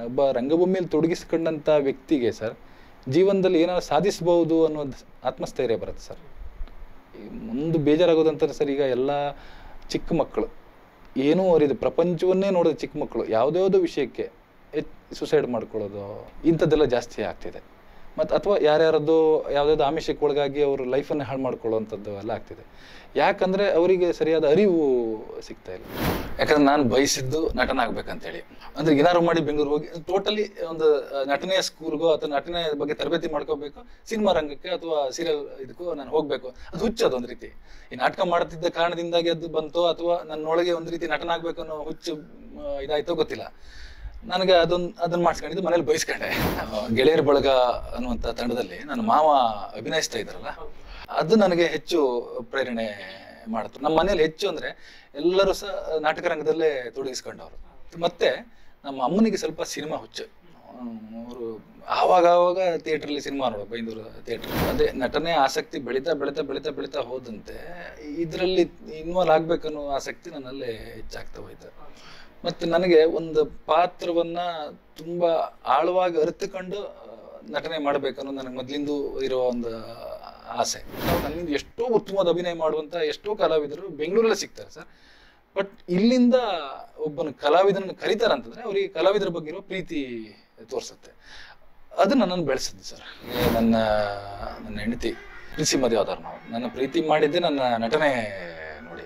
ಒಬ್ಬ ರಂಗಭೂಮಿಯಲ್ಲಿ ತೊಡಗಿಸ್ಕೊಂಡಂಥ ವ್ಯಕ್ತಿಗೆ ಸರ್ ಜೀವನದಲ್ಲಿ ಏನಾದ್ರು ಸಾಧಿಸ್ಬೋದು ಅನ್ನೋದು ಆತ್ಮಸ್ಥೈರ್ಯ ಬರುತ್ತೆ ಸರ್ ಈ ಮುಂದೆ ಬೇಜಾರಾಗೋದಂತಾರೆ ಸರ್ ಈಗ ಎಲ್ಲ ಚಿಕ್ಕ ಮಕ್ಕಳು ಏನೂ ಅರಿದು ಪ್ರಪಂಚವನ್ನೇ ನೋಡೋದು ಚಿಕ್ಕ ಮಕ್ಕಳು ಯಾವುದ್ಯಾವುದೋ ವಿಷಯಕ್ಕೆ ಸುಸೈಡ್ ಮಾಡ್ಕೊಳ್ಳೋದು ಇಂಥದ್ದೆಲ್ಲ ಜಾಸ್ತಿ ಆಗ್ತಿದೆ ಮತ್ತು ಅಥವಾ ಯಾರ್ಯಾರದ್ದು ಯಾವುದಾದ್ರು ಆಮಿಷಕ್ಕೆ ಒಳಗಾಗಿ ಅವ್ರ ಲೈಫನ್ನು ಹಾಳು ಮಾಡ್ಕೊಳ್ಳೋವಂಥದ್ದು ಎಲ್ಲ ಆಗ್ತಿದೆ ಯಾಕಂದರೆ ಅವರಿಗೆ ಸರಿಯಾದ ಅರಿವು ಸಿಗ್ತಾ ಇಲ್ಲ ಯಾಕಂದ್ರೆ ನಾನು ಬಯಸಿದ್ದು ನಟನ ಆಗ್ಬೇಕಂತೇಳಿ ಅಂದ್ರೆ ಏನಾದ್ರು ಮಾಡಿ ಬೆಂಗಳೂರು ಹೋಗಿ ಟೋಟಲಿ ಒಂದು ಆ, ನಟನೆಯ ಸ್ಕೂಲ್ಗೋ ಅಥವಾ ನಟನೆ ಬಗ್ಗೆ ತರಬೇತಿ ಮಾಡ್ಕೋಬೇಕು ಸಿನಿಮಾ ರಂಗಕ್ಕೆ ಅಥವಾ ಸೀರಿಯಲ್ ಇದಕ್ಕೂ ನಾನು ಹೋಗ್ಬೇಕು ಅದು ಹುಚ್ಚದು ಒಂದು ರೀತಿ ಈ ನಾಟಕ ಮಾಡ್ತಿದ್ದ ಕಾರಣದಿಂದಾಗಿ ಅದು ಬಂತೋ ಅಥವಾ ನನ್ನೊಳಗೆ ಒಂದು ರೀತಿ ನಟನಾಗ್ಬೇಕು ಅನ್ನೋ ಹುಚ್ಚು ಆ, ಇದಾಯ್ತೋ ಗೊತ್ತಿಲ್ಲ ನನಗೆ ಅದೊಂದು ಅದನ್ನ ಮಾಡಿಸ್ಕೊಂಡಿದ್ದು ಮನೇಲಿ ಬಯಸ್ಕೊಂಡೆ ಆ, ಗೆಳೆಯರ ಬಳಗ ಅನ್ನುವಂಥ ತಂಡದಲ್ಲಿ ನನ್ನ ಮಾವ ಅಭಿನಯಿಸ್ತಾ ಇದ್ರಲ್ಲ ಅದು ನನಗೆ ಹೆಚ್ಚು ಪ್ರೇರಣೆ ಮಾಡಿತು ನಮ್ಮ ಮನೇಲಿ ಹೆಚ್ಚು ಅಂದ್ರೆ ಎಲ್ಲರೂ ಸಹ ನಾಟಕ ರಂಗದಲ್ಲೇ ತೊಡಗಿಸ್ಕೊಂಡವರು ಮತ್ತೆ ನಮ್ಮ ಅಮ್ಮನಿಗೆ ಸ್ವಲ್ಪ ಸಿನಿಮಾ ಹುಚ್ಚು ಅವರು ಆವಾಗ ಆವಾಗ ಥಿಯೇಟ್ರಲ್ಲಿ ಸಿನಿಮಾ ನೋಡೋ ಬೈಂದೂರು ಥಿಯೇಟ್ರ್ ಅದೇ ನಟನೆ ಆಸಕ್ತಿ ಬೆಳೀತಾ ಬೆಳೀತಾ ಬೆಳೀತಾ ಬೆಳೀತಾ ಹೋದಂತೆ ಇದರಲ್ಲಿ ಇನ್ವಾಲ್ವ್ ಆಗ್ಬೇಕನ್ನೋ ಆಸಕ್ತಿ ನನ್ನಲ್ಲಿ ಹೆಚ್ಚಾಗ್ತಾ ಹೋಯ್ತು ಮತ್ತು ನನಗೆ ಒಂದು ಪಾತ್ರವನ್ನ ತುಂಬಾ ಆಳವಾಗಿ ಅರಿತುಕೊಂಡು ಆ, ನಟನೆ ಮಾಡಬೇಕನ್ನೋ ನನಗೆ ಮೊದಲಿಂದ ಇರೋ ಒಂದು ಆಸೆ ನನ್ನಿಂದ ಎಷ್ಟೋ ಉತ್ತಮವಾದ ಅಭಿನಯ ಮಾಡುವಂತ ಎಷ್ಟೋ ಕಲಾವಿದರು ಬೆಂಗಳೂರಲ್ಲೇ ಸಿಗ್ತಾರೆ ಸರ್ ಬಟ್ ಇಲ್ಲಿಂದ ಒಬ್ಬನ ಕಲಾವಿದನನ್ನು ಕರೀತಾರಂತಂದ್ರೆ ಅವರಿಗೆ ಕಲಾವಿದರ ಬಗ್ಗೆ ಇರೋ ಪ್ರೀತಿ ತೋರಿಸುತ್ತೆ ಅದು ನನ್ನನ್ನು ಬೆಳೆಸಿದ್ದು ಸರ್ ನನ್ನ ನನ್ನ ಹೆಂಡತಿ ಪ್ರೀತಿ ಮದುವೆ ಆದವ್ರು ನಾವು ನನ್ನ ಪ್ರೀತಿ ಮಾಡಿದ್ದೆ ನನ್ನ ನಟನೆ ನೋಡಿ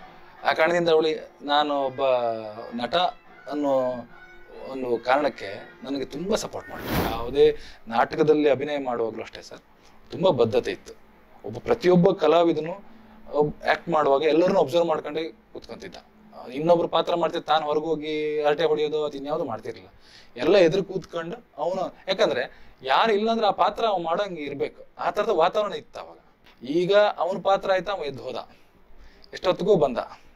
ಆ ಕಾರಣದಿಂದ ಅವಳಿ ನಾನು ಒಬ್ಬ ನಟ ಅನ್ನೋ ಒಂದು ಕಾರಣಕ್ಕೆ ನನಗೆ ತುಂಬ ಸಪೋರ್ಟ್ ಮಾಡಿ ಯಾವುದೇ ನಾಟಕದಲ್ಲಿ ಅಭಿನಯ ಮಾಡುವಾಗಲೂ ಅಷ್ಟೇ ಸರ್ ತುಂಬ ಬದ್ಧತೆ ಇತ್ತು ಒಬ್ಬ ಪ್ರತಿಯೊಬ್ಬ ಕಲಾವಿದನು ಆ್ಯಕ್ಟ್ ಮಾಡುವಾಗ ಎಲ್ಲರನ್ನೂ ಅಬ್ಸರ್ವ್ ಮಾಡ್ಕೊಂಡೇ ಕೂತ್ಕೊಂತಿದ್ದ ಇನ್ನೊಬ್ರು ಪಾತ್ರ ಮಾಡ್ತಿದ್ದ ತಾನು ಹೊರಗೋಗಿ ಹರಟೆ ಹೊಡೆಯೋದು ಅದು ಇನ್ಯಾವುದು ಮಾಡ್ತಿರ್ಲಿಲ್ಲ ಎಲ್ಲ ಎದುರು ಕೂತ್ಕೊಂಡು ಅವನು ಯಾಕಂದ್ರೆ ಯಾರು ಇಲ್ಲಾಂದ್ರೆ ಆ ಪಾತ್ರ ಅವ್ನು ಮಾಡಂಗೆ ಇರ್ಬೇಕು ಆ ಥರದ ವಾತಾವರಣ ಇತ್ತು ಅವಾಗ ಈಗ ಅವನ ಪಾತ್ರ ಆಯ್ತಾ ಅವ ಎದ್ದು ಹೋದ ಎಷ್ಟೊತ್ತಿಗೂ ಬಂದ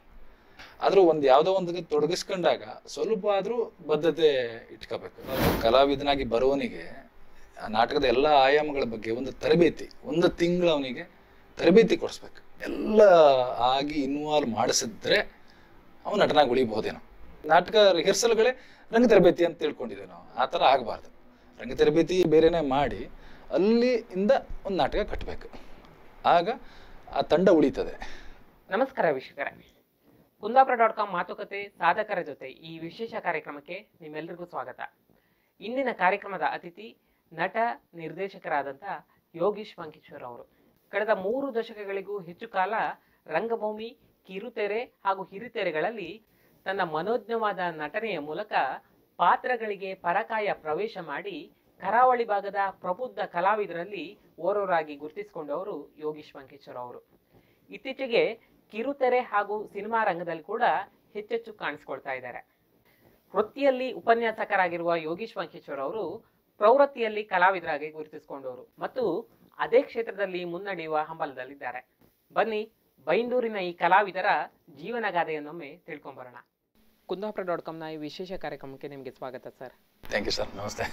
ಆದ್ರೂ ಒಂದು ಯಾವುದೋ ಒಂದು ತೊಡಗಿಸ್ಕೊಂಡಾಗ ಸ್ವಲ್ಪ ಆದ್ರೂ ಬದ್ಧತೆ ಇಟ್ಕೋಬೇಕು ಕಲಾವಿದನಾಗಿ ಬರುವವನಿಗೆ ಆ ನಾಟಕದ ಎಲ್ಲ ಆಯಾಮಗಳ ಬಗ್ಗೆ ಒಂದು ತರಬೇತಿ ಒಂದು ತಿಂಗಳು ಅವನಿಗೆ ತರಬೇತಿ ಕೊಡಿಸ್ಬೇಕು ಎಲ್ಲ ಆಗಿ ಇನ್ವಾಲ್ವ್ ಮಾಡಿಸಿದ್ರೆ ಅವನು ನಟನಾಗಿ ಉಳಿಬಹುದೇನೋ ನಾಟಕ ರಿಹರ್ಸಲ್ಗಳೇ ರಂಗ ತರಬೇತಿ ಅಂತ ತಿಳ್ಕೊಂಡಿದ್ದೇವೆ ನಾವು ಆ ಥರ ಆಗಬಾರ್ದು ರಂಗ ತರಬೇತಿ ಬೇರೆನೇ ಮಾಡಿ ಅಲ್ಲಿಂದ ಒಂದು ನಾಟಕ ಕಟ್ಟಬೇಕು ಆಗ ಆ ತಂಡ ಉಳಿತದೆ ನಮಸ್ಕಾರ ವೀಕ್ಷಕರೇ ಕುಂದಾಪುರ ಡಾಟ್ ಕಾಮ್ ಮಾತುಕತೆ ಸಾಧಕರ ಜೊತೆ ಈ ವಿಶೇಷ ಕಾರ್ಯಕ್ರಮಕ್ಕೆ ನಿಮ್ಮೆಲ್ಲರಿಗೂ ಸ್ವಾಗತ ಇಂದಿನ ಕಾರ್ಯಕ್ರಮದ ಅತಿಥಿ ನಟ ನಿರ್ದೇಶಕರಾದಂಥ ಯೋಗೀಶ್ ಮಂಕೇಶ್ವರ್ ಅವರು ಕಳೆದ ಮೂರು ದಶಕಗಳಿಗೂ ಹೆಚ್ಚು ಕಾಲ ರಂಗಭೂಮಿ ಕಿರುತೆರೆ ಹಾಗೂ ಹಿರಿತೆರೆಗಳಲ್ಲಿ ತನ್ನ ಮನೋಜ್ಞವಾದ ನಟನೆಯ ಮೂಲಕ ಪಾತ್ರಗಳಿಗೆ ಪರಕಾಯ ಪ್ರವೇಶ ಮಾಡಿ ಕರಾವಳಿ ಭಾಗದ ಪ್ರಬುದ್ಧ ಕಲಾವಿದರಲ್ಲಿ ಓರ್ವರಾಗಿ ಗುರುತಿಸಿಕೊಂಡವರು ಯೋಗೀಶ್ ಮಂಕೇಶ್ವರ್ ಅವರು ಇತ್ತೀಚೆಗೆ ಕಿರುತೆರೆ ಹಾಗೂ ಸಿನಿಮಾ ರಂಗದಲ್ಲಿ ಕೂಡ ಹೆಚ್ಚೆಚ್ಚು ಕಾಣಿಸ್ಕೊಳ್ತಾ ಇದ್ದಾರೆ ವೃತ್ತಿಯಲ್ಲಿ ಉಪನ್ಯಾಸಕರಾಗಿರುವ ಯೋಗೀಶ್ ವಂಕೇಶ್ವರ್ ಅವರು ಪ್ರವೃತ್ತಿಯಲ್ಲಿ ಕಲಾವಿದರಾಗಿ ಗುರುತಿಸಿಕೊಂಡವರು ಮತ್ತು ಅದೇ ಕ್ಷೇತ್ರದಲ್ಲಿ ಮುನ್ನಡೆಯುವ ಹಂಬಲದಲ್ಲಿದ್ದಾರೆ ಬನ್ನಿ ಬೈಂದೂರಿನ ಈ ಕಲಾವಿದರ ಜೀವನಗಾಥೆಯನ್ನೊಮ್ಮೆ ತಿಳ್ಕೊಂಬರೋಣ ಕುಂದಾಪುರ ಡಾಟ್ ಕಾಮ್ನ ಈ ವಿಶೇಷ ಕಾರ್ಯಕ್ರಮಕ್ಕೆ ನಿಮಗೆ ಸ್ವಾಗತ ಸರ್ ಥ್ಯಾಂಕ್ ಯು ಸರ್ ನಮಸ್ತೆ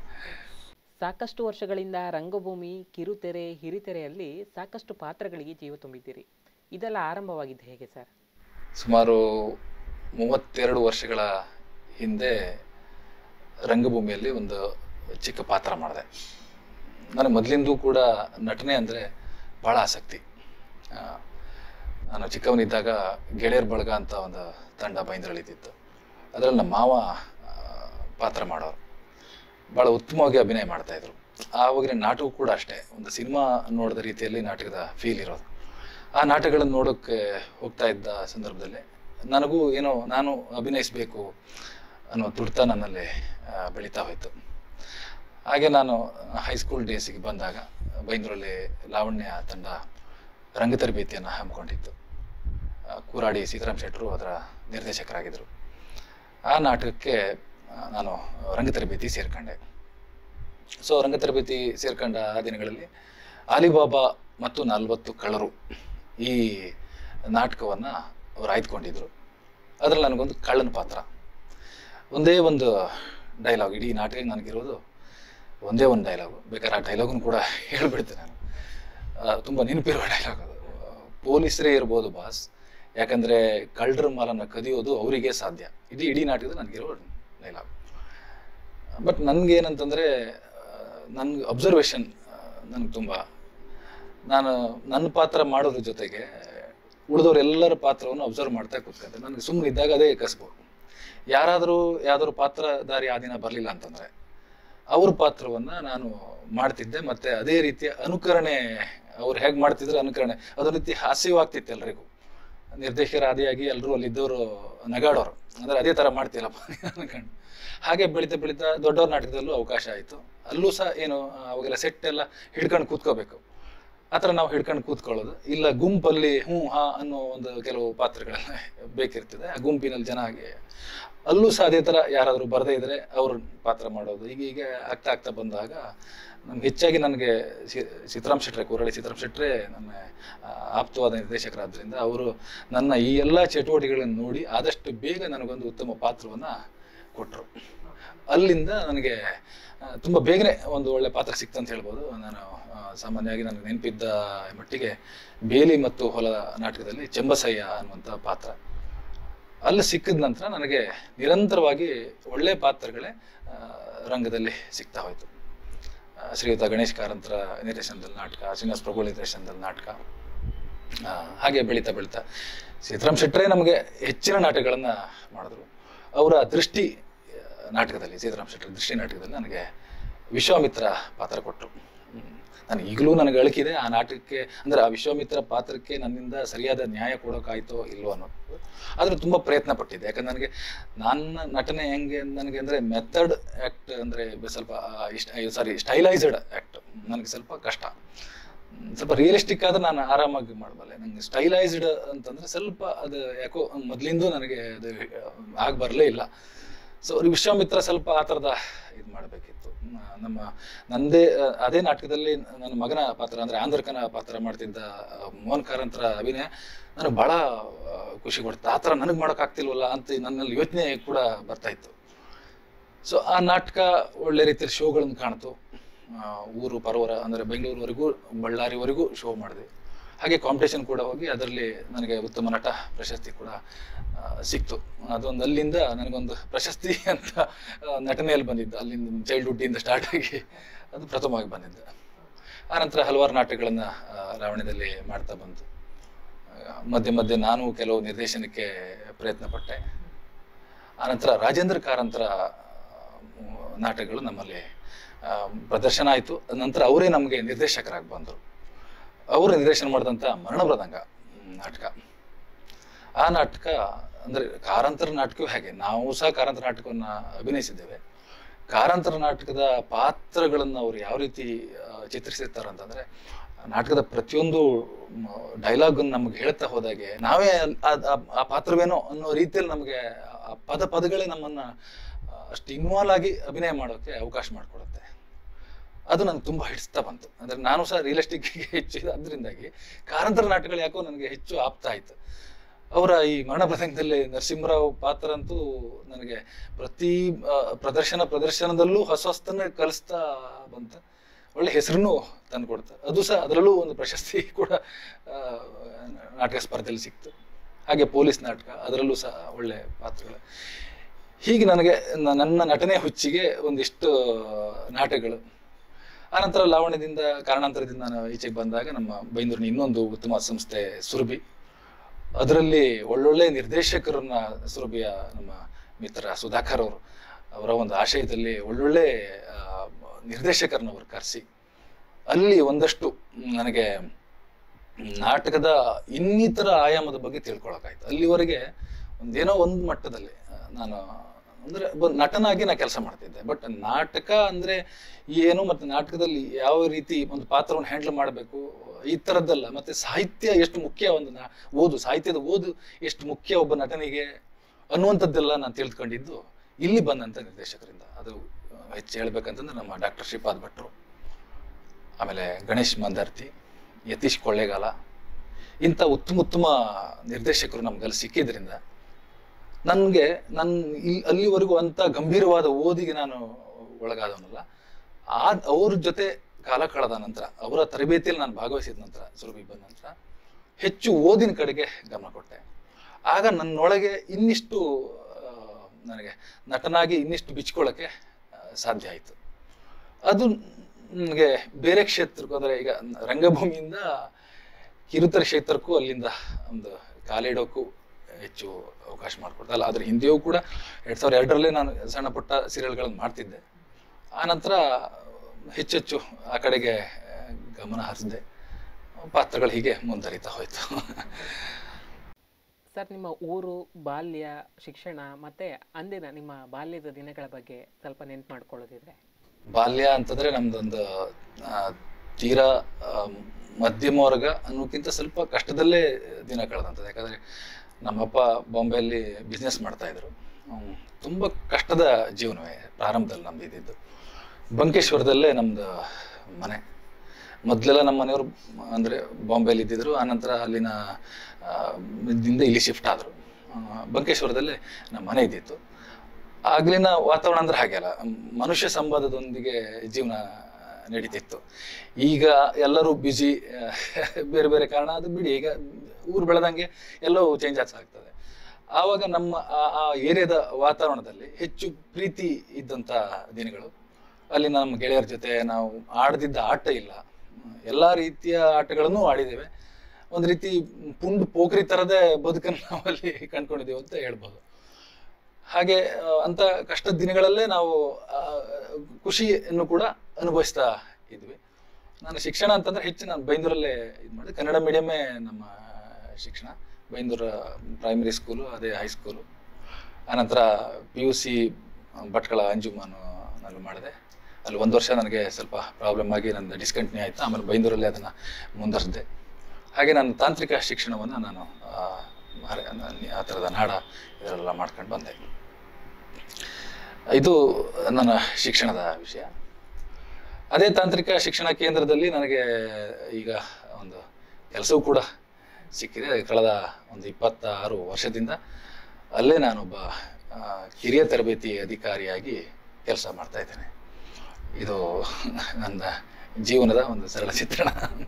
ಸಾಕಷ್ಟು ವರ್ಷಗಳಿಂದ ರಂಗಭೂಮಿ ಕಿರುತೆರೆ ಹಿರಿತೆರೆಯಲ್ಲಿ ಸಾಕಷ್ಟು ಪಾತ್ರಗಳಿಗೆ ಜೀವ ತುಂಬಿದ್ದೀರಿ ಇದೆಲ್ಲ ಆರಂಭವಾಗಿದ್ದು ಹೇಗೆ ಸರ್ ಸುಮಾರು ಮೂವತ್ತೆರಡು ವರ್ಷಗಳ ಹಿಂದೆ ರಂಗಭೂಮಿಯಲ್ಲಿ ಒಂದು ಚಿಕ್ಕ ಪಾತ್ರ ಮಾಡಿದೆ ನನಗೆ ಮೊದಲಿಂದೂ ಕೂಡ ನಟನೆ ಅಂದರೆ ಭಾಳ ಆಸಕ್ತಿ ಆ, ನಾನು ಚಿಕ್ಕವನಿದ್ದಾಗ ಗೆಳೆಯರ ಬಳಗ ಅಂತ ಒಂದು ತಂಡ ಬೈಂದ್ರಳಿತಿತ್ತು ಅದರಲ್ಲಿ ನಮ್ಮ ಮಾವ ಆ, ಪಾತ್ರ ಮಾಡೋರು ಭಾಳ ಉತ್ತಮವಾಗಿ ಅಭಿನಯ ಮಾಡ್ತಾ ಇದ್ರು ಆವಾಗಿನ ನಾಟಕ ಕೂಡ ಅಷ್ಟೇ ಒಂದು ಸಿನಿಮಾ ನೋಡಿದ ರೀತಿಯಲ್ಲಿ ನಾಟಕದ ಫೀಲ್ ಇರೋದು ಆ ನಾಟಕಗಳನ್ನು ನೋಡೋಕ್ಕೆ ಹೋಗ್ತಾ ಇದ್ದ ಸಂದರ್ಭದಲ್ಲಿ ನನಗೂ ಏನೋ ನಾನು ಅಭಿನಯಿಸಬೇಕು ಅನ್ನೋ ತುಡಿತ ನನ್ನಲ್ಲಿ ಆ, ಬೆಳೀತಾ ಹೋಯಿತು ಹಾಗೆ ನಾನು ಹೈಸ್ಕೂಲ್ ಡೇಸಿಗೆ ಬಂದಾಗ ಬೈಂದ್ರಲ್ಲಿ ಲಾವಣ್ಯ ತಂಡ ರಂಗ ತರಬೇತಿಯನ್ನು ಹಮ್ಮಿಕೊಂಡಿತ್ತು ಆ, ಕೂರಾಡಿ ಸೀತಾರಾಮ್ ಶೆಟ್ಟರು ಅದರ ನಿರ್ದೇಶಕರಾಗಿದ್ದರು ಆ ನಾಟಕಕ್ಕೆ ಆ, ನಾನು ರಂಗ ತರಬೇತಿ ಸೇರ್ಕೊಂಡೆ ಸೊ ರಂಗ ತರಬೇತಿ ಸೇರ್ಕೊಂಡ ಆ ದಿನಗಳಲ್ಲಿ ಆಲಿಬಾಬಾ ಮತ್ತು ನಲವತ್ತು ಕಳ್ಳರು ಈ ನಾಟಕವನ್ನು ಅವ್ರು ಆಯ್ದುಕೊಂಡಿದ್ರು ಅದರಲ್ಲಿ ನನಗೊಂದು ಕಳ್ಳನ ಪಾತ್ರ ಒಂದೇ ಒಂದು ಡೈಲಾಗ್ ಇಡೀ ನಾಟಕ ನನಗಿರೋದು ಒಂದೇ ಒಂದು ಡೈಲಾಗು ಬೇಕಾದ್ರೆ ಆ ಡೈಲಾಗನ್ನು ಕೂಡ ಹೇಳ್ಬಿಡ್ತೇನೆ ನಾನು ಆ, ತುಂಬ ನೆನಪಿರುವ ಡೈಲಾಗ್ ಅದು ಪೊಲೀಸರೇ ಇರ್ಬೋದು ಬಾಸ್ ಯಾಕಂದರೆ ಕಳ್ಳರ ಮಾಲನ್ನು ಕದಿಯೋದು ಅವರಿಗೆ ಸಾಧ್ಯ ಇಡೀ ಇಡೀ ನಾಟಕದ ನನಗಿರೋ ಡೈಲಾಗ್ ಬಟ್ ನನಗೆ ಏನಂತಂದರೆ ನನಗೆ ಅಬ್ಸರ್ವೇಷನ್ ನನಗೆ ತುಂಬ ನಾನು ನನ್ನ ಪಾತ್ರ ಮಾಡೋದ್ರ ಜೊತೆಗೆ ಉಳಿದವರೆಲ್ಲರ ಪಾತ್ರವನ್ನು ಅಬ್ಸರ್ವ್ ಮಾಡ್ತಾ ಕೂತ್ಕೊಂಡೆ ನನಗೆ ಸುಮ್ಮನೆ ಇದ್ದಾಗ ಅದೇ ಕಸಬು ಯಾರಾದರೂ ಯಾವ್ದಾದ್ರು ಪಾತ್ರಧಾರಿ ಆ ದಿನ ಬರಲಿಲ್ಲ ಅಂತಂದರೆ ಅವ್ರ ಪಾತ್ರವನ್ನು ನಾನು ಮಾಡ್ತಿದ್ದೆ ಮತ್ತು ಅದೇ ರೀತಿಯ ಅನುಕರಣೆ ಅವ್ರು ಹೇಗೆ ಮಾಡ್ತಿದ್ರು ಅನುಕರಣೆ ಅದೊಂದು ರೀತಿ ಹಾಸ್ಯವಾಗ್ತಿತ್ತು ಎಲ್ರಿಗೂ ನಿರ್ದೇಶಕರ ಆದಿಯಾಗಿ ಎಲ್ಲರೂ ಅಲ್ಲಿದ್ದವರು ನಗಾಡೋರು ಅಂದರೆ ಅದೇ ಥರ ಮಾಡ್ತಿಲ್ಲಪ್ಪ ಅನ್ಕೊಂಡು ಹಾಗೆ ಬೆಳೀತಾ ಬೆಳೀತಾ ದೊಡ್ಡವ್ರ ನಾಟಕದಲ್ಲೂ ಅವಕಾಶ ಆಯಿತು ಅಲ್ಲೂ ಸಹ ಏನು ಅವಾಗೆಲ್ಲ ಸೆಟ್ ಎಲ್ಲ ಹಿಡ್ಕೊಂಡು ಕೂತ್ಕೋಬೇಕು ಆ ಥರ ನಾವು ಹಿಡ್ಕೊಂಡು ಕೂತ್ಕೊಳ್ಳೋದು ಇಲ್ಲ ಗುಂಪಲ್ಲಿ ಹ್ಞೂ ಹಾ ಅನ್ನೋ ಒಂದು ಕೆಲವು ಪಾತ್ರಗಳೆಲ್ಲ ಬೇಕಿರ್ತದೆ ಆ ಗುಂಪಿನಲ್ಲಿ ಜನ ಹಾಗೆ ಅಲ್ಲೂ ಸಹ ಅದೇ ಥರ ಯಾರಾದರೂ ಬರದೇ ಇದ್ದರೆ ಅವ್ರ ಪಾತ್ರ ಮಾಡೋದು ಈಗ ಈಗ ಆಗ್ತಾ ಆಗ್ತಾ ಬಂದಾಗ ನಮ್ಗೆ ಹೆಚ್ಚಾಗಿ ನನಗೆ ಸಿದ್ದರಾಮ್ ಶೆಟ್ರೆ ಕೂರಳಿ ಸಿದ್ದರಾಮ್ ಶೆಟ್ರೆ ನನ್ನ ಆ, ಆಪ್ತವಾದ ನಿರ್ದೇಶಕರಾದ್ರಿಂದ ಅವರು ನನ್ನ ಈ ಎಲ್ಲ ಚಟುವಟಿಕೆಗಳನ್ನು ನೋಡಿ ಆದಷ್ಟು ಬೇಗ ನನಗೊಂದು ಉತ್ತಮ ಪಾತ್ರವನ್ನು ಕೊಟ್ಟರು ಅಲ್ಲಿಂದ ನನಗೆ ಆ, ತುಂಬ ಬೇಗನೆ ಒಂದು ಒಳ್ಳೆ ಪಾತ್ರ ಸಿಕ್ತಂತ ಹೇಳ್ಬೋದು ನಾನು ಆ, ಸಾಮಾನ್ಯವಾಗಿ ನನಗೆ ನೆನಪಿದ್ದ ಮಟ್ಟಿಗೆ ಬೇಲಿ ಮತ್ತು ಹೊಲ ನಾಟಕದಲ್ಲಿ ಚೆಂಬಸಯ್ಯ ಅನ್ನುವಂಥ ಪಾತ್ರ ಅಲ್ಲಿ ಸಿಕ್ಕಿದ ನಂತರ ನನಗೆ ನಿರಂತರವಾಗಿ ಒಳ್ಳೆ ಪಾತ್ರಗಳೇ ಆ, ರಂಗದಲ್ಲಿ ಸಿಗ್ತಾ ಹೋಯಿತು ಆ, ಶ್ರೀಯುತ ಗಣೇಶ್ ಕಾರಂತರ ನಿರ್ದೇಶನದಲ್ಲಿ ನಾಟಕ ಶ್ರೀನಿವಾಸ ಪ್ರಭು ನಿರ್ದೇಶನದಲ್ಲಿ ನಾಟಕ ಆ, ಹಾಗೆ ಬೆಳೀತಾ ಬೆಳೀತಾ ಸೀತಾರಾಮ್ ಶೆಟ್ಟರೇ ನಮಗೆ ಹೆಚ್ಚಿನ ನಾಟಕಗಳನ್ನು ಮಾಡಿದ್ರು ಅವರ ದೃಷ್ಟಿ ಆ, ನಾಟಕದಲ್ಲಿ ಸೀತಾರಾಮ್ ಶೆಟ್ಟರ್ ದೃಷ್ಟಿ ನಾಟಕದಲ್ಲಿ ನನಗೆ ವಿಶ್ವಾಮಿತ್ರ ಪಾತ್ರ ಕೊಟ್ಟರು ನಾನು ಈಗಲೂ ನನಗೆ ಅಳಕಿದೆ ಆ ನಾಟಕಕ್ಕೆ ಅಂದರೆ ಆ ವಿಶ್ವಾಮಿತ್ರ ಪಾತ್ರಕ್ಕೆ ನನ್ನಿಂದ ಸರಿಯಾದ ನ್ಯಾಯ ಕೊಡೋಕ್ಕಾಯ್ತೋ ಇಲ್ವೋ ಅನ್ನೋದು ಆದರೂ ತುಂಬ ಪ್ರಯತ್ನ ಪಟ್ಟಿದ್ದೆ ಯಾಕಂದ್ರೆ ನನಗೆ ನನ್ನ ನಟನೆ ಹೆಂಗೆ ನನಗೆ ಅಂದರೆ ಮೆಥಡ್ ಆ್ಯಕ್ಟ್ ಅಂದರೆ ಸ್ವಲ್ಪ ಆ, ಇಷ್ಟ ಸಾರಿ ಸ್ಟೈಲೈಸ್ಡ್ ಆ್ಯಕ್ಟ್ ನನಗೆ ಸ್ವಲ್ಪ ಕಷ್ಟ ಹ್ಮ್, ಸ್ವಲ್ಪ ರಿಯಲಿಸ್ಟಿಕ್ ಆದ್ರೆ ನಾನು ಆರಾಮಾಗಿ ಮಾಡಬಲ್ಲೆ ನಂಗೆ ಸ್ಟೈಲೈಸ್ಡ್ ಅಂತಂದ್ರೆ ಸ್ವಲ್ಪ ಅದು ಯಾಕೋ ಮೊದಲಿಂದ ನನಗೆ ಅದು ಆಗಿ ಬರಲೇ ಇಲ್ಲ ಸೊ ವಿಶ್ವಾಮಿತ್ರ ಸ್ವಲ್ಪ ಆ ಥರದ ಇದು ಮಾಡಬೇಕಿತ್ತು ನಮ್ಮ ನಂದೇ ಆ, ಅದೇ ನಾಟಕದಲ್ಲಿ ನನ್ನ ಮಗನ ಪಾತ್ರ ಅಂದರೆ ಆಂಧ್ರಕನ ಪಾತ್ರ ಮಾಡ್ತಿದ್ದ ಆ, ಮೋಹನ್ ಕಾರಂತರ ಅಭಿನಯ ನನಗೆ ಭಾಳ ಆ, ಖುಷಿ ಕೊಡ್ತು ಆ ಥರ ನನಗೆ ಮಾಡೋಕ್ಕಾಗ್ತಿಲ್ವಲ್ಲ ಅಂತ ನನ್ನಲ್ಲಿ ಯೋಚನೆ ಕೂಡ ಬರ್ತಾ ಇತ್ತು ಸೊ ಆ ನಾಟಕ ಒಳ್ಳೆ ರೀತಿಯಲ್ಲಿ ಶೋಗಳನ್ನು ಕಾಣ್ತು ಆ, ಊರು ಪರವರ ಅಂದರೆ ಬೆಂಗಳೂರುವರೆಗೂ ಬಳ್ಳಾರಿವರೆಗೂ ಶೋ ಮಾಡಿದೆ ಹಾಗೆ ಕಾಂಪಿಟೇಷನ್ ಕೂಡ ಹೋಗಿ ಅದರಲ್ಲಿ ನನಗೆ ಉತ್ತಮ ನಟ ಪ್ರಶಸ್ತಿ ಕೂಡ ಆ, ಸಿಕ್ತು ಅದೊಂದು ಅಲ್ಲಿಂದ ನನಗೊಂದು ಪ್ರಶಸ್ತಿ ಅಂತ ಆ, ನಟನೆಯಲ್ಲಿ ಬಂದಿದ್ದು ಅಲ್ಲಿಂದ ಚೈಲ್ಡ್ಹುಡ್ಡಿಂದ ಸ್ಟಾರ್ಟ್ ಆಗಿ ಅದು ಪ್ರಥಮವಾಗಿ ಬಂದಿದ್ದು ಆನಂತರ ಹಲವಾರು ನಾಟಕಗಳನ್ನು ರಾವಣದಲ್ಲಿ ಮಾಡ್ತಾ ಬಂತು ಆ, ಮಧ್ಯೆ ಮಧ್ಯೆ ನಾನು ಕೆಲವು ನಿರ್ದೇಶನಕ್ಕೆ ಪ್ರಯತ್ನ ಪಟ್ಟೆ ಆನಂತರ ರಾಜೇಂದ್ರ ಕಾರಂತರ ಆ, ನಾಟಕಗಳು ನಮ್ಮಲ್ಲಿ ಆ, ಪ್ರದರ್ಶನ ಆಯಿತು ನಂತರ ಅವರೇ ನಮಗೆ ನಿರ್ದೇಶಕರಾಗಿ ಬಂದರು ಅವರು ನಿರ್ದೇಶನ ಮಾಡಿದಂಥ ಮರಣ ಮೃದಂಗ ಹ್ಮ್, ನಾಟಕ ಆ ನಾಟಕ ಅಂದರೆ ಕಾರಂತರ ನಾಟಕವೂ ಹಾಗೆ ನಾವು ಸಹ ಕಾರಂತರ ನಾಟಕವನ್ನು ಅಭಿನಯಿಸಿದ್ದೇವೆ ಕಾರಂತರ ನಾಟಕದ ಪಾತ್ರಗಳನ್ನು ಅವರು ಯಾವ ರೀತಿ ಆ, ಚಿತ್ರಿಸಿರ್ತಾರೆ ಅಂತಂದರೆ ನಾಟಕದ ಪ್ರತಿಯೊಂದು ಡೈಲಾಗನ್ನು ನಮಗೆ ಹೇಳ್ತಾ ಹೋದಾಗೆ ನಾವೇ ಅಲ್- ಆ- ಆ- ಆ ಪಾತ್ರವೇನೋ ಅನ್ನೋ ರೀತಿಯಲ್ಲಿ ನಮಗೆ ಆ ಪದ ಪದಗಳೇ ನಮ್ಮನ್ನು ಅಷ್ಟು ಇನ್ವಾಲ್ವ್ ಆಗಿ ಅಭಿನಯ ಮಾಡೋಕ್ಕೆ ಅವಕಾಶ ಮಾಡಿಕೊಡುತ್ತೆ ಅದು ನನಗೆ ತುಂಬ ಹಿಡಿಸ್ತಾ ಬಂತು ಅಂದರೆ ನಾನು ಸಹ ರಿಯಲಿಸ್ಟಿಕ್ ಹೆಚ್ಚು ಅದರಿಂದಾಗಿ ಕಾರಂತರ ನಾಟಕಗಳು ಯಾಕೋ ನನಗೆ ಹೆಚ್ಚು ಆಪ್ತ ಆಯಿತು ಅವರ ಈ ಮರಣ ಪ್ರಸಂಗದಲ್ಲಿ ನರಸಿಂಹರಾವ್ ಪಾತ್ರ ಅಂತೂ ನನಗೆ ಪ್ರತಿ ಆ, ಪ್ರದರ್ಶನ ಪ್ರದರ್ಶನದಲ್ಲೂ ಹೊಸ ಹೊಸತನ್ನೇ ಕಲಿಸ್ತಾ ಬಂತ ಒಳ್ಳೆ ಹೆಸರನ್ನು ತಂದು ಕೊಡ್ತಾ ಅದು ಸಹ ಅದರಲ್ಲೂ ಒಂದು ಪ್ರಶಸ್ತಿ ಕೂಡ ಆ, ನಾಟಕ ಸ್ಪರ್ಧೆಯಲ್ಲಿ ಸಿಕ್ತು ಹಾಗೆ ಪೊಲೀಸ್ ನಾಟಕ ಅದರಲ್ಲೂ ಸಹ ಒಳ್ಳೆ ಪಾತ್ರಗಳು ಹೀಗೆ ನನಗೆ ನ- ನನ್ನ ನಟನೆ ಹುಚ್ಚಿಗೆ ಒಂದಿಷ್ಟು ನಾಟಕಗಳು ಆನಂತರ ಲಾವಣ್ಯದಿಂದ ಕಾರಣಾಂತರದಿಂದ ನಾನು ಈಚೆಗೆ ಬಂದಾಗ ನಮ್ಮ ಬೈಂದೂರಿನ ಇನ್ನೊಂದು ಉತ್ತಮ ಸಂಸ್ಥೆ ಸುರಭಿ ಅದರಲ್ಲಿ ಒಳ್ಳೊಳ್ಳೆ ನಿರ್ದೇಶಕರನ್ನ ಸುರಭಿಯ ನಮ್ಮ ಮಿತ್ರ ಸುಧಾಕರ್ ಅವರು ಅವರ ಒಂದು ಆಶಯದಲ್ಲಿ ಒಳ್ಳೊಳ್ಳೆ ಆ, ನಿರ್ದೇಶಕರನ್ನ ಅವರು ಕರೆಸಿ ಅಲ್ಲಿ ಒಂದಷ್ಟು ನನಗೆ ನಾಟಕದ ಇನ್ನಿತರ ಆಯಾಮದ ಬಗ್ಗೆ ತಿಳ್ಕೊಳಕಾಯ್ತು ಅಲ್ಲಿವರೆಗೆ ಒಂದೇನೋ ಒಂದು ಮಟ್ಟದಲ್ಲಿ ಆ, ನಾನು ಅಂದ್ರೆ ಒಬ್ಬ ನಟನಾಗಿ ನಾ ಕೆಲಸ ಮಾಡ್ತಿದ್ದೆ ಬಟ್ ನಾಟಕ ಅಂದ್ರೆ ಏನು ಮತ್ತೆ ನಾಟಕದಲ್ಲಿ ಯಾವ ರೀತಿ ಒಂದು ಪಾತ್ರವನ್ನು ಹ್ಯಾಂಡಲ್ ಮಾಡಬೇಕು ಈ ಥರದ್ದಲ್ಲ ಮತ್ತೆ ಸಾಹಿತ್ಯ ಎಷ್ಟು ಮುಖ್ಯ ಒಂದು ನಾ ಓದು ಸಾಹಿತ್ಯದ ಓದು ಎಷ್ಟು ಮುಖ್ಯ ಒಬ್ಬ ನಟನಿಗೆ ಅನ್ನುವಂಥದ್ದೆಲ್ಲ ನಾನು ತಿಳ್ಕೊಂಡಿದ್ದು ಇಲ್ಲಿ ಬಂದಂಥ ನಿರ್ದೇಶಕರಿಂದ ಅದು ಆ, ಹೆಚ್ಚು ಹೇಳ್ಬೇಕಂತಂದ್ರೆ ನಮ್ಮ ಡಾಕ್ಟರ್ ಶ್ರೀಪಾದ್ ಭಟ್ರು ಆಮೇಲೆ ಗಣೇಶ್ ಮಂದಾರ್ತಿ ಯತೀಶ್ ಕೊಳ್ಳೇಗಾಲ ಇಂಥ ಉತ್ತಮ ಉತ್ತಮ ನಿರ್ದೇಶಕರು ನಮ್ಗಲ್ಲಿ ಸಿಕ್ಕಿದ್ರಿಂದ ನನಗೆ ನನ್ನ ಇಲ್ಲಿ ಅಲ್ಲಿವರೆಗೂ ಅಂತ ಗಂಭೀರವಾದ ಓದಿಗೆ ನಾನು ಒಳಗಾದವನಲ್ಲ ಆ ಅವ್ರ ಜೊತೆ ಕಾಲ ಕಳೆದ ನಂತರ ಅವರ ತರಬೇತಿಯಲ್ಲಿ ನಾನು ಭಾಗವಹಿಸಿದ ನಂತರ ಸುರಭಿ ಬಂದ ನಂತರ ಹೆಚ್ಚು ಓದಿನ ಕಡೆಗೆ ಗಮನ ಕೊಟ್ಟೆ ಆಗ ನನ್ನೊಳಗೆ ಇನ್ನಿಷ್ಟು ಆ, ನನಗೆ ನಟನಾಗಿ ಇನ್ನಿಷ್ಟು ಬಿಚ್ಕೊಳ್ಳೋಕ್ಕೆ ಆ, ಸಾಧ್ಯ ಆಯಿತು ಅದು ನನಗೆ ಬೇರೆ ಕ್ಷೇತ್ರಕ್ಕೂ ಅಂದರೆ ಈಗ ರಂಗಭೂಮಿಯಿಂದ ಕಿರುತೆರೆ ಕ್ಷೇತ್ರಕ್ಕೂ ಅಲ್ಲಿಂದ ಒಂದು ಕಾಲಿಡೋಕ್ಕೂ ಹೆಚ್ಚು ಅವಕಾಶ ಮಾಡಿಕೊಡ್ತಾ ಅಲ್ಲ ಅದ್ರ ಹಿಂದೆಯೂ ಕೂಡ ಎರಡು ಸಾವಿರದ ಎರಡರಲ್ಲೇ ನಾನು ಸಣ್ಣ ಪುಟ್ಟ ಸೀರಿಯಲ್ಗಳನ್ನು ಮಾಡ್ತಿದ್ದೆ ಆನಂತರ ಹೆಚ್ಚೆಚ್ಚು ಆ ಕಡೆಗೆ ಆ, ಗಮನ ಹರಿಸಿದೆ ಪಾತ್ರಗಳು ಹೀಗೆ ಮುಂದುವರಿತಾ ಹೋಯಿತು ಸರ್ ನಿಮ್ಮ ಊರು ಬಾಲ್ಯ ಶಿಕ್ಷಣ ಮತ್ತೆ ಅಂದಿನ ನಿಮ್ಮ ಬಾಲ್ಯದ ದಿನಗಳ ಬಗ್ಗೆ ಸ್ವಲ್ಪ ನೆನ್ಪು ಮಾಡ್ಕೊಳ್ಳೋದಿದ್ರೆ ಬಾಲ್ಯ ಅಂತಂದ್ರೆ ನಮ್ದೊಂದು ಆ, ತೀರಾ ಆ, ಮಧ್ಯಮ ವರ್ಗ ಅನ್ನೋಕ್ಕಿಂತ ಸ್ವಲ್ಪ ಕಷ್ಟದಲ್ಲೇ ದಿನ ಕಳೆದಂಥದ್ದು ಯಾಕಂದ್ರೆ ನಮ್ಮಪ್ಪ ಬಾಂಬೆಯಲ್ಲಿ ಬಿಸ್ನೆಸ್ ಮಾಡ್ತಾ ಇದ್ರು ಹ್ಮ್, ತುಂಬ ಕಷ್ಟದ ಜೀವನವೇ ಪ್ರಾರಂಭದಲ್ಲಿ ನಮ್ದು ಇದ್ದಿದ್ದು ಬಂಕೇಶ್ವರದಲ್ಲೇ ನಮ್ದು ಮನೆ ಮೊದಲೆಲ್ಲ ನಮ್ಮ ಮನೆಯವರು ಅಂದರೆ ಬಾಂಬೆಯಲ್ಲಿ ಇದ್ದಿದ್ರು ಆನಂತರ ಅಲ್ಲಿನ ಆ, ದಿಂದ ಇಲ್ಲಿ ಶಿಫ್ಟ್ ಆದರು ಬಂಕೇಶ್ವರದಲ್ಲೇ ನಮ್ಮ ಮನೆ ಇದ್ದಿತ್ತು ಆಗ್ಲಿನ ವಾತಾವರಣ ಅಂದ್ರೆ ಹಾಗೆ ಅಲ್ಲ ಮ್, ಮನುಷ್ಯ ಸಂವಾದದೊಂದಿಗೆ ಜೀವನ ನಡೀತಿತ್ತು ಈಗ ಎಲ್ಲರೂ ಬ್ಯುಸಿ ಬೇರೆ ಬೇರೆ ಕಾರಣ ಅದು ಬಿಡಿ ಈಗ ಊರು ಬೆಳೆದಂಗೆ ಎಲ್ಲವೂ ಚೇಂಜ್ ಆಗ್ತದೆ ಆವಾಗ ನಮ್ಮ ಆ- ಆ ಏರಿಯಾದ ವಾತಾವರಣದಲ್ಲಿ ಹೆಚ್ಚು ಪ್ರೀತಿ ಇದ್ದಂಥ ದಿನಗಳು ಅಲ್ಲಿ ನಮ್ಮ ಗೆಳೆಯರ ಜೊತೆ ನಾವು ಆಡದಿದ್ದ ಆಟ ಇಲ್ಲ ಎಲ್ಲ ರೀತಿಯ ಆಟಗಳನ್ನು ಆಡಿದ್ದೇವೆ ಒಂದು ರೀತಿ ಪುಂಡು ಪೋಖ್ರಿ ಥರದೇ ಬದುಕನ್ನು ನಾವಲ್ಲಿ ಕಂಡ್ಕೊಂಡಿದ್ದೀವಿ ಅಂತ ಹೇಳ್ಬೋದು ಹಾಗೆ ಆ, ಅಂತ ಕಷ್ಟದ ದಿನಗಳಲ್ಲೇ ನಾವು ಆ, ಖುಷಿಯನ್ನು ಕೂಡ ಅನುಭವಿಸ್ತಾ ಇದ್ವಿ ನಾನು ಶಿಕ್ಷಣ ಅಂತಂದ್ರೆ ಹೆಚ್ಚು ನಾನು ಬೈಂದೂರಲ್ಲೇ ಇದು ಮಾಡಿದೆ ಕನ್ನಡ ಮೀಡಿಯಮ್ಮೇ ನಮ್ಮ ಶಿಕ್ಷಣ ಬೈಂದೂರ ಪ್ರೈಮರಿ ಸ್ಕೂಲು ಅದೇ ಹೈಸ್ಕೂಲು ಆನಂತರ P U C Bhatkal Anjuman ನಾನು ಮಾಡಿದೆ ಅಲ್ಲಿ ಒಂದು ವರ್ಷ ನನಗೆ ಸ್ವಲ್ಪ ಪ್ರಾಬ್ಲಮ್ ಆಗಿ ನನ್ನ ಡಿಸ್ಕಂಟಿನ್ಯೂ ಆಯಿತು ಆಮೇಲೆ ಬೈಂದೂರಲ್ಲಿ ಅದನ್ನು ಮುಂದುವರೆಸಿದೆ ಹಾಗೆ ನಾನು ತಾಂತ್ರಿಕ ಶಿಕ್ಷಣವನ್ನು ನಾನು ಆ, ಹರ- ನಾನು ಆ ಥರದ ನಾಡ ಇದರೆಲ್ಲ ಮಾಡ್ಕೊಂಡು ಬಂದೆ ಇದು ನನ್ನ ಶಿಕ್ಷಣದ ವಿಷಯ ಅದೇ ತಾಂತ್ರಿಕ ಶಿಕ್ಷಣ ಕೇಂದ್ರದಲ್ಲಿ ನನಗೆ ಈಗ ಒಂದು ಕೆಲಸವೂ ಕೂಡ ಸಿಕ್ಕಿದೆ ಕಳೆದ ಒಂದು ಇಪ್ಪತ್ತಾರು ವರ್ಷದಿಂದ ಅಲ್ಲೇ ನಾನೊಬ್ಬ ಆ, ಕಿರಿಯ ತರಬೇತಿ ಅಧಿಕಾರಿಯಾಗಿ ಕೆಲಸ ಮಾಡ್ತಾ ಇದ್ದೇನೆ ಇದು ನನ್ನ ಜೀವನದ ಒಂದು ಸರಳ ಚಿತ್ರಣ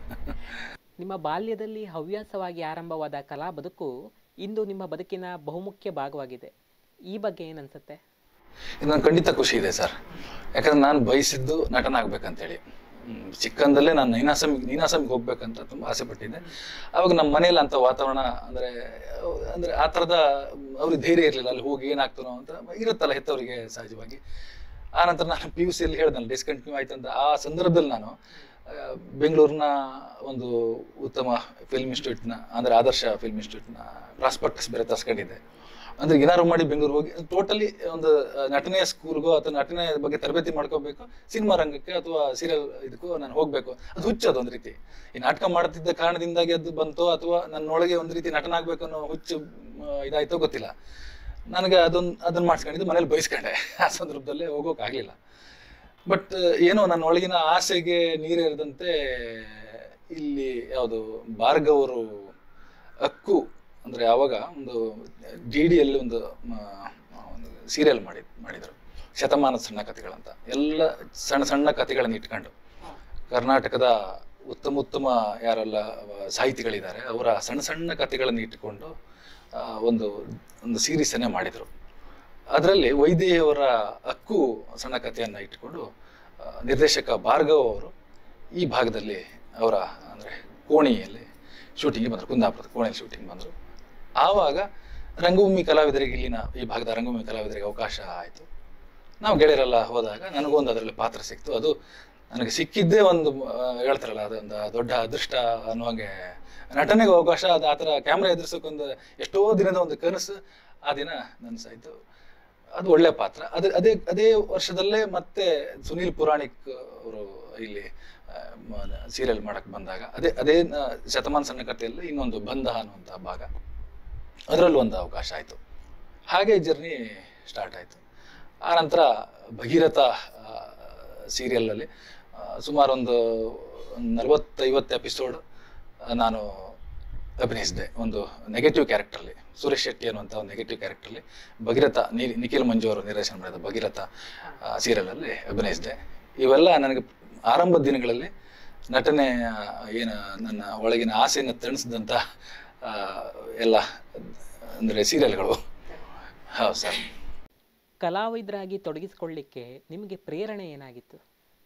ನಿಮ್ಮ ಬಾಲ್ಯದಲ್ಲಿ ಹವ್ಯಾಸವಾಗಿ ಆರಂಭವಾದ ಕಲಾ ಬದುಕು ಇಂದು ನಿಮ್ಮ ಬದುಕಿನ ಬಹುಮುಖ್ಯ ಭಾಗವಾಗಿದೆ ಈ ಬಗ್ಗೆ ಏನನ್ಸುತ್ತೆ ಇದು ನಂಗೆ ಖಂಡಿತ ಖುಷಿ ಇದೆ ಸರ್ ಯಾಕಂದ್ರೆ ನಾನು ಬಯಸಿದ್ದು ನಟನಾಗ್ಬೇಕಂತೇಳಿ ಹ್ಮ್, ಚಿಕ್ಕಂದಲ್ಲೇ ನಾನು ನೀನಾಸಮ್ ನೀನಾಸಮ್ಗೆ ಹೋಗ್ಬೇಕಂತ ತುಂಬ ಆಸೆ ಪಟ್ಟಿದ್ದೆ ಅವಾಗ ನಮ್ಮ ಮನೇಲಿ ಅಂತ ವಾತಾವರಣ ಅಂದರೆ ಅಂದರೆ ಆ ಥರದ ಅವ್ರಿಗೆ ಧೈರ್ಯ ಇರಲಿಲ್ಲ ಅಲ್ಲಿ ಹೋಗಿ ಏನಾಗ್ತಾನೋ ಅಂತ ಇರುತ್ತಲ್ಲ ಹೆತ್ತವರಿಗೆ ಸಹಜವಾಗಿ ಆನಂತರ ನಾನು ಪಿ ಯು ಸಿಯಲ್ಲಿ ಹೇಳ್ದಲ್ಲ ಡಿಸ್ಕಂಟಿನ್ಯೂ ಆಯ್ತು ಅಂತ ಆ ಸಂದರ್ಭದಲ್ಲಿ ನಾನು ಆ, ಬೆಂಗಳೂರಿನ ಒಂದು ಉತ್ತಮ ಫಿಲ್ಮ್ ಇನ್ಸ್ಟಿಟ್ಯೂಟ್ನ ಅಂದರೆ ಆದರ್ಶ ಫಿಲ್ಮ್ ಇನ್ಸ್ಟಿಟ್ಯೂಟ್ನ ಪ್ರಾಸ್ಪೆಕ್ಟಸ್ ಬೇರೆ ತರ್ಸ್ಕೊಂಡಿದ್ದೆ ಅಂದ್ರೆ ಏನಾದ್ರು ಮಾಡಿ ಬೆಂಗಳೂರು ಹೋಗಿ ಟೋಟಲಿ ಒಂದು ಆ, ನಟನೆಯ ಸ್ಕೂಲ್ಗೋ ಅಥವಾ ನಟನೆ ಬಗ್ಗೆ ತರಬೇತಿ ಮಾಡ್ಕೋಬೇಕು ಸಿನಿಮಾ ರಂಗಕ್ಕೆ ಅಥವಾ ಸೀರಿಯಲ್ ಇದಕ್ಕೂ ನಾನು ಹೋಗ್ಬೇಕು ಅದು ಹುಚ್ಚು ಅದು ಒಂದು ರೀತಿ ಈ ನಾಟಕ ಮಾಡ್ತಿದ್ದ ಕಾರಣದಿಂದಾಗಿ ಅದು ಬಂತೋ ಅಥವಾ ನನ್ನೊಳಗೆ ಒಂದು ರೀತಿ ನಟನಾಗ್ಬೇಕು ಅನ್ನೋ ಹುಚ್ಚು ಆ, ಇದಾಯ್ತೋ ಗೊತ್ತಿಲ್ಲ ನನಗೆ ಅದೊಂದು ಅದನ್ನ ಮಾಡಿಸ್ಕೊಂಡಿದ್ದು ಮನೇಲಿ ಬಯಸ್ಕೊಂಡೆ ಆ ಸಂದರ್ಭದಲ್ಲಿ ಹೋಗೋಕ್ಕಾಗಲಿಲ್ಲ ಬಟ್ ಏನೋ ನನ್ನ ಒಳಗಿನ ಆಸೆಗೆ ನೀರೇರದಂತೆ ಇಲ್ಲಿ ಯಾವುದು ಭಾರ್ಗವರು ಅಕ್ಕು ಅಂದ್ರೆ ಆವಾಗ ಒಂದು ಡಿ ಡಿಯಲ್ಲಿ ಒಂದು ಮ, ಒಂದು ಸೀರಿಯಲ್ ಮಾಡಿ ಮಾಡಿದರು ಶತಮಾನದ ಸಣ್ಣ ಕಥೆಗಳಂತ ಎಲ್ಲ ಸಣ್ಣ ಸಣ್ಣ ಕಥೆಗಳನ್ನು ಇಟ್ಕೊಂಡು ಕರ್ನಾಟಕದ ಉತ್ತಮ ಉತ್ತಮ ಯಾರೆಲ್ಲ ಸಾಹಿತಿಗಳಿದ್ದಾರೆ ಅವರ ಸಣ್ಣ ಸಣ್ಣ ಕಥೆಗಳನ್ನು ಇಟ್ಟುಕೊಂಡು ಆ, ಒಂದು ಒಂದು ಸೀರೀಸನ್ನೇ ಮಾಡಿದರು ಅದರಲ್ಲಿ ವೈದೇಹಿಯವರ ಹಕ್ಕು ಸಣ್ಣ ಕಥೆಯನ್ನು ಇಟ್ಟುಕೊಂಡು ಆ, ನಿರ್ದೇಶಕ ಭಾರ್ಗವ್ ಅವರು ಈ ಭಾಗದಲ್ಲಿ ಅವರ ಅಂದರೆ ಕೋಣಿಯಲ್ಲಿ ಶೂಟಿಂಗ್ಗೆ ಬಂದರು ಕುಂದಾಪುರದ ಕೋಣೆಯಲ್ಲಿ ಶೂಟಿಂಗ್ ಬಂದರು ಆವಾಗ ರಂಗಭೂಮಿ ಕಲಾವಿದರಿಗೆ ಇಲ್ಲಿನ ಈ ಭಾಗದ ರಂಗಭೂಮಿ ಕಲಾವಿದರಿಗೆ ಅವಕಾಶ ಆಯಿತು ನಾವು ಗೆಳೆಯರೆಲ್ಲ ಹೋದಾಗ ನನಗೊಂದು ಅದರಲ್ಲಿ ಪಾತ್ರ ಸಿಕ್ತು ಅದು ನನಗೆ ಸಿಕ್ಕಿದ್ದೇ ಒಂದು ಆ, ಹೇಳ್ತಾರಲ್ಲ ಅದೊಂದು ದೊಡ್ಡ ಅದೃಷ್ಟ ಅನ್ನುವಂಗೆ ನಟನೆಗೆ ಅವಕಾಶ ಅದು ಆ ಥರ ಕ್ಯಾಮ್ರಾ ಎದುರಿಸೋಕೊಂದು ಎಷ್ಟೋ ದಿನದ ಒಂದು ಕನಸು ಆ ದಿನ ನನಸಾಯ್ತು ಅದು ಒಳ್ಳೆ ಪಾತ್ರ ಅದೇ ಅದೇ ಅದೇ ವರ್ಷದಲ್ಲೇ ಮತ್ತೆ ಸುನೀಲ್ ಪುರಾಣಿಕ್ ಅವರು ಇಲ್ಲಿ ಸೀರಿಯಲ್ ಮಾಡಕ್ ಬಂದಾಗ ಅದೇ ಅದೇ ಆ, ಶತಮಾನ ಸಣ್ಣ ಕಥೆಯಲ್ಲಿ ಇನ್ನೊಂದು ಬಂಧ ಅನ್ನುವಂಥ ಭಾಗ ಅದರಲ್ಲೂ ಒಂದು ಅವಕಾಶ ಆಯಿತು ಹಾಗೆ ಜರ್ನಿ ಸ್ಟಾರ್ಟ್ ಆಯಿತು ಆನಂತರ ಭಗೀರಥ ಸೀರಿಯಲಲ್ಲಿ ಸುಮಾರು ಒಂದು ನಲವತ್ತೈವತ್ತು ಎಪಿಸೋಡ್ ನಾನು ಅಭಿನಯಿಸಿದೆ ಒಂದು ನೆಗೆಟಿವ್ ಕ್ಯಾರೆಕ್ಟರ್ಲಿ ಸುರೇಶ್ ಶೆಟ್ಟಿ ಅನ್ನುವಂಥ ಒಂದು ನೆಗೆಟಿವ್ ಕ್ಯಾರೆಕ್ಟರ್ಲಿ ಭಗೀರಥ ನಿ ನಿಖಿಲ್ ಮಂಜು ಅವರು ನಿರ್ದೇಶನ ಮಾಡಿದ ಭಗೀರಥ ಸೀರಿಯಲಲ್ಲಿ ಅಭಿನಯಿಸಿದೆ ಇವೆಲ್ಲ ನನಗೆ ಆರಂಭದ ದಿನಗಳಲ್ಲಿ ನಟನೆ ಆ, ಏನು ನನ್ನ ಒಳಗಿನ ಆಸೆಯನ್ನು ತಣಿಸಿದಂಥ ಎಲ್ಲ ಅಂದರೆ ಸೀರಿಯಲ್ಗಳು ಹೌದು ಸರ್ ಕಲಾವಿದರಾಗಿ ತೊಡಗಿಸ್ಕೊಳ್ಳಿಕ್ಕೆ ನಿಮಗೆ ಪ್ರೇರಣೆ ಏನಾಗಿತ್ತು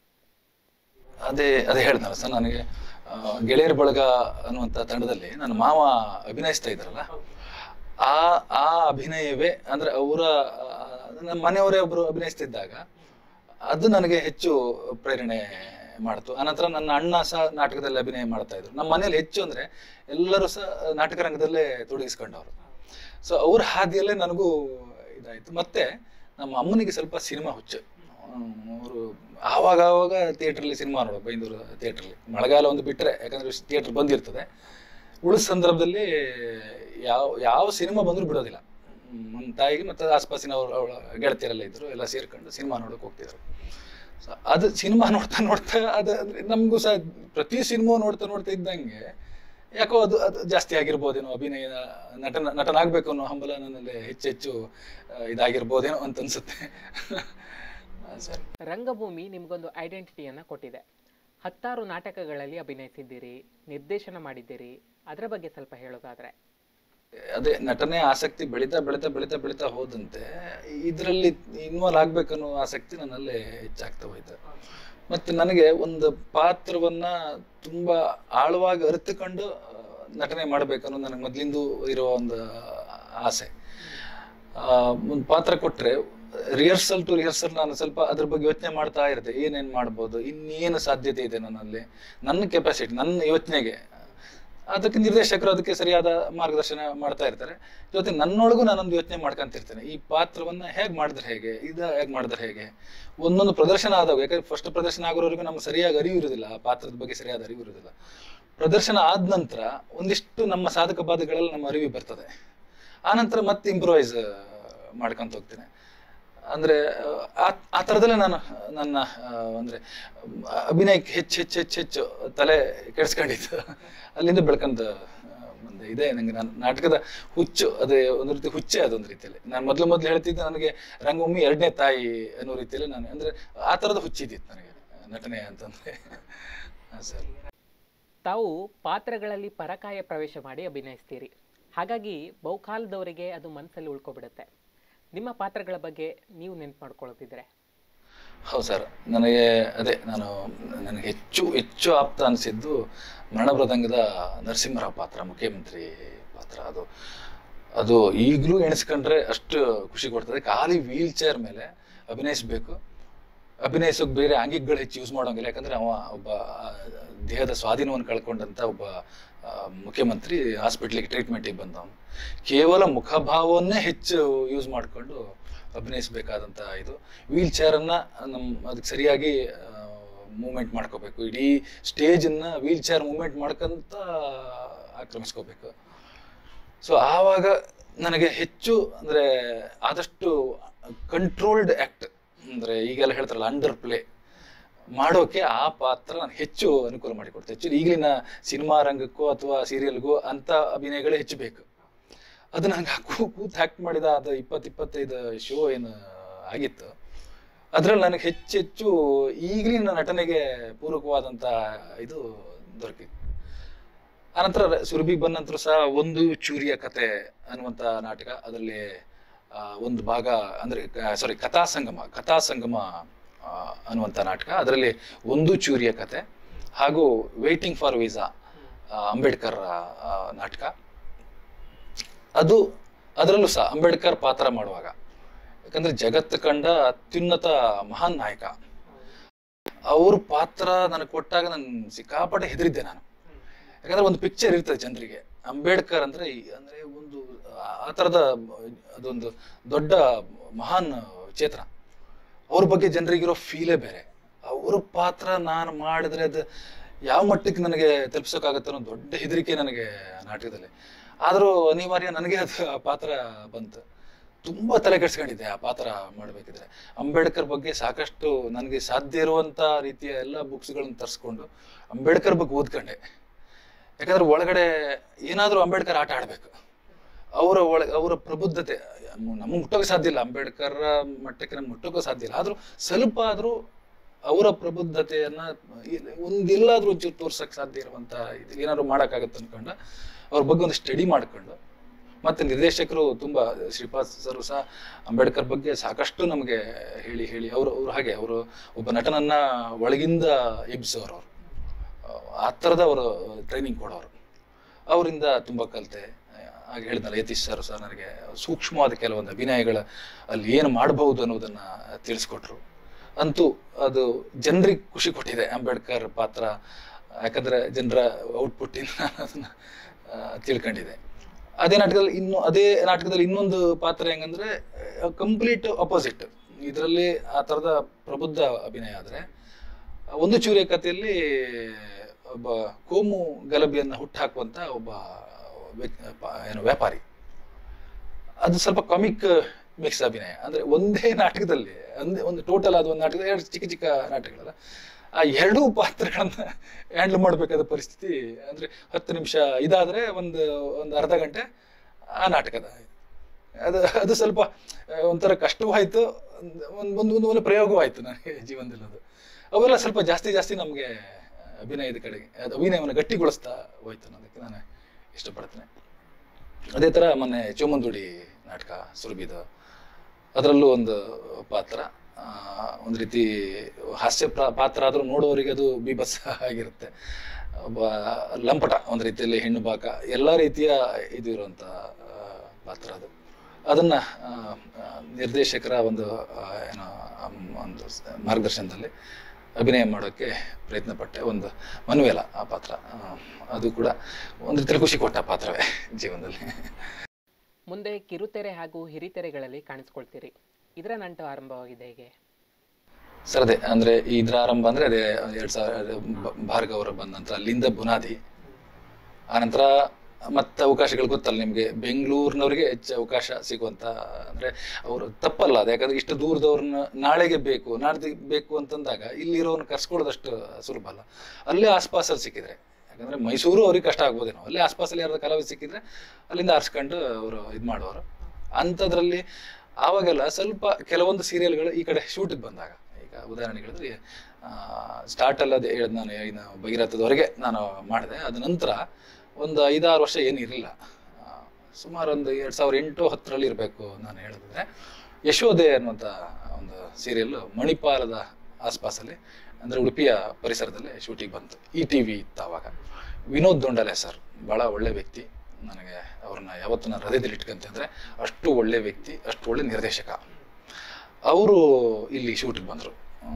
ಅದೇ ಅದೇ ಹೇಳ್ತಾರೆ ಸರ್ ನನಗೆ ಆ, ಗೆಳೆಯರ ಬಳಗ ಅನ್ನುವಂಥ ತಂಡದಲ್ಲಿ ನನ್ನ ಮಾವ ಅಭಿನಯಿಸ್ತಾ ಇದ್ರಲ್ಲ ಆ ಆ ಅಭಿನಯವೇ ಅಂದ್ರೆ ಅವರ ನಮ್ಮ ಮನೆಯವರೇ ಒಬ್ರು ಅಭಿನಯಿಸ್ತಿದ್ದಾಗ ಅದು ನನಗೆ ಹೆಚ್ಚು ಪ್ರೇರಣೆ ಮಾಡ್ತು ಆನಂತರ ನನ್ನ ಅಣ್ಣ ಸಹ ನಾಟಕದಲ್ಲಿ ಅಭಿನಯ ಮಾಡ್ತಾ ಇದ್ರು ನಮ್ಮ ಮನೇಲಿ ಹೆಚ್ಚು ಅಂದ್ರೆ ಎಲ್ಲರೂ ಸಹ ನಾಟಕ ರಂಗದಲ್ಲೇ ತೊಡಗಿಸ್ಕೊಂಡವ್ರು ಸೊ ಅವ್ರ ಹಾದಿಯಲ್ಲೇ ನನಗೂ ಇದಾಯ್ತು ಮತ್ತೆ ನಮ್ಮ ಅಮ್ಮನಿಗೆ ಸ್ವಲ್ಪ ಸಿನಿಮಾ ಹುಚ್ಚು ಅವರು ಆವಾಗ ಆವಾಗ ಥಿಯೇಟ್ರಲ್ಲಿ ಸಿನಿಮಾ ನೋಡೋ ಬೈಂದೂರು ಥಿಯೇಟ್ರಲ್ಲಿ ಮಳೆಗಾಲ ಒಂದು ಬಿಟ್ಟರೆ ಯಾಕಂದ್ರೆ ಥಿಯೇಟ್ರ್ ಬಂದಿರ್ತದೆ ಉಳಿದ ಸಂದರ್ಭದಲ್ಲಿ ಯಾವ ಯಾವ ಸಿನಿಮಾ ಬಂದರೂ ಬಿಡೋದಿಲ್ಲ ಹ್ಮ್, ನಮ್ಮ ತಾಯಿಗೆ ಮತ್ತು ಆಸ್ಪಾಸಿನ ಅವ್ರ ಅವಳ ಗೆಳತಿಯರೆಲ್ಲ ಇದ್ರು ಎಲ್ಲ ಸೇರ್ಕೊಂಡು ಸಿನಿಮಾ ನೋಡೋಕೆ ಹೋಗ್ತಿದ್ರು ಸೊ ಅದು ಸಿನಿಮಾ ನೋಡ್ತಾ ನೋಡ್ತಾ ಅದು ಅಂದ್ರೆ ನಮಗೂ ಸಹ ಪ್ರತಿ ಸಿನಿಮಾ ನೋಡ್ತಾ ನೋಡ್ತಾ ಇದ್ದಂಗೆ ಯಾಕೋ ಅದು ಅದು ಜಾಸ್ತಿ ಆಗಿರ್ಬೋದೇನೋ ಅಭಿನಯ ನಟನ ನಟನಾಗಬೇಕು ಅನ್ನೋ ಹಂಬಲ ನನ್ನಲ್ಲಿ ಹೆಚ್ಚೆಚ್ಚು ಆ, ಇದಾಗಿರ್ಬೋದೇನೋ ಅಂತ ಅನ್ಸುತ್ತೆ ಸರಿ ರಂಗಭೂಮಿ ನಿಮಗೊಂದು ಐಡೆಂಟಿಟಿಯನ್ನು ಕೊಟ್ಟಿದೆ ಹತ್ತಾರು ನಾಟಕಗಳಲ್ಲಿ ಅಭಿನಯಿಸಿದ್ದೀರಿ ನಿರ್ದೇಶನ ಮಾಡಿದ್ದೀರಿ ಅದರ ಬಗ್ಗೆ ಸ್ವಲ್ಪ ಹೇಳೋದಾದ್ರೆ ಅದೇ ನಟನೆ ಆಸಕ್ತಿ ಬೆಳೀತಾ ಬೆಳೀತಾ ಬೆಳೀತಾ ಬೆಳೀತಾ ಹೋದಂತೆ ಇದರಲ್ಲಿ ಇನ್ವಾಲ್ವ್ ಆಗ್ಬೇಕನ್ನೋ ಆಸಕ್ತಿ ನನ್ನಲ್ಲಿ ಹೆಚ್ಚಾಗ್ತಾ ಹೋಯ್ತು ಮತ್ತೆ ನನಗೆ ಒಂದು ಪಾತ್ರವನ್ನ ತುಂಬಾ ಆಳವಾಗಿ ಅರಿತುಕೊಂಡು ಆ, ನಟನೆ ಮಾಡ್ಬೇಕನ್ನೋ ನನಗೆ ಮೊದ್ಲಿಂದ ಇರೋ ಒಂದು ಆಸೆ ಆ, ಒಂದು ಪಾತ್ರ ಕೊಟ್ರೆ ರಿಹರ್ಸಲ್ ಟು ರಿಹರ್ಸಲ್ ನಾನು ಸ್ವಲ್ಪ ಅದ್ರ ಬಗ್ಗೆ ಯೋಚನೆ ಮಾಡ್ತಾ ಇರುತ್ತೆ ಏನೇನ್ ಮಾಡ್ಬೋದು ಇನ್ನೇನು ಸಾಧ್ಯತೆ ಇದೆ ನನ್ನಲ್ಲಿ ನನ್ನ ಕೆಪಾಸಿಟಿ ನನ್ನ ಯೋಚನೆಗೆ ಅದಕ್ಕೆ ನಿರ್ದೇಶಕರು ಅದಕ್ಕೆ ಸರಿಯಾದ ಮಾರ್ಗದರ್ಶನ ಮಾಡ್ತಾ ಇರ್ತಾರೆ ಜೊತೆ ನನ್ನೊಳಗೂ ನಾನೊಂದು ಯೋಚನೆ ಮಾಡ್ಕೊಂತಿರ್ತೇನೆ ಈ ಪಾತ್ರವನ್ನ ಹೇಗ್ ಮಾಡಿದ್ರೆ ಹೇಗೆ ಇದ ಹೇಗ್ ಮಾಡಿದ್ರೆ ಹೇಗೆ ಒಂದೊಂದು ಪ್ರದರ್ಶನ ಆದಾಗ ಯಾಕಂದ್ರೆ ಫಸ್ಟ್ ಪ್ರದರ್ಶನ ಆಗೋವರೆಗೂ ನಮ್ಗೆ ಸರಿಯಾಗಿ ಅರಿವು ಇರುವುದಿಲ್ಲ ಆ ಪಾತ್ರದ ಬಗ್ಗೆ ಸರಿಯಾದ ಅರಿವು ಇರುವುದಿಲ್ಲ ಪ್ರದರ್ಶನ ಆದ ನಂತರ ಒಂದಿಷ್ಟು ನಮ್ಮ ಸಾಧಕ ಬಾಧಗಳಲ್ಲಿ ನಮ್ಮ ಅರಿವು ಬರ್ತದೆ ಆ ನಂತರ ಮತ್ತೆ ಇಂಪ್ರೂವೈಸ್ ಮಾಡ್ಕೊಂತ ಹೋಗ್ತೇನೆ ಅಂದ್ರೆ ಆ ಆ ಥರದಲ್ಲೇ ನಾನು ನನ್ನ ಆ, ಅಂದ್ರೆ ಆ, ಅಭಿನಯಕ್ಕೆ ಹೆಚ್ಚು ಹೆಚ್ಚು ಹೆಚ್ಚು ಹೆಚ್ಚು ತಲೆ ಕೆಡಿಸ್ಕೊಂಡಿದ್ದು ಅಲ್ಲಿಂದ ಬೆಳ್ಕೊಂತ ಆ, ಮುಂದೆ ಇದೆ ನಂಗೆ ನಾನು ನಾಟಕದ ಹುಚ್ಚು ಅದೇ ಒಂದು ರೀತಿ ಹುಚ್ಚೆ ಅದೊಂದು ರೀತಿಯಲ್ಲಿ ನಾನು ಮೊದಲು ಮೊದಲು ಹೇಳ್ತಿದ್ದೆ ನನಗೆ ರಂಗಭೂಮಿ ಎರಡನೇ ತಾಯಿ ಅನ್ನೋ ರೀತಿಯಲ್ಲಿ ನಾನು ಅಂದ್ರೆ ಆ ಥರದ ಹುಚ್ಚಿದ್ದಿತ್ತು ನನಗೆ ನಟನೆ ಅಂತಂದ್ರೆ ಹಾಂ ಸರ್ ತಾವು ಪಾತ್ರಗಳಲ್ಲಿ ಪರಕಾಯ ಪ್ರವೇಶ ಮಾಡಿ ಅಭಿನಯಿಸ್ತೀರಿ ಹಾಗಾಗಿ ಬಹುಕಾಲದವರಿಗೆ ಅದು ಮನಸ್ಸಲ್ಲಿ ಉಳ್ಕೊಬಿಡುತ್ತೆ ನಿಮ್ಮ ಪಾತ್ರಗಳ ಬಗ್ಗೆ ನೀವು ನೆನ್ಪು ಮಾಡ್ಕೊಳ್ಳೋದಿದ್ರೆ ಹೌದು ಸರ್ ನನಗೆ ಅದೇ ನಾನು ನನಗೆ ಹೆಚ್ಚು ಹೆಚ್ಚು ಆಪ್ತ ಅನಿಸಿದ್ದು ಮರಣಮೃದಂಗದ ನರಸಿಂಹರಾವ್ ಪಾತ್ರ ಮುಖ್ಯಮಂತ್ರಿ ಪಾತ್ರ ಅದು ಅದು ಈಗಲೂ ಎಣಿಸ್ಕೊಂಡ್ರೆ ಅಷ್ಟು ಖುಷಿ ಕೊಡ್ತದೆ ಖಾಲಿ ವೀಲ್ ಚೇರ್ ಮೇಲೆ ಅಭಿನಯಿಸ್ಬೇಕು ಅಭಿನಯಿಸೋಕೆ ಬೇರೆ ಆಂಗಿಕ್ಗಳು ಹೆಚ್ಚು ಯೂಸ್ ಮಾಡೋಂಗಿಲ್ಲ ಯಾಕಂದ್ರೆ ಅವ ಒಬ್ಬ ಆ, ದೇಹದ ಸ್ವಾಧೀನವನ್ನು ಕಳ್ಕೊಂಡಂತ ಒಬ್ಬ ಆ, ಮುಖ್ಯಮಂತ್ರಿ ಹಾಸ್ಪಿಟ್ಲಿಗೆ ಟ್ರೀಟ್ಮೆಂಟಿಗೆ ಬಂದವನು ಕೇವಲ ಮುಖಭಾವವನ್ನೇ ಹೆಚ್ಚು ಯೂಸ್ ಮಾಡಿಕೊಂಡು ಅಭಿನಯಿಸಬೇಕಾದಂಥ ಇದು ವೀಲ್ ಚೇರನ್ನು ನಮ್ಮ ಅದಕ್ಕೆ ಸರಿಯಾಗಿ ಮೂಮೆಂಟ್ ಮಾಡ್ಕೋಬೇಕು ಇಡೀ ಸ್ಟೇಜನ್ನು ವೀಲ್ ಚೇರ್ ಮೂಮೆಂಟ್ ಮಾಡ್ಕೊಂತ ಆಕ್ರಮಿಸ್ಕೋಬೇಕು ಸೊ ಆವಾಗ ನನಗೆ ಹೆಚ್ಚು ಅಂದರೆ ಆದಷ್ಟು ಕಂಟ್ರೋಲ್ಡ್ ಆ್ಯಕ್ಟ್ ಅಂದರೆ ಈಗೆಲ್ಲ ಹೇಳ್ತಾರಲ್ಲ ಅಂಡರ್ ಪ್ಲೇ ಮಾಡೋಕೆ ಆ ಪಾತ್ರ ನಾನು ಹೆಚ್ಚು ಅನುಕೂಲ ಮಾಡಿಕೊಡ್ತೆ ಹೆಚ್ಚು ಈಗಲಿನ ಸಿನಿಮಾ ರಂಗಕ್ಕೂ ಅಥವಾ ಸೀರಿಯಲ್ಗೂ ಅಂಥ ಅಭಿನಯಗಳೇ ಹೆಚ್ಚು ಬೇಕು ಅದು ನಂಗೆ ಕೂತ್ ಆ್ಯಕ್ಟ್ ಮಾಡಿದ ಅದು ಇಪ್ಪತ್ತು ಇಪ್ಪತ್ತೈದು ಶೋ ಏನು ಆಗಿತ್ತು ಅದರಲ್ಲಿ ನನಗೆ ಹೆಚ್ಚು ಹೆಚ್ಚು ಈಗಲಿನ ನಟನೆಗೆ ಪೂರಕವಾದಂಥ ಇದು ದೊರಕಿತ್ತು ಆನಂತರ ಸುರಭಿ ಬಂದ ನಂತರ ಸಹ ಒಂದು ಚೂರಿಯ ಕತೆ ಅನ್ನುವಂಥ ನಾಟಕ ಅದರಲ್ಲಿ ಆ, ಒಂದು ಭಾಗ ಅಂದರೆ ಸಾರಿ ಕಥಾ ಸಂಗಮ ಕಥಾ ಸಂಗಮ ಆ, ಅನ್ನುವಂಥ ನಾಟಕ ಅದರಲ್ಲಿ ಒಂದು ಚೂರಿಯ ಕತೆ ಹಾಗೂ ವೇಟಿಂಗ್ ಫಾರ್ ವೀಸಾ ಅಂಬೇಡ್ಕರ್ ಆ, ನಾಟಕ ಅದು ಅದರಲ್ಲೂ ಸಹ ಅಂಬೇಡ್ಕರ್ ಪಾತ್ರ ಮಾಡುವಾಗ ಯಾಕಂದ್ರೆ ಜಗತ್ತು ಕಂಡ ಅತ್ಯುನ್ನತ ಮಹಾನ್ ನಾಯಕ ಅವ್ರ ಪಾತ್ರ ನನಗೆ ಕೊಟ್ಟಾಗ ನಾನು ಸಿಕ್ಕಾಪಟ್ಟೆ ಹೆದರಿದ್ದೆ ನಾನು ಯಾಕಂದ್ರೆ ಒಂದು ಪಿಕ್ಚರ್ ಇರ್ತದೆ ಜನರಿಗೆ ಅಂಬೇಡ್ಕರ್ ಅಂದ್ರೆ ಈ- ಅಂದ್ರೆ ಒಂದು ಆ ಥರದ ಅದೊಂದು ದೊಡ್ಡ ಮಹಾನ್ ಚೇತನ ಅವ್ರ ಬಗ್ಗೆ ಜನರಿಗಿರೋ ಫೀಲೇ ಬೇರೆ ಅವ್ರ ಪಾತ್ರ ನಾನು ಮಾಡಿದ್ರೆ ಅದು ಯಾವ ಮಟ್ಟಕ್ಕೆ ನನಗೆ ತಲುಪಿಸೋಕ್ಕಾಗತ್ತೆ ಅನ್ನೋ ದೊಡ್ಡ ಹೆದರಿಕೆ ನನಗೆ ನಾಟಕದಲ್ಲಿ ಆದರೂ ಅನಿವಾರ್ಯ ನನಗೆ ಅದು ಆ ಪಾತ್ರ ಬಂತು ತುಂಬಾ ತಲೆ ಕೆಡ್ಸ್ಕೊಂಡಿದ್ದೆ ಆ ಪಾತ್ರ ಮಾಡಬೇಕಿದ್ರೆ ಅಂಬೇಡ್ಕರ್ ಬಗ್ಗೆ ಸಾಕಷ್ಟು ನನಗೆ ಸಾಧ್ಯ ಇರುವಂತ ರೀತಿಯ ಎಲ್ಲ ಬುಕ್ಸ್ಗಳನ್ನು ತರಿಸ್ಕೊಂಡು ಅಂಬೇಡ್ಕರ್ ಬಗ್ಗೆ ಓದ್ಕೊಂಡೆ ಯಾಕಂದ್ರೆ ಒಳಗಡೆ ಏನಾದರೂ ಅಂಬೇಡ್ಕರ್ ಆಟ ಆಡಬೇಕು ಅವರ ಒಳ ಅವರ ಪ್ರಬುದ್ಧತೆ ನಮಗೆ ಮುಟ್ಟೋಕೆ ಸಾಧ್ಯ ಇಲ್ಲ ಅಂಬೇಡ್ಕರ್ ಮಟ್ಟಕ್ಕೆ ನಮ್ಗೆ ಮುಟ್ಟೋಕೆ ಸಾಧ್ಯ ಇಲ್ಲ ಆದರೂ ಸ್ವಲ್ಪ ಆದರೂ ಅವರ ಪ್ರಬುದ್ಧತೆಯನ್ನ ಇಲ್- ಒಂದೆಲ್ಲಾದ್ರೂ ಒಂಚೂರು ತೋರ್ಸಕ್ ಸಾಧ್ಯ ಇರುವಂತ ಇದು ಏನಾದ್ರು ಮಾಡೋಕ್ಕಾಗತ್ತೆ ಅನ್ಕೊಂಡು ಅವ್ರ ಬಗ್ಗೆ ಒಂದು ಸ್ಟಡಿ ಮಾಡ್ಕೊಂಡು ಮತ್ತೆ ನಿರ್ದೇಶಕರು ತುಂಬಾ ಶ್ರೀಪಾದ್ ಸರ್ ಸಹ ಅಂಬೇಡ್ಕರ್ ಬಗ್ಗೆ ಸಾಕಷ್ಟು ನಮಗೆ ಹೇಳಿ ಹೇಳಿ ಅವರು ಅವರು ಹಾಗೆ ಅವರು ಒಬ್ಬ ನಟನನ್ನ ಒಳಗಿಂದ ಎಬ್ಬಿಸೋರು ಅವರು ಆ ಥರದ ಅವರು ಟ್ರೈನಿಂಗ್ ಕೊಡೋರು ಅವರಿಂದ ತುಂಬ ಕಲಿತೆ ಹಾಗೆ ಹೇಳಿದ್ನಲ್ಲ ಯತೀಶ್ ಸರ್ ಸಹ ನನಗೆ ಸೂಕ್ಷ್ಮವಾದ ಕೆಲವೊಂದು ಅಭಿನಯಗಳ ಅಲ್ಲಿ ಏನು ಮಾಡಬಹುದು ಅನ್ನೋದನ್ನ ತಿಳಿಸ್ಕೊಟ್ರು ಅಂತೂ ಅದು ಜನರಿಗೆ ಖುಷಿ ಕೊಟ್ಟಿದೆ ಅಂಬೇಡ್ಕರ್ ಪಾತ್ರ ಯಾಕಂದ್ರೆ ಜನರ ಔಟ್ಪುಟ್ಟಿಂದ ನಾನು ಅದನ್ನ ಆ, ತಿಳ್ಕೊಂಡಿದೆ ಅದೇ ನಾಟಕದಲ್ಲಿ ಇನ್ನು ಅದೇ ನಾಟಕದಲ್ಲಿ ಇನ್ನೊಂದು ಪಾತ್ರ ಹೆಂಗಂದ್ರೆ ಕಂಪ್ಲೀಟ್ ಅಪೋಸಿಟ್ ಇದರಲ್ಲಿ ಆ ಥರದ ಪ್ರಬುದ್ಧ ಅಭಿನಯ ಆದರೆ ಒಂದು ಚೂರಿಯ ಕಥೆಯಲ್ಲಿ ಒಬ್ಬ ಕೋಮು ಗಲಭೆಯನ್ನು ಹುಟ್ಟಾಕುವಂತ ಒಬ್ಬ ವ್ಯಕ್- ಪ- ಏನು ವ್ಯಾಪಾರಿ ಅದು ಸ್ವಲ್ಪ ಕಾಮಿಕ್ ಮಿಕ್ಸ್ ಅಭಿನಯ ಅಂದ್ರೆ ಒಂದೇ ನಾಟಕದಲ್ಲಿ ಒಂದೇ ಒಂದು ಟೋಟಲ್ ಆದ ಒಂದು ನಾಟಕದ ಎರಡು ಚಿಕ್ಕ ಚಿಕ್ಕ ನಾಟಕಗಳಲ್ಲ ಆ ಎರಡೂ ಪಾತ್ರಗಳನ್ನ ಹ್ಯಾಂಡಲ್ ಮಾಡಬೇಕಾದ ಪರಿಸ್ಥಿತಿ ಅಂದ್ರೆ ಹತ್ತು ನಿಮಿಷ ಇದಾದ್ರೆ ಒಂದು ಒಂದು ಅರ್ಧ ಗಂಟೆ ಆ ನಾಟಕದ ಅದು ಅದು ಸ್ವಲ್ಪ ಆ, ಒಂಥರ ಕಷ್ಟವೂ ಆಯ್ತು ಒಂದು ಒಂದು ಒಂದು ಒಂದು ಪ್ರಯೋಗವೂ ಆಯ್ತು ನನಗೆ ಜೀವನದಲ್ಲಿ ಅದು ಅವೆಲ್ಲ ಸ್ವಲ್ಪ ಜಾಸ್ತಿ ಜಾಸ್ತಿ ನಮಗೆ ಅಭಿನಯದ ಕಡೆಗೆ ಅದು ಅಭಿನಯವನ್ನು ಗಟ್ಟಿಗೊಳಿಸ್ತಾ ಹೋಯ್ತು ಅನ್ನೋದಕ್ಕೆ ನಾನು ಇಷ್ಟಪಡ್ತೇನೆ ಅದೇ ಥರ ಮೊನ್ನೆ ಚೋಮಂದುಡಿ ನಾಟಕ ಸುರಭಿದ ಅದರಲ್ಲೂ ಒಂದು ಪಾತ್ರ ಆ, ಒಂದು ರೀತಿ ಹಾಸ್ಯ ಪ್ರ- ಪಾತ್ರ ಆದರೂ ನೋಡುವವರಿಗೆ ಅದು ಬೀಭತ್ಸ ಆಗಿರುತ್ತೆ ಒಬ್ಬ ಲಂಪಟ ಒಂದು ರೀತಿಯಲ್ಲಿ ಹೆಣ್ಣು ಬಾಕ ಎಲ್ಲ ರೀತಿಯ ಇದು ಇರುವಂಥ ಪಾತ್ರ ಅದು ಅದನ್ನ ಆ, ಆ, ನಿರ್ದೇಶಕರ ಒಂದು ಆ, ಏನೋ ಅಮ್, ಒಂದು ಸ- ಮಾರ್ಗದರ್ಶನದಲ್ಲಿ ಅಭಿನಯ ಮಾಡೋಕ್ಕೆ ಪ್ರಯತ್ನ ಪಟ್ಟೆ ಒಂದು ಮನುವೆಲ ಆ ಪಾತ್ರ ಆ, ಅದು ಕೂಡ ಒಂದು ರೀತಿಯಲ್ಲಿ ಖುಷಿ ಕೊಟ್ಟ ಪಾತ್ರವೇ ಜೀವನದಲ್ಲಿ ಮುಂದೆ ಕಿರುತೆರೆ ಹಾಗೂ ಹಿರಿತೆರೆಗಳಲ್ಲಿ ಕಾಣಿಸ್ಕೊಳ್ತೀರಿ ಇದರ ನಂಟು ಆರಂಭವಾಗಿದೆ ಹೇಗೆ ಸರ್ ಅದೇ ಅಂದ್ರೆ ಇದ್ರ ಆರಂಭ ಅಂದ್ರೆ ಅದೇ ಎರಡ್ ಸಾವಿರ ಬ- ಭಾರ್ಗವ್ ಅವರು ಬಂದ ನಂತರ ಅಲ್ಲಿಂದ ಬುನಾದಿ ಆನಂತರ ಮತ್ತೆ ಅವಕಾಶಗಳು ಗೊತ್ತಲ್ಲ ನಿಮ್ಗೆ ಬೆಂಗಳೂರಿನವ್ರಿಗೆ ಹೆಚ್ಚು ಅವಕಾಶ ಸಿಗುವಂತ ಅಂದ್ರೆ ಅವರು ತಪ್ಪಲ್ಲ ಅದು ಯಾಕಂದ್ರೆ ಇಷ್ಟು ದೂರದವ್ರನ್ನ ನಾಳೆಗೆ ಬೇಕು ನಾಡ್ದು ಬೇಕು ಅಂತಂದಾಗ ಇಲ್ಲಿರೋರ್ನ ಕರ್ಸ್ಕೊಳ್ಳೋದಷ್ಟು ಸುಲಭ ಅಲ್ಲ ಅಲ್ಲೇ ಆಸ್ಪಾಸಲ್ಲಿ ಸಿಕ್ಕಿದ್ರೆ ಯಾಕಂದ್ರೆ ಮೈಸೂರು ಅವ್ರಿಗೆ ಕಷ್ಟ ಆಗ್ಬೋದೇನೋ ಅಲ್ಲೇ ಆಸ್ಪಾಸಲ್ಲಿ ಯಾರಾದ್ರೂ ಕಲಾವಿದ ಸಿಕ್ಕಿದ್ರೆ ಅಲ್ಲಿಂದ ಆರಿಸ್ಕೊಂಡು ಅವರು ಇದು ಮಾಡೋರು ಅಂಥದ್ರಲ್ಲಿ ಆವಾಗೆಲ್ಲ ಸ್ವಲ್ಪ ಕೆಲವೊಂದು ಸೀರಿಯಲ್ಗಳು ಈ ಕಡೆ ಶೂಟಿಗೆ ಬಂದಾಗ ಈಗ ಉದಾಹರಣೆಗೆ ಹೇಳಿದ್ರೆ ಸ್ಟಾರ್ಟ್ ಅಲ್ಲ ಅದೇ ಹೇಳಿದ್ ನಾನು ಇನ್ನು ಭಗೀರಥದವರೆಗೆ ನಾನು ಮಾಡಿದೆ ಅದ ನಂತರ ಒಂದು ಐದಾರು ವರ್ಷ ಏನು ಇರಲಿಲ್ಲ ಸುಮಾರು ಒಂದು ಎರಡು ಸಾವಿರದ ಎಂಟು ಹತ್ತರಲ್ಲಿ ಇರಬೇಕು ನಾನು ಹೇಳಿದ್ರೆ ಯಶೋದೆ ಅನ್ನುವಂಥ ಒಂದು ಸೀರಿಯಲ್ ಮಣಿಪಾಲದ ಆಸ್ಪಾಸಲ್ಲಿ ಅಂದರೆ ಉಡುಪಿಯ ಪರಿಸರದಲ್ಲೇ ಶೂಟಿಂಗ್ ಬಂತು ಇ ಟಿ ವಿ ಇತ್ತು ಆವಾಗ ವಿನೋದ್ ದೊಂಡಲೆ ಸರ್ ಭಾಳ ಒಳ್ಳೆ ವ್ಯಕ್ತಿ ನನಗೆ ಅವ್ರನ್ನ ಯಾವತ್ತೂ ನಾನು ಹೃದಯದಲ್ಲಿ ಇಟ್ಕೊಂತೆ ಅಂದರೆ ಅಷ್ಟು ಒಳ್ಳೆ ವ್ಯಕ್ತಿ ಅಷ್ಟು ಒಳ್ಳೆ ನಿರ್ದೇಶಕ ಅವರು ಇಲ್ಲಿ ಶೂಟಿಗೆ ಬಂದರು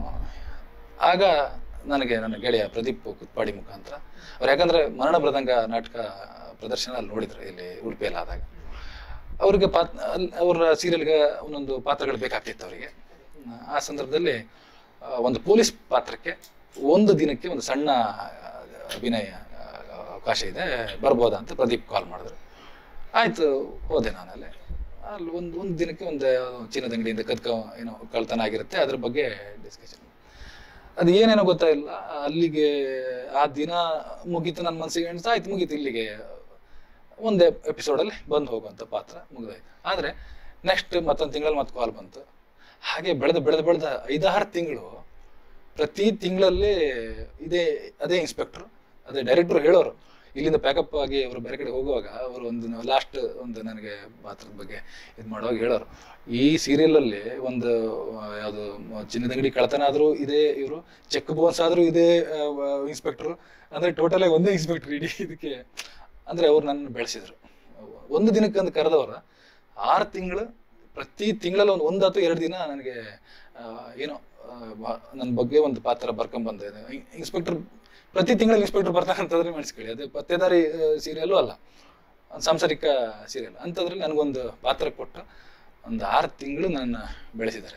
ಆಗ ನನಗೆ ನನ್ನ ಗೆಳೆಯ ಪ್ರದೀಪ್ ಕುತ್ಪಾಡಿ ಮುಖಾಂತರ ಅವ್ರು ಯಾಕಂದ್ರೆ ಮರಣ ಮೃದಂಗ ನಾಟಕ ಪ್ರದರ್ಶನ ಅಲ್ಲಿ ನೋಡಿದ್ರು ಇಲ್ಲಿ ಉಡುಪಿಯಲ್ಲಿ ಆದಾಗ ಅವ್ರಿಗೆ ಪಾತ್ ಅಲ್- ಅವ್ರ ಸೀರಿಯಲ್ಗೆ ಒಂದೊಂದು ಪಾತ್ರಗಳು ಬೇಕಾಗ್ತಿತ್ತು ಅವರಿಗೆ ಆ ಸಂದರ್ಭದಲ್ಲಿ ಆ, ಒಂದು ಪೊಲೀಸ್ ಪಾತ್ರಕ್ಕೆ ಒಂದು ದಿನಕ್ಕೆ ಒಂದು ಸಣ್ಣ ಆ, ಅಭಿನಯ ಆ, ಅವಕಾಶ ಇದೆ ಬರ್ಬೋದಾ ಅಂತ ಪ್ರದೀಪ್ ಕಾಲ್ ಮಾಡಿದ್ರು ಆಯ್ತು ಹೋದೆ ನಾನು ಅಲ್ಲಿ ಅಲ್ಲಿ ಒಂದು ಒಂದು ದಿನಕ್ಕೆ ಒಂದು ಚಿನ್ನದ ಅಂಗಡಿಯಿಂದ ಕದ್ಕ ಏನೋ ಕಳ್ತನ ಆಗಿರುತ್ತೆ ಅದ್ರ ಬಗ್ಗೆ ಡಿಸ್ಕಷನ್ ಅದು ಏನೇನೋ ಗೊತ್ತಾಗಿಲ್ಲ ಅಲ್ಲಿಗೆ ಆ ದಿನ ಮುಗೀತು ನನ್ನ ಮನಸ್ಸಿಗೆ ಅನಿಸ್ತು ಆಯ್ತು ಮುಗೀತು ಇಲ್ಲಿಗೆ ಒಂದೇ ಎಪಿಸೋಡಲ್ಲಿ ಬಂದು ಹೋಗುವಂಥ ಪಾತ್ರ ಮುಗಿದೋಯ್ತು ಆದರೆ ನೆಕ್ಸ್ಟ್ ಮತ್ತೊಂದು ತಿಂಗಳಲ್ಲಿ ಮತ್ತೆ ಕಾಲ್ ಬಂತು ಹಾಗೆ ಬೆಳೆದು ಬೆಳೆದು ಬೆಳೆದ ಐದಾರು ತಿಂಗಳು ಪ್ರತಿ ತಿಂಗಳಲ್ಲಿ ಇದೇ ಅದೇ ಇನ್ಸ್ಪೆಕ್ಟ್ರು ಅದೇ ಡೈರೆಕ್ಟ್ರು ಹೇಳೋರು ಇಲ್ಲಿಂದ ಪ್ಯಾಕಪ್ ಆಗಿ ಅವರು ಬೇರೆ ಕಡೆ ಹೋಗುವಾಗ ಅವರು ಒಂದು ಲಾಸ್ಟ್ ಒಂದು ನನಗೆ ಪಾತ್ರದ ಬಗ್ಗೆ ಇದು ಮಾಡುವಾಗ ಹೇಳೋರು ಈ ಸೀರಿಯಲಲ್ಲಿ ಒಂದು ಯಾವುದು ಚಿನ್ನದ ಅಂಗಡಿ ಕಳ್ತನ ಆದರೂ ಇದೇ ಇವರು ಚೆಕ್ ಬೋನ್ಸ್ ಆದರೂ ಇದೇ ಇನ್ಸ್ಪೆಕ್ಟ್ರು ಅಂದರೆ ಟೋಟಲ್ ಆಗಿ ಒಂದೇ ಇನ್ಸ್ಪೆಕ್ಟ್ರ್ ಇಡೀ ಇದಕ್ಕೆ ಅಂದರೆ ಅವ್ರು ನನ್ನ ಬೆಳೆಸಿದ್ರು ಒಂದು ದಿನಕ್ಕೆ ಅಂತ ಕರೆದವ್ರ ಆರು ತಿಂಗಳು ಪ್ರತಿ ತಿಂಗಳಲ್ಲಿ ಒಂದು ಒಂದು ಅಥವಾ ಎರಡು ದಿನ ನನಗೆ ಆ, ಏನೋ ನನ್ನ ಬಗ್ಗೆ ಒಂದು ಪಾತ್ರ ಬರ್ಕೊಂಬಂದೆ ಇನ್ಸ್ಪೆಕ್ಟರ್ ಪ್ರತಿ ತಿಂಗಳಲ್ಲಿ ಇನ್ಸ್ಪೆಕ್ಟರ್ ಬರ್ತಾನೆ ಅಂತಂದ್ರೆ ಮಾಡಿಸ್ಕೊಳ್ಳಿ ಅದು ಪತ್ತೇದಾರಿ ಸೀರಿಯಲ್ಲು ಅಲ್ಲ ಒಂದು ಸಾಂಸಾರಿಕ ಸೀರಿಯಲ್ ಅಂಥದ್ರಲ್ಲಿ ನನಗೊಂದು ಪಾತ್ರ ಕೊಟ್ಟು ಒಂದು ಆರು ತಿಂಗಳು ನನ್ನ ಬೆಳೆಸಿದ್ದಾರೆ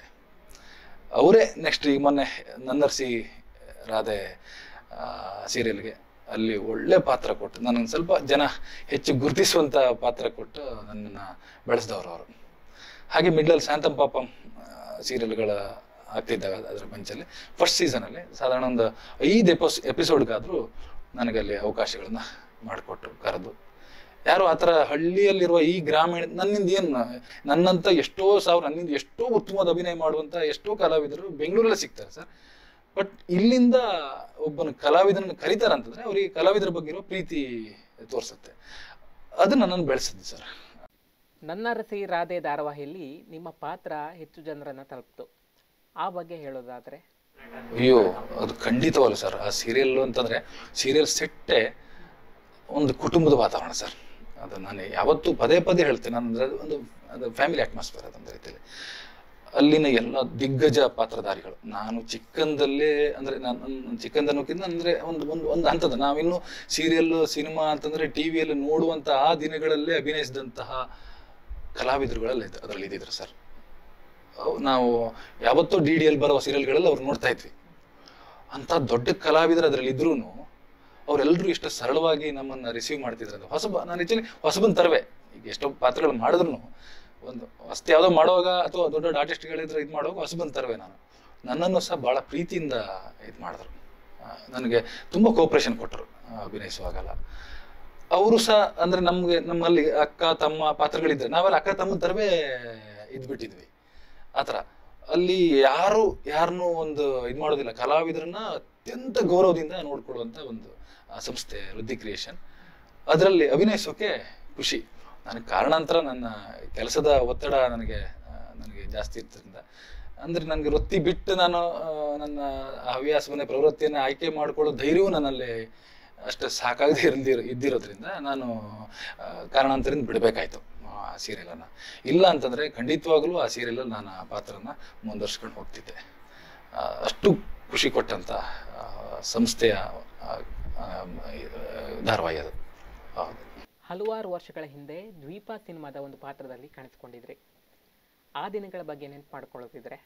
ಅವರೇ ನೆಕ್ಸ್ಟ್ ಈಗ ಮೊನ್ನೆ ನನ್ನರ್ಸಿ ರಾಧೆ ಸೀರಿಯಲ್ಗೆ ಅಲ್ಲಿ ಒಳ್ಳೆ ಪಾತ್ರ ಕೊಟ್ಟು ನನಗೆ ಸ್ವಲ್ಪ ಜನ ಹೆಚ್ಚು ಗುರುತಿಸುವಂಥ ಪಾತ್ರ ಕೊಟ್ಟು ನನ್ನನ್ನು ಬೆಳೆಸಿದವರು ಅವರು ಹಾಗೆ ಮಿಡ್ಲಲ್ಲಿ ಶಾಂತಂ ಪಾಪಂ ಸೀರಿಯಲ್ಗಳ ಆಗ್ತಿದ್ದಾಗ ಅದರ ಬೆಂಚಲ್ಲಿ ಫಸ್ಟ್ ಸೀಸನಲ್ಲಿ ಸಾಧಾರಣ ಒಂದು ಐದು ಎಪೋಸ್ ಎಪಿಸೋಡ್ಗಾದರೂ ನನಗೆ ಅಲ್ಲಿ ಅವಕಾಶಗಳನ್ನ ಮಾಡಿಕೊಟ್ರು ಕರೆದು ಯಾರು ಆ ಥರ ಹಳ್ಳಿಯಲ್ಲಿರುವ ಈ ಗ್ರಾಮೀಣ ನನ್ನಿಂದ ಏನು ನನ್ನಂತ ಎಷ್ಟೋ ಸಾವಿರ ನನ್ನಿಂದ ಎಷ್ಟೋ ಉತ್ತಮವಾದ ಅಭಿನಯ ಮಾಡುವಂಥ ಎಷ್ಟೋ ಕಲಾವಿದರು ಬೆಂಗಳೂರಲ್ಲೇ ಸಿಗ್ತಾರೆ ಸರ್ ಬಟ್ ಇಲ್ಲಿಂದ ಒಬ್ಬನ ಕಲಾವಿದನನ್ನು ಕರೀತಾರಂತಂದ್ರೆ ಅವ್ರಿಗೆ ಕಲಾವಿದರ ಬಗ್ಗೆ ಇರೋ ಪ್ರೀತಿ ತೋರಿಸುತ್ತೆ ಅದು ನನ್ನನ್ನು ಬೆಳೆಸಿದೆ ಸರ್ ನನ್ನ ರಸಿ ರಾಧೆ ಧಾರಾವಾಹಿಯಲ್ಲಿ ನಿಮ್ಮ ಪಾತ್ರ ಹೆಚ್ಚು ಜನರನ್ನ ತಲುಪ್ತು ಆ ಬಗ್ಗೆ ಹೇಳೋದಾದ್ರೆ ಅಯ್ಯೋ ಅದು ಖಂಡಿತವಲ್ಲ ಸರ್ ಆ ಸೀರಿಯಲ್ ಅಂತಂದ್ರೆ ಸೀರಿಯಲ್ ಸೆಟ್ಟೆ ಒಂದು ಕುಟುಂಬದ ವಾತಾವರಣ ಸರ್ ಅದು ನಾನು ಯಾವತ್ತೂ ಪದೇ ಪದೇ ಹೇಳ್ತೇನೆ ನಾನು ಅಂದ್ರೆ ಅದು ಒಂದು ಅದು ಫ್ಯಾಮಿಲಿ ಅಟ್ಮಾಸ್ಫಿಯರ್ ಅದೊಂದು ರೀತಿಯಲ್ಲಿ ಅಲ್ಲಿನ ಎಲ್ಲ ದಿಗ್ಗಜ ಪಾತ್ರಧಾರಿಗಳು ನಾನು ಚಿಕ್ಕಂದಲ್ಲೇ ಅಂದ್ರೆ ನಾನು ನಾನು ಚಿಕ್ಕಂದನ್ನೋಕ್ಕಿಂತ ಅಂದ್ರೆ ಒಂದು ಒಂದು ಒಂದು ಹಂತದ ನಾವಿನ್ನು ಸೀರಿಯಲ್ ಸಿನಿಮಾ ಅಂತಂದ್ರೆ ಟಿ ವಿಯಲ್ಲಿ ನೋಡುವಂಥ ಆ ದಿನಗಳಲ್ಲೇ ಅಭಿನಯಿಸಿದಂತಹ ಕಲಾವಿದರುಗಳೆಲ್ಲ ಇದ್ದ- ಅದರಲ್ಲಿ ಇದ್ದಿದ್ರು ಸರ್ ಅವ್- ನಾವು ಯಾವತ್ತೂ ಡಿ ಡಿ ಎಲ್ ಬರೋ ಸೀರಿಯಲ್ಗಳೆಲ್ಲ ಅವ್ರು ನೋಡ್ತಾ ಇದ್ವಿ ಅಂತ ದೊಡ್ಡ ಕಲಾವಿದರು ಅದರಲ್ಲಿ ಇದ್ರೂ ಅವರೆಲ್ಲರೂ ಇಷ್ಟು ಸರಳವಾಗಿ ನಮ್ಮನ್ನ ರಿಸೀವ್ ಮಾಡ್ತಿದ್ರು ಅದು ಹೊಸಬ ನಾನು ಆಕ್ಚುಲಿ ಹೊಸಬನ್ ತರವೆ ಈಗ ಎಷ್ಟೋ ಪಾತ್ರಗಳು ಮಾಡಿದ್ರು ಒಂದು ಹೊಸ್ತು ಯಾವುದೋ ಮಾಡುವಾಗ ಅಥವಾ ದೊಡ್ಡ ದೊಡ್ಡ ಆರ್ಟಿಸ್ಟ್ಗಳಿದ್ರೆ ಇದು ಮಾಡುವಾಗ ಹೊಸಬನ್ ತರವೆ ನಾನು ನನ್ನನ್ನು ಸಹ ಭಾಳ ಪ್ರೀತಿಯಿಂದ ಇದು ಮಾಡಿದ್ರು ಆ, ನನಗೆ ತುಂಬ ಕೋಪ್ರೇಷನ್ ಕೊಟ್ಟರು ಅಭಿನಯಿಸುವಾಗೆಲ್ಲ ಅವರು ಸಹ ಅಂದ್ರೆ ನಮ್ಗೆ ನಮ್ಮಲ್ಲಿ ಅಕ್ಕ ತಮ್ಮ ಪಾತ್ರಗಳಿದ್ರೆ ನಾವೆಲ್ಲ ಅಕ್ಕ ತಮ್ಮ ತರವೇ ಇದ್ಬಿಟ್ಟಿದ್ವಿ ಆ ಥರ ಅಲ್ಲಿ ಯಾರು ಯಾರನ್ನೂ ಒಂದು ಇದು ಮಾಡೋದಿಲ್ಲ ಕಲಾವಿದರನ್ನ ಅತ್ಯಂತ ಗೌರವದಿಂದ ನೋಡ್ಕೊಳ್ಳುವಂಥ ಒಂದು ಆ ಸಂಸ್ಥೆ ವೃದ್ಧಿ ಕ್ರಿಯೇಷನ್ ಅದರಲ್ಲಿ ಅಭಿನಯಿಸೋಕೆ ಖುಷಿ ನನಗೆ ಕಾರಣಾಂತರ ನನ್ನ ಕೆಲಸದ ಒತ್ತಡ ನನಗೆ ಆ, ನನಗೆ ಜಾಸ್ತಿ ಇರ್ತದ್ರಿಂದ ಅಂದ್ರೆ ನನಗೆ ವೃತ್ತಿ ಬಿಟ್ಟು ನಾನು ಆ, ನನ್ನ ಹವ್ಯಾಸವನ್ನೇ ಪ್ರವೃತ್ತಿಯನ್ನು ಆಯ್ಕೆ ಮಾಡ್ಕೊಳ್ಳೋ ಧೈರ್ಯವೂ ನನ್ನಲ್ಲಿ ಅಷ್ಟು ಸಾಕಾಗದೆ ಇರಲಿ ಇದ್ದಿರೋದ್ರಿಂದ ನಾನು ಆ, ಕಾರಣಾಂತರದಿಂದ ಬಿಡಬೇಕಾಯ್ತು ಆ ಸೀರಿಯಲನ್ನು ಇಲ್ಲ ಅಂತಂದರೆ ಖಂಡಿತವಾಗ್ಲೂ ಆ ಸೀರಿಯಲಲ್ಲಿ ನಾನು ಆ ಪಾತ್ರನ ಮುಂದುವರ್ಸ್ಕೊಂಡು ಹೋಗ್ತಿದ್ದೆ ಆ, ಅಷ್ಟು ಖುಷಿ ಕೊಟ್ಟಂಥ ಆ, ಸಂಸ್ಥೆಯ ಆ, ಆ, ಧಾರಾವಾಹಿ ಅದು ಹೌದು ಹಲವಾರು ವರ್ಷಗಳ ಹಿಂದೆ ದ್ವೀಪ ಸಿನಿಮಾದ ಒಂದು ಪಾತ್ರದಲ್ಲಿ ಕಾಣಿಸ್ಕೊಂಡಿದ್ರಿ ಆ ದಿನಗಳ ಬಗ್ಗೆ ನೆನ್ಪು ಮಾಡ್ಕೊಳ್ಳೋದಿದ್ರೆ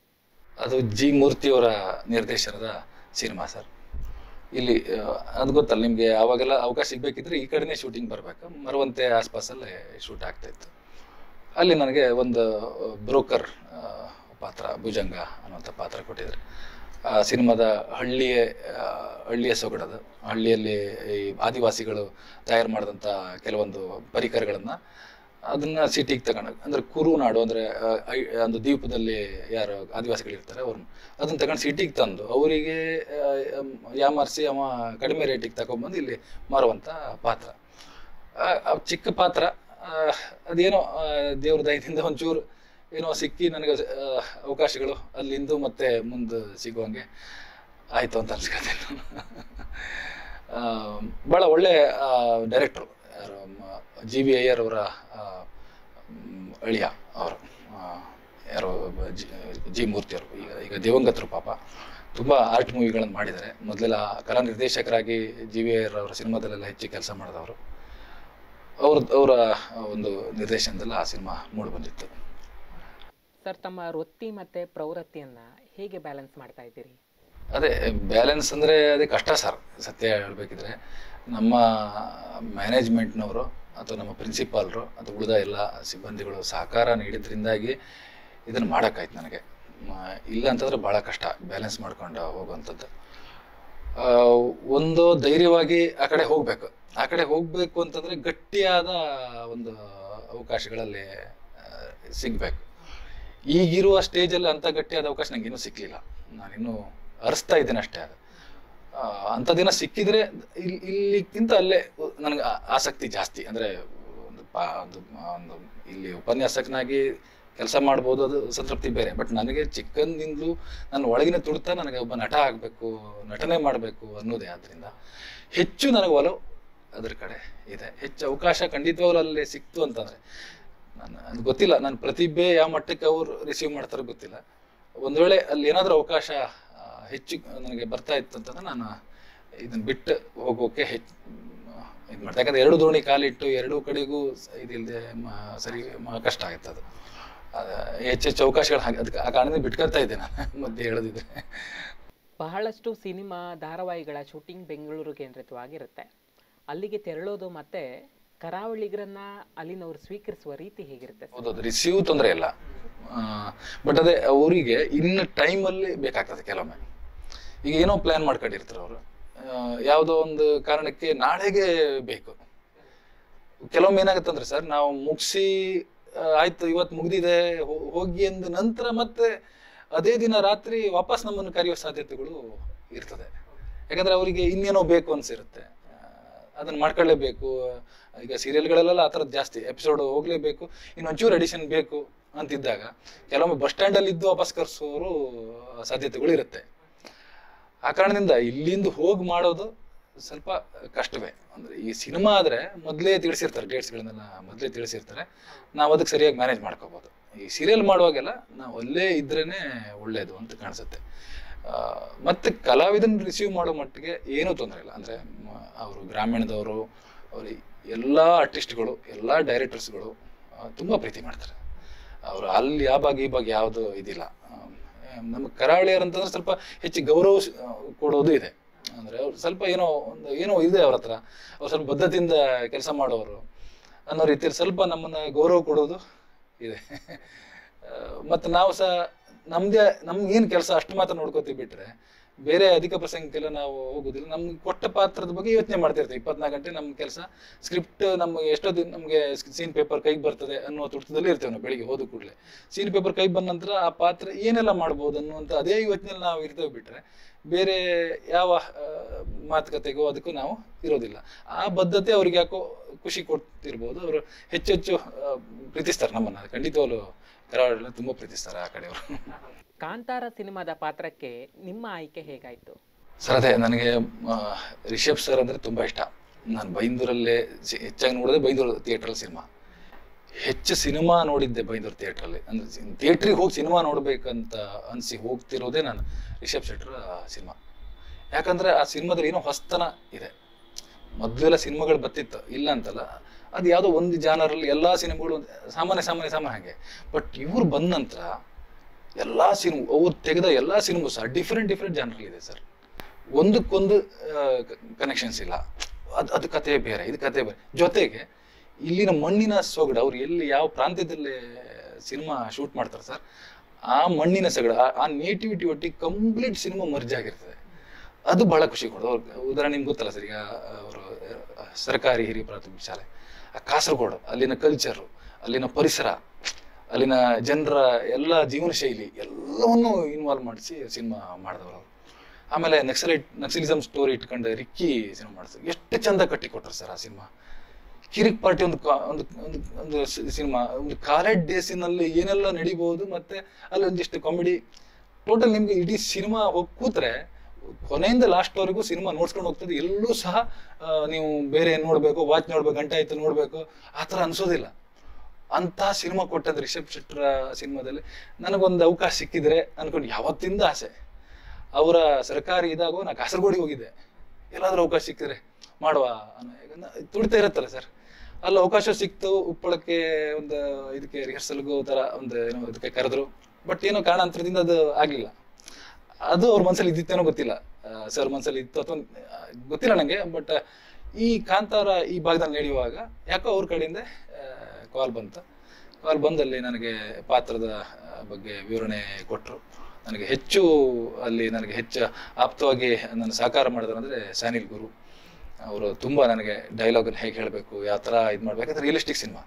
ಅದು ಜಿ ಮೂರ್ತಿಯವರ ನಿರ್ದೇಶನದ ಸಿನಿಮಾ ಸರ್ ಇಲ್ಲಿ ಆ, ಅದು ಗೊತ್ತಲ್ಲ ನಿಮಗೆ ಅವಾಗೆಲ್ಲ ಅವಕಾಶ ಸಿಗ್ಬೇಕಿದ್ರೆ ಈ ಕಡೆನೇ ಶೂಟಿಂಗ್ ಬರಬೇಕು ಮರವಂತೆ ಆಸ್ಪಾಸಲ್ಲೇ ಶೂಟ್ ಆಗ್ತಾ ಇತ್ತು ಅಲ್ಲಿ ನನಗೆ ಒಂದು ಬ್ರೋಕರ್ ಪಾತ್ರ ಭುಜಂಗ ಅನ್ನುವಂಥ ಪಾತ್ರ ಕೊಟ್ಟಿದ್ರು ಆ ಸಿನಿಮಾದ ಹಳ್ಳಿಯ ಆ, ಹಳ್ಳಿಯ ಸೊಗಡದು ಹಳ್ಳಿಯಲ್ಲಿ ಈ ಆದಿವಾಸಿಗಳು ತಯಾರು ಮಾಡಿದಂಥ ಕೆಲವೊಂದು ಪರಿಕರಗಳನ್ನು ಅದನ್ನ ಸಿಟಿಗೆ ತಗೊಂಡು ಅಂದ್ರೆ ಕುರುನಾಡು ಅಂದ್ರೆ ಆ, ಐ- ಒಂದು ದ್ವೀಪದಲ್ಲಿ ಯಾರು ಆದಿವಾಸಿಗಳು ಇರ್ತಾರೆ ಅವ್ರನ್ನ ಅದನ್ನ ತಗೊಂಡು ಸಿಟಿಗೆ ತಂದು ಅವರಿಗೆ ಯಾಮಾರಿಸಿ ಅವ ಕಡಿಮೆ ರೇಟಿಗೆ ತಗೊಂಡ್ಬಂದು ಇಲ್ಲಿ ಮಾರುವಂಥ ಪಾತ್ರ ಆ, ಆ ಚಿಕ್ಕ ಪಾತ್ರ ಆ, ಅದೇನೋ ಆ, ದೇವ್ರ ದಯದಿಂದ ಒಂಚೂರು ಏನೋ ಸಿಕ್ಕಿ ನನಗೆ ಆ, ಅವಕಾಶಗಳು ಅಲ್ಲಿಂದು ಮತ್ತೆ ಮುಂದೆ ಸಿಗುವಂಗೆ ಆಯಿತು ಅಂತ ಅನ್ಸ್ಕೊತೀನಿ ನಾನು ಆ, ಭಾಳ ಒಳ್ಳೆ ಡೈರೆಕ್ಟ್ರು ಯಾರು ಜಿ ವಿ ಅಯ್ಯರ್ ಅವರ ಆ, ಮ್, ಅಳಿಯ ಅವರು ಯಾರು ಬ- ಜಿ ಜಿ ಮೂರ್ತಿ ಅವರು ಈಗ ಈಗ ದಿವಂಗತರು ಪಾಪ ತುಂಬ ಆರ್ಟ್ ಮೂವಿಗಳನ್ನು ಮಾಡಿದ್ದಾರೆ ಮೊದಲೆಲ್ಲ ಕಲಾ ನಿರ್ದೇಶಕರಾಗಿ ಜಿ ವಿ ಅಯ್ಯರ್ ಅವರ ಸಿನಿಮಾದಲ್ಲೆಲ್ಲ ಹೆಚ್ಚು ಕೆಲಸ ಮಾಡಿದವರು ಅವ್ರ ಅವರ ಒಂದು ನಿರ್ದೇಶನದಲ್ಲಿ ಆ ಸಿನಿಮಾ ಮೂಡಿ ಬಂದಿತ್ತು ಸರ್ ತಮ್ಮ ವೃತ್ತಿ ಮತ್ತೆ ಪ್ರವೃತ್ತಿಯನ್ನ ಹೇಗೆ ಬ್ಯಾಲೆನ್ಸ್ ಮಾಡ್ತಾ ಇದ್ದೀರಿ ಅದೇ ಬ್ಯಾಲೆನ್ಸ್ ಅಂದರೆ ಅದೇ ಕಷ್ಟ ಸರ್ ಸತ್ಯ ಹೇಳ್ಬೇಕಿದ್ರೆ ನಮ್ಮ ಮ್ಯಾನೇಜ್ಮೆಂಟ್ನವರು ಅಥವಾ ನಮ್ಮ ಪ್ರಿನ್ಸಿಪಾಲ್ರು ಅಥವಾ ಉಳಿದ ಎಲ್ಲ ಸಿಬ್ಬಂದಿಗಳು ಸಹಕಾರ ನೀಡಿದ್ರಿಂದಾಗಿ ಇದನ್ನು ಮಾಡೋಕ್ಕಾಯ್ತು ನನಗೆ ಮ- ಇಲ್ಲ ಅಂತಂದರೆ ಭಾಳ ಕಷ್ಟ ಬ್ಯಾಲೆನ್ಸ್ ಮಾಡ್ಕೊಂಡು ಹೋಗುವಂಥದ್ದು ಆ, ಒಂದು ಧೈರ್ಯವಾಗಿ ಆ ಕಡೆ ಹೋಗಬೇಕು ಆ ಕಡೆ ಹೋಗಬೇಕು ಅಂತಂದರೆ ಗಟ್ಟಿಯಾದ ಒಂದು ಅವಕಾಶಗಳಲ್ಲಿ ಸಿಗಬೇಕು ಈಗಿರುವ ಸ್ಟೇಜಲ್ಲಿ ಅಂಥ ಗಟ್ಟಿಯಾದ ಅವಕಾಶ ನಂಗೆ ಇನ್ನೂ ಸಿಕ್ಕಲಿಲ್ಲ ನಾನಿನ್ನೂ ಅರಿಸ್ತಾ ಇದ್ದೇನೆ ಅಷ್ಟೇ ಅದು ಆ, ಅಂಥ ದಿನ ಸಿಕ್ಕಿದ್ರೆ ಇಲ್ಲಿ ಇಲ್ಲಿಕ್ಕಿಂತ ಅಲ್ಲೇ ನನಗೆ ಆ- ಆಸಕ್ತಿ ಜಾಸ್ತಿ ಅಂದರೆ ಒಂದು ಪಾ ಒಂದು ಒಂದು ಇಲ್ಲಿ ಉಪನ್ಯಾಸಕನಾಗಿ ಕೆಲಸ ಮಾಡ್ಬೋದು ಅದು ಸಂತೃಪ್ತಿ ಬೇರೆ ಬಟ್ ನನಗೆ ಚಿಕ್ಕಂದಿಂದಲೂ ನನ್ನ ಒಳಗಿನ ತುಡಿತ ನನಗೆ ಒಬ್ಬ ನಟ ಆಗಬೇಕು ನಟನೆ ಮಾಡಬೇಕು ಅನ್ನೋದೇ ಆದ್ದರಿಂದ ಹೆಚ್ಚು ನನಗೆ ಒಲವು ಅದ್ರ ಕಡೆ ಇದೆ ಹೆಚ್ಚು ಅವಕಾಶ ಖಂಡಿತವಾಗ್ಲೂ ಅಲ್ಲಿ ಸಿಕ್ತು ಅಂತಂದರೆ ನಾನು ಅದು ಗೊತ್ತಿಲ್ಲ ನನ್ನ ಪ್ರತಿಭೆ ಯಾವ ಮಟ್ಟಕ್ಕೆ ಅವ್ರು ರಿಸೀವ್ ಮಾಡ್ತಾರೋ ಗೊತ್ತಿಲ್ಲ ಒಂದು ವೇಳೆ ಅಲ್ಲಿ ಏನಾದರೂ ಅವಕಾಶ ಆ, ಹೆಚ್ಚು ನನಗೆ ಬರ್ತಾ ಇತ್ತು ಅಂತಂದ್ರೆ ನಾನು ಇದನ್ನ ಬಿಟ್ಟು ಹೋಗೋಕೆ ಹೆಚ್ಚು ಇದು ಮಾಡ್ತಾ ಯಾಕಂದ್ರೆ ಎರಡು ದೋಣಿ ಕಾಲಿಟ್ಟು ಎರಡೂ ಕಡೆಗೂ ಸ- ಇದಿಲ್ಲದೆ ಸರಿ ಮ- ಕಷ್ಟ ಆಗುತ್ತೆ ಅದು ಅದ ಹೆಚ್ಚೆಚ್ಚು ಅವಕಾಶಗಳು ಹಾಗೆ ಅದಕ್ಕೆ ಆ ಕಾರಣದಿಂದ ಬಿಟ್ಕೊಳ್ತಾ ಇದ್ದೆ ನಾನು ಮಧ್ಯೆ ಹೇಳೋದಿದ್ರೆ ಬಹಳಷ್ಟು ಸಿನಿಮಾ ಧಾರಾವಾಹಿಗಳ ಶೂಟಿಂಗ್ ಬೆಂಗಳೂರು ಕೇಂದ್ರಿತವಾಗಿರುತ್ತೆ ಅಲ್ಲಿಗೆ ತೆರಳೋದು ಮತ್ತೆ ಕರಾವಳಿಗರನ್ನ ಅಲ್ಲಿನವರು ಸ್ವೀಕರಿಸುವ ರೀತಿ ಹೇಗಿರುತ್ತೆ ಸರ್? ಹೌದೌದು ರಿಸೀವ್ ತೊಂದರೆ ಇಲ್ಲ ಬಟ್ ಅದೇ ಅವರಿಗೆ ಇನ್ನು ಟೈಮಲ್ಲಿ ಬೇಕಾಗ್ತದೆ ಕೆಲವೊಮ್ಮೆ ಈಗ ಏನೋ ಪ್ಲ್ಯಾನ್ ಮಾಡ್ಕೊಂಡಿರ್ತಾರೆ ಅವರು ಯಾವುದೋ ಒಂದು ಕಾರಣಕ್ಕೆ ನಾಳೆಗೆ ಬೇಕು ಕೆಲವೊಮ್ಮೆ ಏನಾಗುತ್ತೆ ಅಂದ್ರೆ ಸರ್ ನಾವು ಮುಗಿಸಿ ಆಯ್ತು ಇವತ್ತು ಮುಗ್ದಿದೆ ಹೋ- ಹೋಗಿ ಅಂದ ನಂತರ ಮತ್ತೆ ಅದೇ ದಿನ ರಾತ್ರಿ ವಾಪಸ್ ನಮ್ಮನ್ನು ಕರೆಯೋ ಸಾಧ್ಯತೆಗಳು ಇರ್ತದೆ ಯಾಕಂದ್ರೆ ಅವರಿಗೆ ಇನ್ನೇನೋ ಬೇಕು ಅನ್ಸಿರುತ್ತೆ ಆ, ಅದನ್ನ ಮಾಡ್ಕೊಳ್ಳೇಬೇಕು ಈಗ ಸೀರಿಯಲ್ಗಳಲ್ಲೆಲ್ಲ ಆ ಥರದ್ದು ಜಾಸ್ತಿ ಎಪಿಸೋಡ್ ಹೋಗ್ಲೇಬೇಕು ಇನ್ನೊಂಚೂರು ಎಡಿಷನ್ ಬೇಕು ಅಂತಿದ್ದಾಗ ಕೆಲವೊಮ್ಮೆ ಬಸ್ ಸ್ಟ್ಯಾಂಡಲ್ಲಿ ಇದ್ದು ವಾಪಸ್ ಕರ್ಸೋರು ಸಾಧ್ಯತೆಗಳು ಇರುತ್ತೆ ಆ ಕಾರಣದಿಂದ ಇಲ್ಲಿಂದ ಹೋಗಿ ಮಾಡೋದು ಸ್ವಲ್ಪ ಕಷ್ಟವೇ ಅಂದ್ರೆ ಈ ಸಿನಿಮಾ ಆದ್ರೆ ಮೊದಲೇ ತಿಳಿಸಿರ್ತಾರೆ ಡೇಟ್ಸ್ಗಳನ್ನೆಲ್ಲ ಮೊದಲೇ ತಿಳಿಸಿರ್ತಾರೆ ನಾವು ಅದಕ್ಕೆ ಸರಿಯಾಗಿ ಮ್ಯಾನೇಜ್ ಮಾಡ್ಕೋಬಹುದು ಈ ಸೀರಿಯಲ್ ಮಾಡುವಾಗೆಲ್ಲ ನಾವು ಅಲ್ಲೇ ಇದ್ರೇನೆ ಒಳ್ಳೇದು ಅಂತ ಕಾಣಿಸುತ್ತೆ ಆ, ಮತ್ತೆ ಕಲಾವಿದನ್ ರಿಸೀವ್ ಮಾಡೋ ಮಟ್ಟಿಗೆ ಏನೂ ತೊಂದರೆ ಇಲ್ಲ ಅಂದ್ರೆ ಅವರು ಗ್ರಾಮೀಣದವರು ಅವರು ಎಲ್ಲ ಆರ್ಟಿಸ್ಟ್ಗಳು ಎಲ್ಲ ಡೈರೆಕ್ಟರ್ಸ್ಗಳು ತುಂಬಾ ಪ್ರೀತಿ ಮಾಡ್ತಾರೆ ಅವರು ಅಲ್ಲಿ ಆ ಭಾಗ ಈ ಭಾಗ ಯಾವುದು ಇದಿಲ್ಲ ಆ, ನಮ್ಮ ಕರಾವಳಿಯರ್ ಅಂತಂದ್ರೆ ಸ್ವಲ್ಪ ಹೆಚ್ಚು ಗೌರವ ಸ್- ಕೊಡೋದು ಇದೆ ಅಂದ್ರೆ ಅವ್ರು ಸ್ವಲ್ಪ ಏನೋ ಒಂದು ಏನೋ ಇದೆ ಅವ್ರ ಹತ್ರ ಅವ್ರು ಸ್ವಲ್ಪ ಬದ್ಧತೆಯಿಂದ ಕೆಲಸ ಮಾಡೋರು ಅನ್ನೋ ರೀತಿಯಲ್ಲಿ ಸ್ವಲ್ಪ ನಮ್ಮನ್ನ ಗೌರವ ಕೊಡೋದು ಇದೆ ಆ, ಮತ್ತೆ ನಾವು ಸಹ ನಮ್ದೇ ನಮ್ಗೆ ಏನು ಕೆಲಸ ಅಷ್ಟು ಮಾತ್ರ ನೋಡ್ಕೋತೀವಿ ಬಿಟ್ರೆ ಬೇರೆ ಅಧಿಕ ಪ್ರಸಂಗಕ್ಕೆಲ್ಲ ನಾವು ಹೋಗುದಿಲ್ಲ ನಮ್ಗೆ ಕೊಟ್ಟ ಪಾತ್ರದ ಬಗ್ಗೆ ಯೋಚನೆ ಮಾಡ್ತಿರ್ತೀವಿ ಇಪ್ಪತ್ನಾಲ್ಕು ಗಂಟೆ ನಮ್ಮ ಕೆಲಸ ಸ್ಕ್ರಿಪ್ಟ್ ನಮ್ಗೆ ಎಷ್ಟೋ ದಿನ ನಮಗೆ ಸೀನ್ ಪೇಪರ್ ಕೈಗೆ ಬರ್ತದೆ ಅನ್ನೋ ತುರ್ತದಲ್ಲಿ ಇರ್ತೇವೆ ನಾವು ಬೆಳಿಗ್ಗೆ ಹೋದ ಕೂಡಲೇ ಸೀನ್ ಪೇಪರ್ ಕೈಗೆ ಬಂದ ನಂತರ ಆ ಪಾತ್ರ ಏನೆಲ್ಲ ಮಾಡ್ಬೋದು ಅನ್ನುವಂಥ ಅದೇ ಯೋಚನೆಯಲ್ಲಿ ನಾವು ಇರ್ತೇವೆ ಬಿಟ್ರೆ ಬೇರೆ ಯಾವ ಆ, ಮಾತುಕತೆಗೋ ಅದಕ್ಕೂ ನಾವು ಇರೋದಿಲ್ಲ ಆ ಬದ್ಧತೆ ಅವ್ರಿಗೆ ಯಾಕೋ ಖುಷಿ ಕೊಡ್ತಿರ್ಬೋದು ಅವರು ಹೆಚ್ಚು ಹೆಚ್ಚು ಆ, ಪ್ರೀತಿಸ್ತಾರೆ ನಮ್ಮನ್ನ ಖಂಡಿತವಾಗ್ಲು ಕರಾವಳಿ ತುಂಬಾ ಪ್ರೀತಿಸ್ತಾರೆ ಆ ಕಡೆಯವರು ಕಾಂತಾರ ಸಿನಿಮಾದ ಪಾತ್ರಕ್ಕೆ ನಿಮ್ಮ ಆಯ್ಕೆ ಹೇಗಾಯ್ತು ಸರ್ ಅದೇ ನನಗೆ ಆ, ರಿಷಬ್ ಸರ್ ಅಂದ್ರೆ ತುಂಬಾ ಇಷ್ಟ ನಾನು ಬೈಂದೂರಲ್ಲೇ ಸಿ- ಹೆಚ್ಚಾಗಿ ನೋಡೋದೇ ಬೈಂದೂರು ಥಿಯೇಟ್ರಲ್ ಸಿನಿಮಾ ಹೆಚ್ಚು ಸಿನಿಮಾ ನೋಡಿದ್ದೆ ಬೈಂದೂರು ಥಿಯೇಟ್ರಲ್ಲಿ ಅಂದ್ರೆ ಥಿಯೇಟ್ರಿಗೆ ಹೋಗಿ ಸಿನಿಮಾ ನೋಡ್ಬೇಕಂತ ಅನಿಸಿ ಹೋಗ್ತಿರೋದೇ ನಾನು ರಿಷಬ್ ಶೆಟ್ಟರ್ ಸಿನಿಮಾ ಯಾಕಂದ್ರೆ ಆ ಸಿನಿಮಾದಲ್ಲಿ ಏನೋ ಹೊಸ್ತನ ಇದೆ ಮೊದಲೆಲ್ಲ ಸಿನಿಮಾಗಳು ಬತ್ತಿತ್ತು ಇಲ್ಲ ಅಂತಲ್ಲ ಅದು ಯಾವುದೋ ಒಂದು ಜಾನರಲ್ಲಿ ಎಲ್ಲಾ ಸಿನಿಮಾಗಳು ಒಂದ್- ಸಾಮಾನ್ಯ ಸಾಮಾನ್ಯ ಸಾಮಾನ್ಯ ಹಾಗೆ ಬಟ್ ಇವ್ರು ಬಂದ ನಂತರ ಎಲ್ಲಾ ಸಿನಿಮಾ ಅವ್ರು ತೆಗೆದ ಎಲ್ಲಾ ಸಿನಿಮಾ ಸಹ ಡಿಫ್ರೆಂಟ್ ಡಿಫ್ರೆಂಟ್ ಜಾನರಲ್ಲಿ ಇದೆ ಸರ್ ಒಂದಕ್ಕೊಂದು ಕನೆಕ್ಷನ್ಸ್ ಇಲ್ಲ ಅದು ಅದು ಕತೆ ಬೇರೆ ಇದು ಕತೆ ಬೇರೆ ಜೊತೆಗೆ ಇಲ್ಲಿನ ಮಣ್ಣಿನ ಸೊಗಡು ಅವ್ರು ಎಲ್ಲಿ ಯಾವ ಪ್ರಾಂತ್ಯದಲ್ಲಿ ಸಿನಿಮಾ ಶೂಟ್ ಮಾಡ್ತಾರೆ ಸರ್ ಆ ಮಣ್ಣಿನ ಸೊಗಡು ಆ- ಆ ನೇಟಿವಿಟಿ ಒಟ್ಟಿಗೆ ಕಂಪ್ಲೀಟ್ ಸಿನಿಮಾ ಮರ್ಜ್ ಆಗಿರ್ತದೆ ಅದು ಬಹಳ ಖುಷಿ ಕೊಡೋದು ಅವ್ರು ಉದಾಹರಣೆ ನಿಮ್ಗೆ ಗೊತ್ತಲ್ಲ ಸರ್ ಈಗ ಅವರು ಸರ್ಕಾರಿ ಹಿರಿಯ ಪ್ರಾಥಮಿಕ ಶಾಲೆ ಆ ಕಾಸರಗೋಡು ಅಲ್ಲಿನ ಕಲ್ಚರು ಅಲ್ಲಿನ ಪರಿಸರ ಅಲ್ಲಿನ ಜನರ ಎಲ್ಲ ಜೀವನ ಶೈಲಿ ಎಲ್ಲವನ್ನೂ ಇನ್ವಾಲ್ವ್ ಮಾಡಿಸಿ ಸಿನಿಮಾ ಮಾಡಿದವರು ಅವರು ಆಮೇಲೆ ನಕ್ಸಲೈಟ್ ನಕ್ಸಲಿಸಮ್ ಸ್ಟೋರಿ ಇಟ್ಕೊಂಡು ರಿಕ್ಕಿ ಸಿನಿಮಾ ಮಾಡಿದ್ರು ಎಷ್ಟು ಚಂದ ಕಟ್ಟಿ ಕೊಟ್ರು ಸರ್ ಆ ಸಿನಿಮಾ ಕಿರಿಕ್ ಪಾರ್ಟಿ ಒಂದು ಕಾ- ಒಂದು ಒಂದು ಒಂದು ಸಿನಿಮಾ ಒಂದು ಕಾಲೇಜ್ ಡೇಸಿನಲ್ಲಿ ಏನೆಲ್ಲ ನಡಿಬಹುದು ಮತ್ತೆ ಅಲ್ಲಿ ಒಂದಿಷ್ಟು ಕಾಮಿಡಿ ಟೋಟಲ್ ನಿಮ್ಗೆ ಇಡೀ ಸಿನಿಮಾ ಹೋಗಿ ಕೂತ್ರೆ ಕೊನೆಯಿಂದ ಲಾಸ್ಟ್ ವರೆಗೂ ಸಿನಿಮಾ ನೋಡ್ಸ್ಕೊಂಡು ಹೋಗ್ತದೆ ಎಲ್ಲೂ ಸಹ ಆ, ನೀವು ಬೇರೆ ಏನ್ ನೋಡ್ಬೇಕು ವಾಚ್ ನೋಡ್ಬೇಕು ಗಂಟೆ ಆಯ್ತು ನೋಡ್ಬೇಕು ಆ ಥರ ಅನ್ಸೋದಿಲ್ಲ ಅಂತ ಸಿನಿಮಾ ಕೊಟ್ಟದ್ದು ರಿಷಬ್ ಶೆಟ್ಟರ ಸಿನಿಮಾದಲ್ಲಿ ನನಗೊಂದು ಅವಕಾಶ ಸಿಕ್ಕಿದ್ರೆ ಅನ್ಕೊಂಡು ಯಾವತ್ತಿಂದ ಆಸೆ ಅವರ ಸರ್ಕಾರಿ ಇದಾಗೋ ನಾ ಕಾಸರಗೋಡಿಗೆ ಹೋಗಿದ್ದೆ ಎಲ್ಲಾದ್ರೂ ಅವಕಾಶ ಸಿಕ್ಕಿದ್ರೆ ಮಾಡುವ ಅನ್ನೋ ಈಗ ನ- ತುಡಿತಾ ಇರುತ್ತಲ್ಲ ಸರ್ ಅಲ್ಲಿ ಅವಕಾಶ ಸಿಕ್ತು ಉಪ್ಪಳಕ್ಕೆ ಒಂದು ಇದಕ್ಕೆ ರಿಹರ್ಸಲ್ಗೂ ತರ ಒಂದು ಏನೋ ಇದಕ್ಕೆ ಕರೆದ್ರು ಬಟ್ ಏನೋ ಕಾರಣಾಂತರದಿಂದ ಅದು ಆಗ್ಲಿಲ್ಲ ಅದು ಅವ್ರ ಮನ್ಸಲ್ಲಿ ಇದ್ದಿತ್ತೇನೋ ಗೊತ್ತಿಲ್ಲ ಸರ್ ಮನ್ಸಲ್ಲಿ ಇತ್ತು ಅಥವಾ ಗೊತ್ತಿಲ್ಲ ನಂಗೆ ಬಟ್ ಈ ಕಾಂತಾರ ಈ ಭಾಗದಲ್ಲಿ ನಡೆಯುವಾಗ ಯಾಕೋ ಅವ್ರ ಕಡೆಯಿಂದ ಕಾಲ್ ಬಂತು ಕಾಲ್ ಬಂದಲ್ಲಿ ನನಗೆ ಪಾತ್ರದ ಆ, ಬಗ್ಗೆ ವಿವರಣೆ ಕೊಟ್ಟರು ನನಗೆ ಹೆಚ್ಚು ಅಲ್ಲಿ ನನಗೆ ಹೆಚ್ಚು ಆಪ್ತವಾಗಿ ನನ್ನ ಸಹಕಾರ ಮಾಡಿದ್ರು ಅಂದ್ರೆ ಸಾನಿಲ್ ಗುರು ಅವರು ತುಂಬಾ ನನಗೆ ಡೈಲಾಗ್ ಹೇಗೆ ಹೇಳಬೇಕು ಯಾವ ಥರ ಇದು ಮಾಡ್ಬೇಕು ಯಾಕಂದ್ರೆ ರಿಯಲಿಸ್ಟಿಕ್ ಸಿನಿಮಾ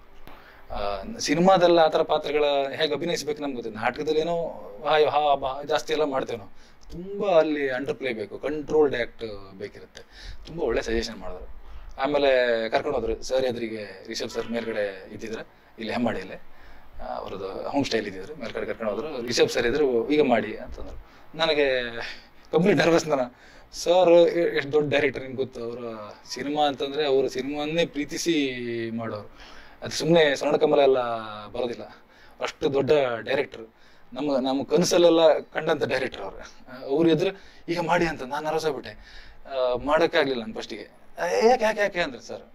ಸಿನಿಮಾದಲ್ಲ ಆ ಥರ ಪಾತ್ರಗಳ ಹೇಗೆ ಅಭಿನಯಿಸ್ಬೇಕು ನಮ್ಗೆ ಗೊತ್ತಿಲ್ಲ ನಾಟಕದಲ್ಲಿ ಏನೋ ಹಾಯ್ ಹಾ ಬಾ ಜಾಸ್ತಿ ಎಲ್ಲ ಮಾಡ್ತೇವೆ ನಾವು ತುಂಬಾ ಅಲ್ಲಿ ಅಂಡರ್ ಪ್ಲೇ ಬೇಕು ಕಂಟ್ರೋಲ್ಡ್ ಆ್ಯಕ್ಟ್ ಬೇಕಿರುತ್ತೆ ತುಂಬಾ ಒಳ್ಳೆ ಸಜೆಷನ್ ಮಾಡಿದ್ರು ಆಮೇಲೆ ಕರ್ಕೊಂಡು ಹೋದ್ರು ಸರ್ ಎದುರಿಗೆ ರಿಷಬ್ ಸರ್ ಮೇಲ್ಗಡೆ ಇದ್ದಿದ್ರೆ ಇಲ್ಲಿ ಹೆಮ್ಮಾಡಿಯಲ್ಲಿ ಅವ್ರದ್ದು ಹೋಮ್ ಸ್ಟೈಲ್ ಇದ್ದಿದ್ರು ಮೇಲ್ಗಡೆ ಕರ್ಕೊಂಡು ಹೋದ್ರು ರಿಷಬ್ ಸರ್ ಇದ್ರು ಈಗ ಮಾಡಿ ಅಂತಂದ್ರು ನನಗೆ ಕಂಪ್ಲೀಟ್ ನರ್ವಸ್ ನಾನು ಸರ್ ಎಷ್ಟು ದೊಡ್ಡ ಡೈರೆಕ್ಟರ್ ನಿಮ್ಗೆ ಗೊತ್ತು ಅವರ ಸಿನಿಮಾ ಅಂತಂದ್ರೆ ಅವರು ಸಿನಿಮಾನ್ನೇ ಪ್ರೀತಿಸಿ ಮಾಡೋರು ಅದು ಸುಮ್ಮನೆ ಸ್ವರ್ಣ ಕಮಲ ಎಲ್ಲ ಬರೋದಿಲ್ಲ ಅಷ್ಟು ದೊಡ್ಡ ಡೈರೆಕ್ಟರ್ ನಮ್ಮ ನಮ್ಮ ಕನಸಲ್ಲೆಲ್ಲ ಕಂಡಂತ ಡೈರೆಕ್ಟರ್ ಅವ್ರು ಅವ್ರು ಎದುರು ಈಗ ಮಾಡಿ ಅಂತ ನಾನು ನರಸ ಬಿಟ್ಟೆ ಮಾಡೋಕ್ಕೆ ಆಗಲಿಲ್ಲ ನಾನು ಫಸ್ಟಿಗೆ ಯಾಕೆ ಯಾಕೆ ಯಾಕೆ ಅಂದ್ರೆ ಸರ್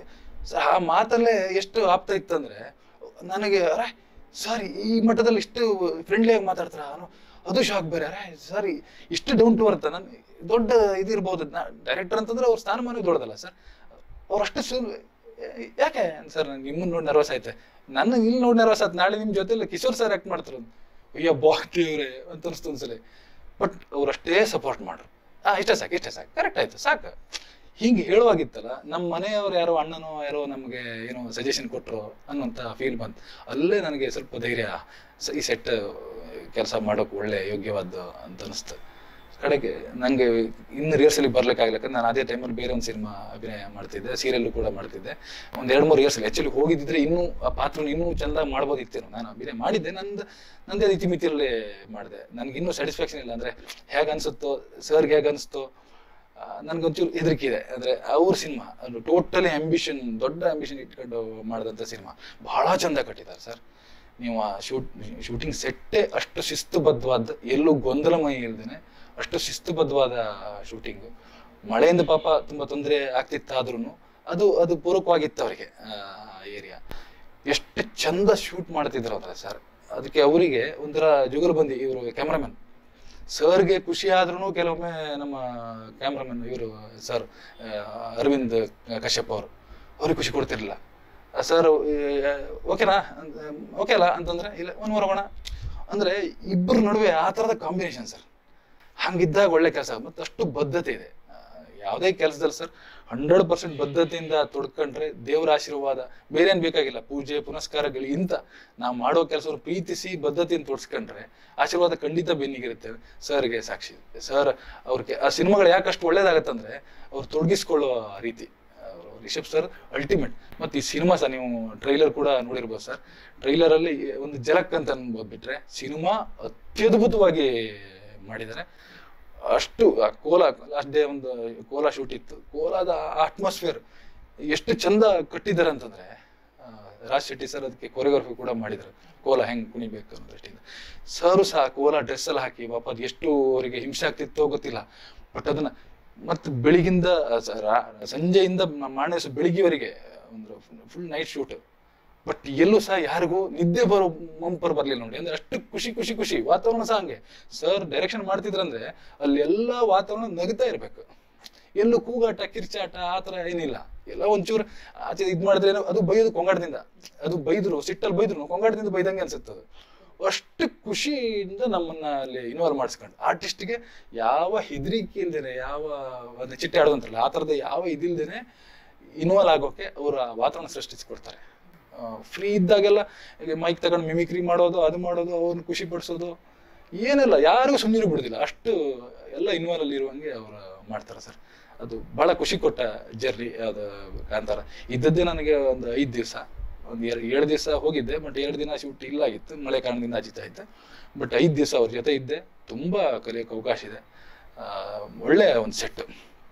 ಸರ್ ಆ ಮಾತಲ್ಲೇ ಎಷ್ಟು ಆಪ್ತ ಇತ್ತಂದ್ರೆ ನನಗೆ ಅರೆ ಸರ್ ಈ ಮಟ್ಟದಲ್ಲಿ ಇಷ್ಟು ಫ್ರೆಂಡ್ಲಿಯಾಗಿ ಮಾತಾಡ್ತಾರ ಅನ್ನೋ ಅದು ಶಾಕ್ ಬೇರೆ ಅರೆ ಸರ್ ಇಷ್ಟು ಡೌನ್ ಟು ಅರ್ಥ ನಾನು ದೊಡ್ಡ ಇದಿರ್ಬೋದು ಡೈರೆಕ್ಟರ್ ಅಂತಂದ್ರೆ ಅವ್ರ ಸ್ಥಾನಮಾನ ದೊಡ್ಡದಲ್ಲ ಸರ್ ಅವ್ರು ಅಷ್ಟು ಸು ಯಾಕೆ ಸರ್ ನಂಗೆ ನಿಮ್ಮನ್ನ ನೋಡಿ ನರ್ವಸ್ ಆಯ್ತೆ ನನ್ನ ಇಲ್ಲಿ ನೋಡಿ ನರ್ವಸ್ ಆಯ್ತು ನಾಳೆ ನಿಮ್ಮ ಜೊತೆಲಿ ಕಿಶೋರ್ ಸರ್ ಆಕ್ಟ್ ಮಾಡ್ತಾರೆ ಅಯ್ಯೋ ಬಾ ದೇವ್ರೆ ಅಂತ ಅನಿಸ್ತು ಒಂದ್ಸಲಿ ಬಟ್ ಅವ್ರು ಅಷ್ಟೇ ಸಪೋರ್ಟ್ ಮಾಡ್ರು ಆ ಇಷ್ಟೇ ಸಾಕು ಇಷ್ಟೇ ಸಾಕು ಕರೆಕ್ಟ್ ಆಯ್ತು ಸಾಕು ಹಿಂಗೆ ಹೇಳುವಾಗಿತ್ತಲ್ಲ ನಮ್ಮ ಮನೆಯವ್ರು ಯಾರೋ ಅಣ್ಣನೋ ಯಾರೋ ನಮಗೆ ಏನೋ ಸಜೆಷನ್ ಕೊಟ್ಟರು ಅನ್ನೋಂಥ ಫೀಲ್ ಬಂತು ಅಲ್ಲೇ ನನಗೆ ಸ್ವಲ್ಪ ಧೈರ್ಯ ಸ- ಈ ಸೆಟ್ ಕೆಲಸ ಮಾಡೋಕೆ ಒಳ್ಳೆ ಯೋಗ್ಯವಾದ್ದು ಅಂತ ಅನಿಸ್ತು ಕಡೆಗೆ ನಂಗೆ ಇನ್ನು ರಿಹರ್ಸಲಿಗೆ ಬರ್ಲಿಕ್ಕೆ ಆಗ್ಲಿಕ್ಕೆ ನಾನು ಅದೇ ಟೈಮಲ್ಲಿ ಬೇರೆ ಒಂದು ಸಿನಿಮಾ ಅಭಿನಯ ಮಾಡ್ತಿದ್ದೆ ಸೀರಿಯಲ್ಲು ಕೂಡ ಮಾಡ್ತಿದ್ದೆ ಒಂದ್ ಎರಡು ಮೂರು ರಿಹರ್ಸಲ್ ಆಕ್ಚುಲಿ ಹೋಗಿದ್ದಿದ್ರೆ ಇನ್ನೂ ಆ ಪಾತ್ರ ಇನ್ನೂ ಚೆಂದ ಮಾಡ್ಬೋದಿತ್ತೇನೋ ನಾನು ಅಭಿನಯ ಮಾಡಿದ್ದೆ ನಂದು ನಂದೇ ಇತಿಮಿತಿಯಲ್ಲೇ ಮಾಡಿದೆ ನನಗೆ ಇನ್ನೂ ಸ್ಯಾಟಿಸ್ಫ್ಯಾಕ್ಷನ್ ಇಲ್ಲ ಅಂದ್ರೆ ಹೇಗೆ ಅನ್ಸುತ್ತೋ ಸರ್ಗೆ ಹೇಗೆ ಅನಿಸ್ತೋ ನನ್ಗೊಂಚೂರು ಹೆದರಿಕೆ ಇದೆ ಅಂದ್ರೆ ಅವ್ರ ಸಿನಿಮಾ ಅದು ಟೋಟಲಿ ಅಂಬಿಷನ್ ದೊಡ್ಡ ಅಂಬಿಷನ್ ಇಟ್ಕೊಂಡು ಮಾಡಿದಂಥ ಸಿನಿಮಾ ಬಹಳ ಚಂದ ಕಟ್ಟಿದ್ದಾರೆ ಸರ್ ನೀವು ಆ ಶೂಟ್ ಶೂಟಿಂಗ್ ಸೆಟ್ಟೇ ಅಷ್ಟು ಶಿಸ್ತುಬದ್ಧವಾದ ಎಲ್ಲೂ ಗೊಂದಲಮಯ ಇಲ್ದೇನೆ ಅಷ್ಟು ಶಿಸ್ತುಬದ್ಧವಾದ ಶೂಟಿಂಗ್ ಮಳೆಯಿಂದ ಪಾಪ ತುಂಬಾ ತೊಂದರೆ ಆಗ್ತಿತ್ತಾದ್ರೂ ಅದು ಅದು ಪೂರಕವಾಗಿತ್ತು ಅವರಿಗೆ ಏರಿಯಾ ಎಷ್ಟು ಚಂದ ಶೂಟ್ ಮಾಡ್ತಿದ್ರು ಅಂದ್ರೆ ಸರ್ ಅದಕ್ಕೆ ಅವರಿಗೆ ಒಂಥರ ಜುಗಲ್ಬಂದಿ ಇವರು ಕ್ಯಾಮ್ರಾಮನ್ ಸರ್ಗೆ ಖುಷಿ ಆದ್ರೂ ಕೆಲವೊಮ್ಮೆ ನಮ್ಮ ಕ್ಯಾಮ್ರಾಮನ್ ಇವರು ಸರ್ ಅರವಿಂದ್ ಕಶ್ಯಪ್ ಅವರು ಅವ್ರಿಗೆ ಖುಷಿ ಕೊಡ್ತಿರ್ಲಿಲ್ಲ ಸರ್ ಓಕೆನಾ ಓಕೆ ಅಲ್ಲ ಅಂತಂದ್ರೆ ಇಲ್ಲ ಒಂದು ಹೋಗೋಣ ಅಂದ್ರೆ ಇಬ್ಬರ ನಡುವೆ ಆ ಥರದ ಕಾಂಬಿನೇಷನ್ ಸರ್ ಹಂಗಿದ್ದಾಗ ಒಳ್ಳೆ ಕೆಲಸ ಮತ್ತೆ ಅಷ್ಟು ಬದ್ಧತೆ ಇದೆ ಆ, ಯಾವುದೇ ಕೆಲಸದಲ್ಲಿ ಸರ್ ಹಂಡ್ರೆಡ್ ಪರ್ಸೆಂಟ್ ಬದ್ಧತೆಯಿಂದ ತೊಡ್ಕೊಂಡ್ರೆ ದೇವರ ಆಶೀರ್ವಾದ ಬೇರೆ ಏನ್ ಬೇಕಾಗಿಲ್ಲ ಪೂಜೆ ಪುನಸ್ಕಾರಗಳಿಗಿಂತ ನಾವು ಮಾಡೋ ಕೆಲಸವನ್ನು ಪ್ರೀತಿಸಿ ಬದ್ಧತೆಯಿಂದ ತೋರಿಸ್ಕೊಂಡ್ರೆ ಆಶೀರ್ವಾದ ಖಂಡಿತ ಬೆನ್ನಿಗಿರುತ್ತೆ ಸರ್ಗೆ ಸಾಕ್ಷಿ ಸರ್ ಅವ್ರಿಗೆ ಆ ಸಿನಿಮಾಗಳು ಯಾಕಷ್ಟು ಒಳ್ಳೇದಾಗತ್ತಂದ್ರೆ ಅವ್ರು ತೊಡಗಿಸ್ಕೊಳ್ಳೋ ರೀತಿ ಅವ್ರು ರಿಷಬ್ ಸರ್ ಅಲ್ಟಿಮೇಟ್ ಮತ್ತೆ ಈ ಸಿನಿಮಾ ಸಹ ನೀವು ಟ್ರೈಲರ್ ಕೂಡ ನೋಡಿರ್ಬೋದು ಸರ್ ಟ್ರೈಲರ್ ಅಲ್ಲಿ ಒಂದು ಜಲಕ್ ಅಂತ ಅನ್ಬೋದು ಬಿಟ್ರೆ ಸಿನಿಮಾ ಅತ್ಯದ್ಭುತವಾಗಿ ಮಾಡಿದ್ದಾರೆ ಅಷ್ಟು ಆ ಕೋಲ ಲಾಸ್ಟ್ ಡೇ ಒಂದು ಕೋಲ ಶೂಟ್ ಇತ್ತು ಕೋಲಾದ ಅಟ್ಮಾಸ್ಫಿಯರ್ ಎಷ್ಟು ಚಂದ ಕಟ್ಟಿದ್ದಾರೆ ಅಂತಂದ್ರೆ ಆ, ರಾಜ್ ಶೆಟ್ಟಿ ಸರ್ ಅದಕ್ಕೆ ಕೊರಿಯೋಗ್ರಫಿ ಕೂಡ ಮಾಡಿದ್ರು ಕೋಲ ಹೆಂಗ್ ಕುಣಿಬೇಕು ಅನ್ನೋ ದೃಷ್ಟಿಯಿಂದ ಸರ್ ಸಹ ಕೋಲ ಡ್ರೆಸ್ ಎಲ್ಲ ಹಾಕಿ ಪಾಪ ಅದು ಎಷ್ಟು ಅವರಿಗೆ ಹಿಂಸೆ ಆಗ್ತಿತ್ತೋ ಗೊತ್ತಿಲ್ಲ ಬಟ್ ಅದನ್ನ ಮತ್ತೆ ಬೆಳಿಗಿಂದ ಆ, ಸ- ರಾ- ಸಂಜೆಯಿಂದ ಮಾರನೇ ದಿವಸ ಬೆಳಿಗ್ಗೆವರೆಗೆ ಒಂದು ಫುಲ್ ನೈಟ್ ಶೂಟ್ ಬಟ್ ಎಲ್ಲೂ ಸಹ ಯಾರಿಗೂ ನಿದ್ದೆ ಬರೋ ಮಂಪರ್ ಬರ್ಲಿಲ್ಲ ನೋಡಿ ಅಂದ್ರೆ ಅಷ್ಟು ಖುಷಿ ಖುಷಿ ಖುಷಿ ವಾತಾವರಣ ಸಹ ಹಂಗೆ ಸರ್ ಡೈರೆಕ್ಷನ್ ಮಾಡ್ತಿದ್ರಂದ್ರೆ ಅಲ್ಲಿ ಎಲ್ಲ ವಾತಾವರಣ ನಗ್ತಾ ಇರ್ಬೇಕು ಎಲ್ಲೂ ಕೂಗಾಟ ಕಿರ್ಚಾಟ ಆ ಥರ ಏನಿಲ್ಲ ಎಲ್ಲ ಒಂಚೂರು ಆಚೆ ಇದು ಮಾಡಿದ್ರೆ ಏನೋ ಅದು ಬೈಯೋದು ಕೊಂಗಾಟದಿಂದ ಅದು ಬೈದ್ರು ಸಿಟ್ಟಲ್ಲಿ ಬೈದ್ರು ಕೊಂಗಾಟದಿಂದ ಬೈದಂಗೆ ಅನ್ಸುತ್ತೆ ಅದು ಅಷ್ಟು ಖುಷಿಯಿಂದ ನಮ್ಮನ್ನ ಅಲ್ಲಿ ಇನ್ವಾಲ್ವ್ ಮಾಡಿಸ್ಕೊಂಡು ಆರ್ಟಿಸ್ಟ್ಗೆ ಯಾವ ಹೆದರಿಕೆ ಇಲ್ದೇನೆ ಯಾವ ಒಂದು ಚಿಟ್ಟೆ ಆಡೋದಂತಲ್ಲ ಆ ಥರದ ಯಾವ ಇದಿಲ್ದೇನೆ ಇನ್ವಾಲ್ವ್ ಆಗೋಕೆ ಅವರ ವಾತಾವರಣ ಸೃಷ್ಟಿಸ್ಕೊಡ್ತಾರೆ ಫ್ರೀ ಇದ್ದಾಗೆಲ್ಲ ಮೈಕ್ ತಗೊಂಡು ಮಿಮಿಕ್ರಿ ಮಾಡೋದು ಅದು ಮಾಡೋದು ಅವ್ರನ್ನ ಖುಷಿ ಪಡಿಸೋದು ಏನಿಲ್ಲ ಯಾರಿಗೂ ಸುಮ್ಮನೆ ಬಿಡುದಿಲ್ಲ ಅಷ್ಟು ಎಲ್ಲ ಇನ್ವಾಲ್ವ್ ಅಲ್ಲಿ ಇರುವಂಗೆ ಅವರು ಮಾಡ್ತಾರೆ ಸರ್ ಅದು ಬಹಳ ಖುಷಿ ಕೊಟ್ಟ ಜರ್ನಿ ಅದು ಕಾಂತಾರ ಇದ್ದದ್ದೇ ನನಗೆ ಒಂದು ಐದು ದಿವಸ ಒಂದು ಎರಡು ಏಳು ದಿವಸ ಹೋಗಿದ್ದೆ ಬಟ್ ಎರಡು ದಿನ ಶೂಟ್ ಇಲ್ಲ ಆಗಿತ್ತು ಮಳೆ ಕಾರಣದಿಂದ ಅಜಿತಾ ಇದ್ದೆ ಬಟ್ ಐದು ದಿವಸ ಅವ್ರ ಜೊತೆ ಇದ್ದೆ ತುಂಬಾ ಕಲಿಯೋಕೆ ಅವಕಾಶ ಇದೆ ಆ, ಒಳ್ಳೆ ಒಂದು ಸೆಟ್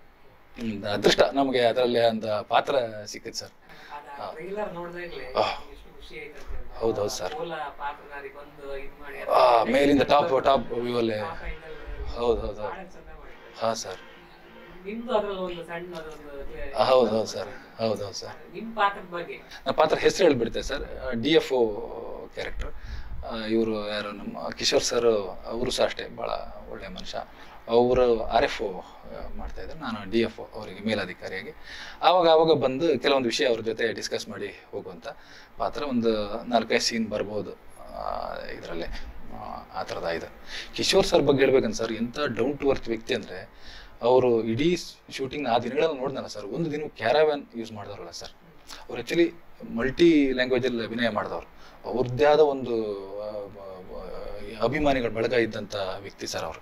ಅದೃಷ್ಟ ನಮಗೆ ಅದರಲ್ಲಿ ಒಂದು ಪಾತ್ರ ಸಿಕ್ಕಿತ್ತು ಸರ್ ಟ್ರೈಲರ್ ನೋಡಿದಾಗಲೇ ಆ. ಎಷ್ಟು ಖುಷಿ ಆಯ್ತು ಅಂತ ಹೇಳಿದ್ರೆ. ಹೌದೌದು ಸರ್. ಮೂಲ ಪಾತ್ರಧಾರಿ ಬಂದು ಇದ್ ಮಾಡಿ ಆ, ಮೇಲಿಂದ ಟಾಪ್ ಟಾಪ್ ವ್ಯೂ ಅಲ್ಲಿ top end ಅಲ್ಲಿ ಹೌದು ಹೌದು ಹೌದು ಭಾಳ ಚಂದ ಮಾಡಿದ್ದಾರೆ. ಹಾ ಸರ್ ನಿಮ್ದು ಅದ್ರಲ್ಲಿ ಒಂದು ಸಣ್ಣದೊಂದು ಹೌದು ಹೌದು ಸರ್ ಹೌದು ಹೌದು ಸರ್ ನಿಮ್ ಪಾತ್ರದ ಬಗ್ಗೆ ನನ್ನ ಪಾತ್ರ ಹೆಸರು ಹೇಳ್ಬಿಡ್ತೆ sir D F O character ಇವರು ಯಾರು ನಮ್ಮ ಕಿಶೋರ್ ಸರ್ ಅವರು ಸಹ ಅಷ್ಟೇ ಭಾಳ ಒಳ್ಳೆಯ ಮನುಷ್ಯ ಅವರು ಆರ್ ಎಫ್ ಒ ಮಾಡ್ತಾ ಇದ್ದಾರೆ ನಾನು ಡಿ ಎಫ್ ಒ ಅವರಿಗೆ ಮೇಲಾಧಿಕಾರಿಯಾಗಿ ಆವಾಗ ಆವಾಗ ಬಂದು ಕೆಲವೊಂದು ವಿಷಯ ಅವ್ರ ಜೊತೆ ಡಿಸ್ಕಸ್ ಮಾಡಿ ಹೋಗುವಂಥ ಪಾತ್ರ ಒಂದು ನಾಲ್ಕೈದು ಸೀನ್ ಬರ್ಬೋದು ಇದರಲ್ಲೇ ಆ ಥರದ ಇದೆ ಕಿಶೋರ್ ಸರ್ ಬಗ್ಗೆ ಹೇಳ್ಬೇಕಂತ ಸರ್ ಎಂಥ ಡೌನ್ ಟು ಅರ್ತ್ ವ್ಯಕ್ತಿ ಅಂದರೆ ಅವರು ಇಡೀ ಶೂಟಿಂಗ್ ಆ ದಿನಗಳಲ್ಲಿ ನೋಡಿದ್ನಲ್ಲ ಸರ್ ಒಂದು ದಿನ ಕ್ಯಾರಾವ್ಯಾನ್ ಯೂಸ್ ಮಾಡಿದವರಲ್ಲ ಸರ್ ಅವ್ರು ಆ್ಯಕ್ಚುಲಿ ಮಲ್ಟಿ ಲ್ಯಾಂಗ್ವೇಜಲ್ಲಿ ಅಭಿನಯ ಮಾಡಿದವರು ಅವ್ರದ್ದೇ ಆದ ಒಂದು ಆ, ಆ, ಅಭಿಮಾನಿಗಳ ಬಳಗ ಇದ್ದಂಥ ವ್ಯಕ್ತಿ ಸರ್ ಅವರು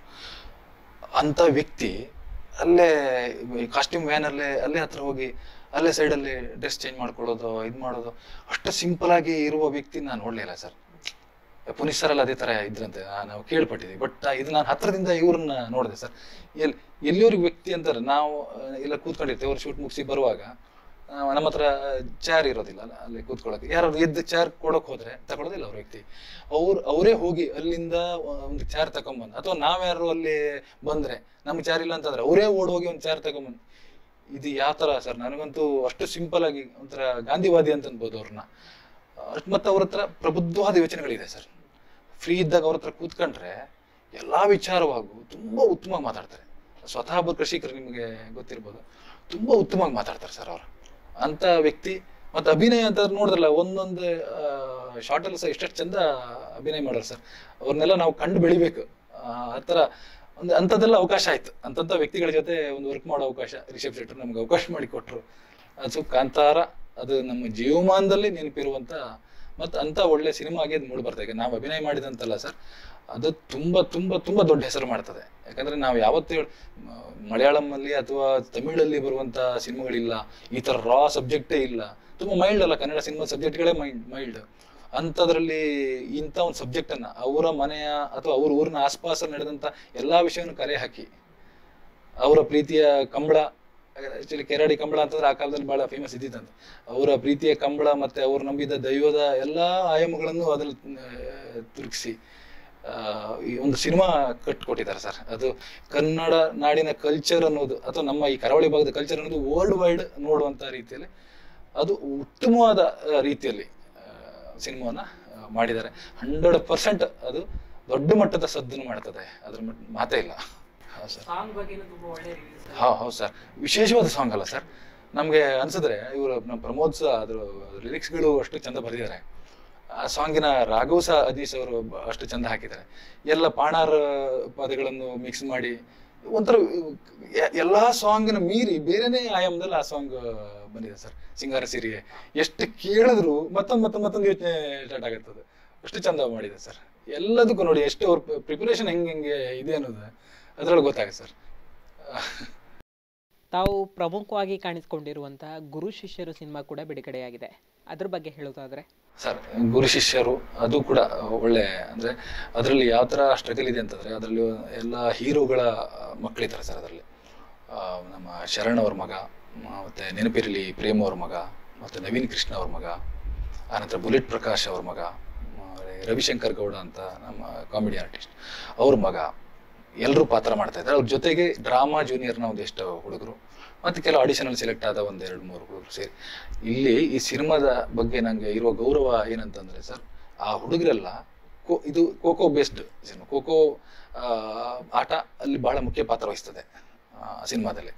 ಅಂಥ ವ್ಯಕ್ತಿ ಅಲ್ಲೇ ಕಾಸ್ಟ್ಯೂಮ್ ವ್ಯಾನಲ್ಲೇ ಅಲ್ಲೇ ಹತ್ರ ಹೋಗಿ ಅಲ್ಲೇ ಸೈಡಲ್ಲಿ ಡ್ರೆಸ್ ಚೇಂಜ್ ಮಾಡ್ಕೊಳ್ಳೋದು ಇದು ಮಾಡೋದು ಅಷ್ಟು ಸಿಂಪಲ್ ಆಗಿ ಇರುವ ವ್ಯಕ್ತಿ ನಾನು ನೋಡಲಿಲ್ಲ ಸರ್ ಪುನೀತ್ ಸರ್ ಎಲ್ಲ ಅದೇ ಥರ ಇದ್ರಂತೆ ಆ, ನಾವು ಕೇಳ್ಪಟ್ಟಿದ್ದೀವಿ ಬಟ್ ಇದು ನಾನು ಹತ್ರದಿಂದ ಇವ್ರನ್ನ ನೋಡಿದೆ ಸರ್ ಎಲ್ಲಿ ಎಲ್ಲಿವರೆಗೆ ವ್ಯಕ್ತಿ ಅಂತಾರೆ ನಾವು ಆ, ಎಲ್ಲ ಕೂತ್ಕೊಂಡಿರ್ತೀವಿ ಅವ್ರು ಶೂಟ್ ಮುಗಿಸಿ ಬರುವಾಗ ಆ, ನಮ್ಮ ಹತ್ರ ಚೇರ್ ಇರೋದಿಲ್ಲ ಅಲ್ಲ ಅಲ್ಲಿ ಕೂತ್ಕೊಳ್ಳೋಕೆ ಯಾರು ಎದ್ದು ಚೇರ್ ಕೊಡೋಕೆ ಹೋದ್ರೆ ತಗೊಳ್ಳೋದಿಲ್ಲ ಅವ್ರ ವ್ಯಕ್ತಿ ಅವ್ರು ಅವರೇ ಹೋಗಿ ಅಲ್ಲಿಂದ ಒಂದು ಚೇರ್ ತಗೊಂಬಂದು ಅಥವಾ ನಾವ್ಯಾರು ಅಲ್ಲಿ ಬಂದ್ರೆ ನಮ್ಗೆ ಚೇರ್ ಇಲ್ಲ ಅಂತಂದ್ರೆ ಅವರೇ ಓಡ್ ಹೋಗಿ ಒಂದು ಚೇರ್ ತಗೊಂಬಂದು ಇದು ಯಾವ ಥರ ಸರ್ ನನಗಂತೂ ಅಷ್ಟು ಸಿಂಪಲ್ ಆಗಿ ಒಂಥರ ಗಾಂಧಿವಾದಿ ಅಂತ ಅನ್ಬೋದು ಅವ್ರನ್ನ ಅಷ್ಟ್ ಮತ್ತೆ ಅವ್ರ ಹತ್ರ ಪ್ರಬುದ್ಧವಾದ ಯೋಚನೆಗಳಿದೆ ಸರ್ ಫ್ರೀ ಇದ್ದಾಗ ಅವ್ರ ಹತ್ರ ಕೂತ್ಕೊಂಡ್ರೆ ಎಲ್ಲಾ ವಿಚಾರವಾಗೂ ತುಂಬಾ ಉತ್ತಮವಾಗಿ ಮಾತಾಡ್ತಾರೆ ಸ್ವತಃ ಒಬ್ಬ ಕೃಷಿಕರು ನಿಮಗೆ ಗೊತ್ತಿರ್ಬೋದು ತುಂಬಾ ಉತ್ತಮವಾಗಿ ಮಾತಾಡ್ತಾರೆ ಸರ್ ಅವರು ಅಂತ ವ್ಯಕ್ತಿ ಮತ್ತೆ ಅಭಿನಯ ಅಂತ ನೋಡಿದ್ರಲ್ಲ ಒಂದೊಂದು ಶಾರ್ಟ್ ಅಲ್ಲಿ ಸಹ ಎಷ್ಟೆಷ್ಟು ಚಂದ ಅಭಿನಯ ಮಾಡೋರು ಸರ್ ಅವ್ರನ್ನೆಲ್ಲ ನಾವು ಕಂಡು ಬೆಳಿಬೇಕು ಆ ಆ ಥರ ಒಂದು ಅಂಥದ್ದೆಲ್ಲ ಅವಕಾಶ ಆಯ್ತು ಅಂತಂಥ ವ್ಯಕ್ತಿಗಳ ಜೊತೆ ಒಂದು ವರ್ಕ್ ಮಾಡೋ ಅವಕಾಶ ರಿಷಬ್ ಶೆಟ್ಟರ್ ನಮ್ಗೆ ಅವಕಾಶ ಮಾಡಿ ಕೊಟ್ಟರು ಅದು ಕಾಂತಾರ ಅದು ನಮ್ಮ ಜೀವಮಾನದಲ್ಲಿ ನೆನಪಿರುವಂಥ ಮತ್ತು ಅಂತ ಒಳ್ಳೆ ಸಿನಿಮಾಗೆ ಅದು ಮೂಡಿ ಬರ್ತದೆ ಈಗ ನಾವು ಅಭಿನಯ ಮಾಡಿದಂತಲ್ಲ ಸರ್ ಅದು ತುಂಬ ತುಂಬ ತುಂಬ ದೊಡ್ಡ ಹೆಸರು ಮಾಡ್ತದೆ ಯಾಕಂದ್ರೆ ನಾವು ಯಾವತ್ತೂ ಹೇಳ್- ಮ- ಮಲಯಾಳಂನಲ್ಲಿ ಅಥವಾ ತಮಿಳಲ್ಲಿ ಬರುವಂತ ಸಿನಿಮಾಗಳಿಲ್ಲ ಈ ಥರ ರಾ ಸಬ್ಜೆಕ್ಟೇ ಇಲ್ಲ ತುಂಬ ಮೈಲ್ಡ್ ಅಲ್ಲ ಕನ್ನಡ ಸಿನಿಮಾ ಸಬ್ಜೆಕ್ಟ್ಗಳೇ ಮೈಲ್ಡ್ ಮೈಲ್ಡ್ ಅಂಥದ್ರಲ್ಲಿ ಇಂಥ ಒಂದು ಸಬ್ಜೆಕ್ಟನ್ನು ಅವರ ಮನೆಯ ಅಥವಾ ಅವ್ರ ಊರಿನ ಆಸ್ಪಾಸಲ್ಲಿ ನಡೆದಂಥ ಎಲ್ಲ ವಿಷಯವನ್ನು ಕಲೆ ಹಾಕಿ ಅವರ ಪ್ರೀತಿಯ ಕಂಬಳ ಆಕ್ಚುಲಿ ಕೆರಾಡಿ ಕಂಬಳ ಅಂತಂದ್ರೆ ಆ ಕಾಲದಲ್ಲಿ ಬಹಳ ಫೇಮಸ್ ಇದ್ದಿತ್ತಂತೆ ಅವರ ಪ್ರೀತಿಯ ಕಂಬಳ ಮತ್ತೆ ಅವ್ರು ನಂಬಿದ ದೈವದ ಎಲ್ಲಾ ಆಯಾಮಗಳನ್ನು ಅದ್ರಲ್ಲಿ ತುರುಗಿಸಿ ಈ ಒಂದು ಸಿನಿಮಾ ಕಟ್ಕೊಟ್ಟಿದ್ದಾರೆ ಸರ್ ಅದು ಕನ್ನಡ ನಾಡಿನ ಕಲ್ಚರ್ ಅನ್ನೋದು ಅಥವಾ ನಮ್ಮ ಈ ಕರಾವಳಿ ಭಾಗದ ಕಲ್ಚರ್ ಅನ್ನೋದು ವರ್ಲ್ಡ್ ವೈಡ್ ನೋಡುವಂತ ರೀತಿಯಲ್ಲಿ ಅದು ಉತ್ತಮವಾದ ಆ, ರೀತಿಯಲ್ಲಿ ಸಿನಿಮಾವನ್ನ ಮಾಡಿದ್ದಾರೆ ಹಂಡ್ರೆಡ್ ಪರ್ಸೆಂಟ್ ಅದು ದೊಡ್ಡ ಮಟ್ಟದ ಸದ್ದನ್ನು ಮಾಡ್ತದೆ ಅದ್ರ ಮಟ್- ಮಾತೇ ಇಲ್ಲ ಹೌದು ಸರ್ ಸಾಂಗ್ ಬಗ್ಗೆನೂ ತುಂಬಾ ಒಳ್ಳೆ ರಿವ್ಯೂಸ್ ಹಾ ಹೌದು ಸರ್ ವಿಶೇಷವಾದ ಸಾಂಗ್ ಅಲ್ಲ ಸರ್ ನಮಗೆ ಅನ್ಸಿದ್ರೆ ಇವರು ನಮ್ಮ ಪ್ರಮೋದ್ ಸಹ ಅದ್ರ ಲಿರಿಕ್ಸ್ಗಳು ಅಷ್ಟು ಚಂದ ಬರೆದಿದ್ದಾರೆ ಆ ಸಾಂಗಿನ ರಾಘವ್ ಸಹ ಅಜೀಶ್ ಅವರು ಬ- ಅಷ್ಟು ಚಂದ ಹಾಕಿದ್ದಾರೆ ಎಲ್ಲ ಪಾಣಾರ್ ಪದಗಳನ್ನು ಮಿಕ್ಸ್ ಮಾಡಿ ಒಂಥರ ಎ- ಎಲ್ಲಾ ಸಾಂಗಿನ ಮೀರಿ ಬೇರೆನೇ ಆಯಾಮದಲ್ಲಿ ಆ ಸಾಂಗ್ ಬಂದಿದೆ ಸರ್ ಸಿಂಗಾರ ಸಿರಿಯೆ ಎಷ್ಟು ಕೇಳಿದ್ರು ಮತ್ತೊಂದು ಮತ್ತೊಂದು ಮತ್ತೊಂದು ಯೋಚನೆ ಸ್ಟಾರ್ಟ್ ಆಗುತ್ತದೆ ಅಷ್ಟು ಚಂದ ಮಾಡಿದೆ ಸರ್ ಎಲ್ಲದಕ್ಕೂ ನೋಡಿ ಎಷ್ಟು ಅವ್ರ ಪ್ರಿಪರೇಷನ್ ಹೆಂಗೆ ಹೆಂಗೆ ಇದೆ ಅನ್ನೋದು ಅದ್ರೊಳಗೆ ಗೊತ್ತಾಗುತ್ತೆ ಸರ್ ತಾವು ಪ್ರಮುಖವಾಗಿ ಕಾಣಿಸಿಕೊಂಡಿರುವಂತಹ ಗುರು ಶಿಷ್ಯರು ಸಿನಿಮಾ ಕೂಡ ಬಿಡುಗಡೆಯಾಗಿದೆ ಅದ್ರ ಬಗ್ಗೆ ಹೇಳೋದಾದ್ರೆ ಸರ್ ಗುರು ಶಿಷ್ಯರು ಅದು ಕೂಡ ಒಳ್ಳೆ ಅಂದ್ರೆ ಅದರಲ್ಲಿ ಯಾವ ತರ ಸ್ಟ್ರಗಲ್ ಇದೆ ಅಂತಂದ್ರೆ ಅದರಲ್ಲಿ ಎಲ್ಲ ಹೀರೋಗಳ ಮಕ್ಕಳಿದ್ದಾರೆ ಸರ್ ಅದರಲ್ಲಿ ಆ, ನಮ್ಮ ಶರಣ್ ಅವ್ರ ಮಗ ಮ- ಮತ್ತೆ ನೆನಪಿರಲಿ ಪ್ರೇಮ್ ಅವ್ರ ಮಗ ಮತ್ತೆ ನವೀನ್ ಕೃಷ್ಣ ಅವ್ರ ಮಗ ಆನಂತರ ಬುಲೆಟ್ ಪ್ರಕಾಶ್ ಅವ್ರ ಮಗ ಆಮೇಲೆ ರವಿಶಂಕರ್ ಗೌಡ ಅಂತ ನಮ್ಮ ಕಾಮಿಡಿ ಆರ್ಟಿಸ್ಟ್ ಅವ್ರ ಮಗ ಎಲ್ಲರೂ ಪಾತ್ರ ಮಾಡ್ತಾ ಇದ್ದಾರೆ ಅವ್ರ ಜೊತೆಗೆ ಡ್ರಾಮಾ ಜೂನಿಯರ್ನ ಒಂದಿಷ್ಟು ಹುಡುಗರು ಮತ್ತೆ ಕೆಲವು ಆಡಿಷನಲ್ಲಿ ಸೆಲೆಕ್ಟ್ ಆದ ಒಂದ್ ಎರಡು ಮೂರು ಹುಡುಗರು ಸೇರಿ ಇಲ್ಲಿ ಈ ಸಿನಿಮಾದ ಬಗ್ಗೆ ನಂಗೆ ಇರುವ ಗೌರವ ಏನಂತಂದ್ರೆ ಸರ್ ಆ ಹುಡುಗರೆಲ್ಲ ಕೋ ಇದು ಖೋಖೋ ಬೇಸ್ಡ್ ಸಿನಿಮಾ ಖೋಖೋ ಆಟ ಅಲ್ಲಿ ಬಹಳ ಮುಖ್ಯ ಪಾತ್ರ ವಹಿಸ್ತದೆ ಆ, ಸಿನಿಮಾದಲ್ಲಿ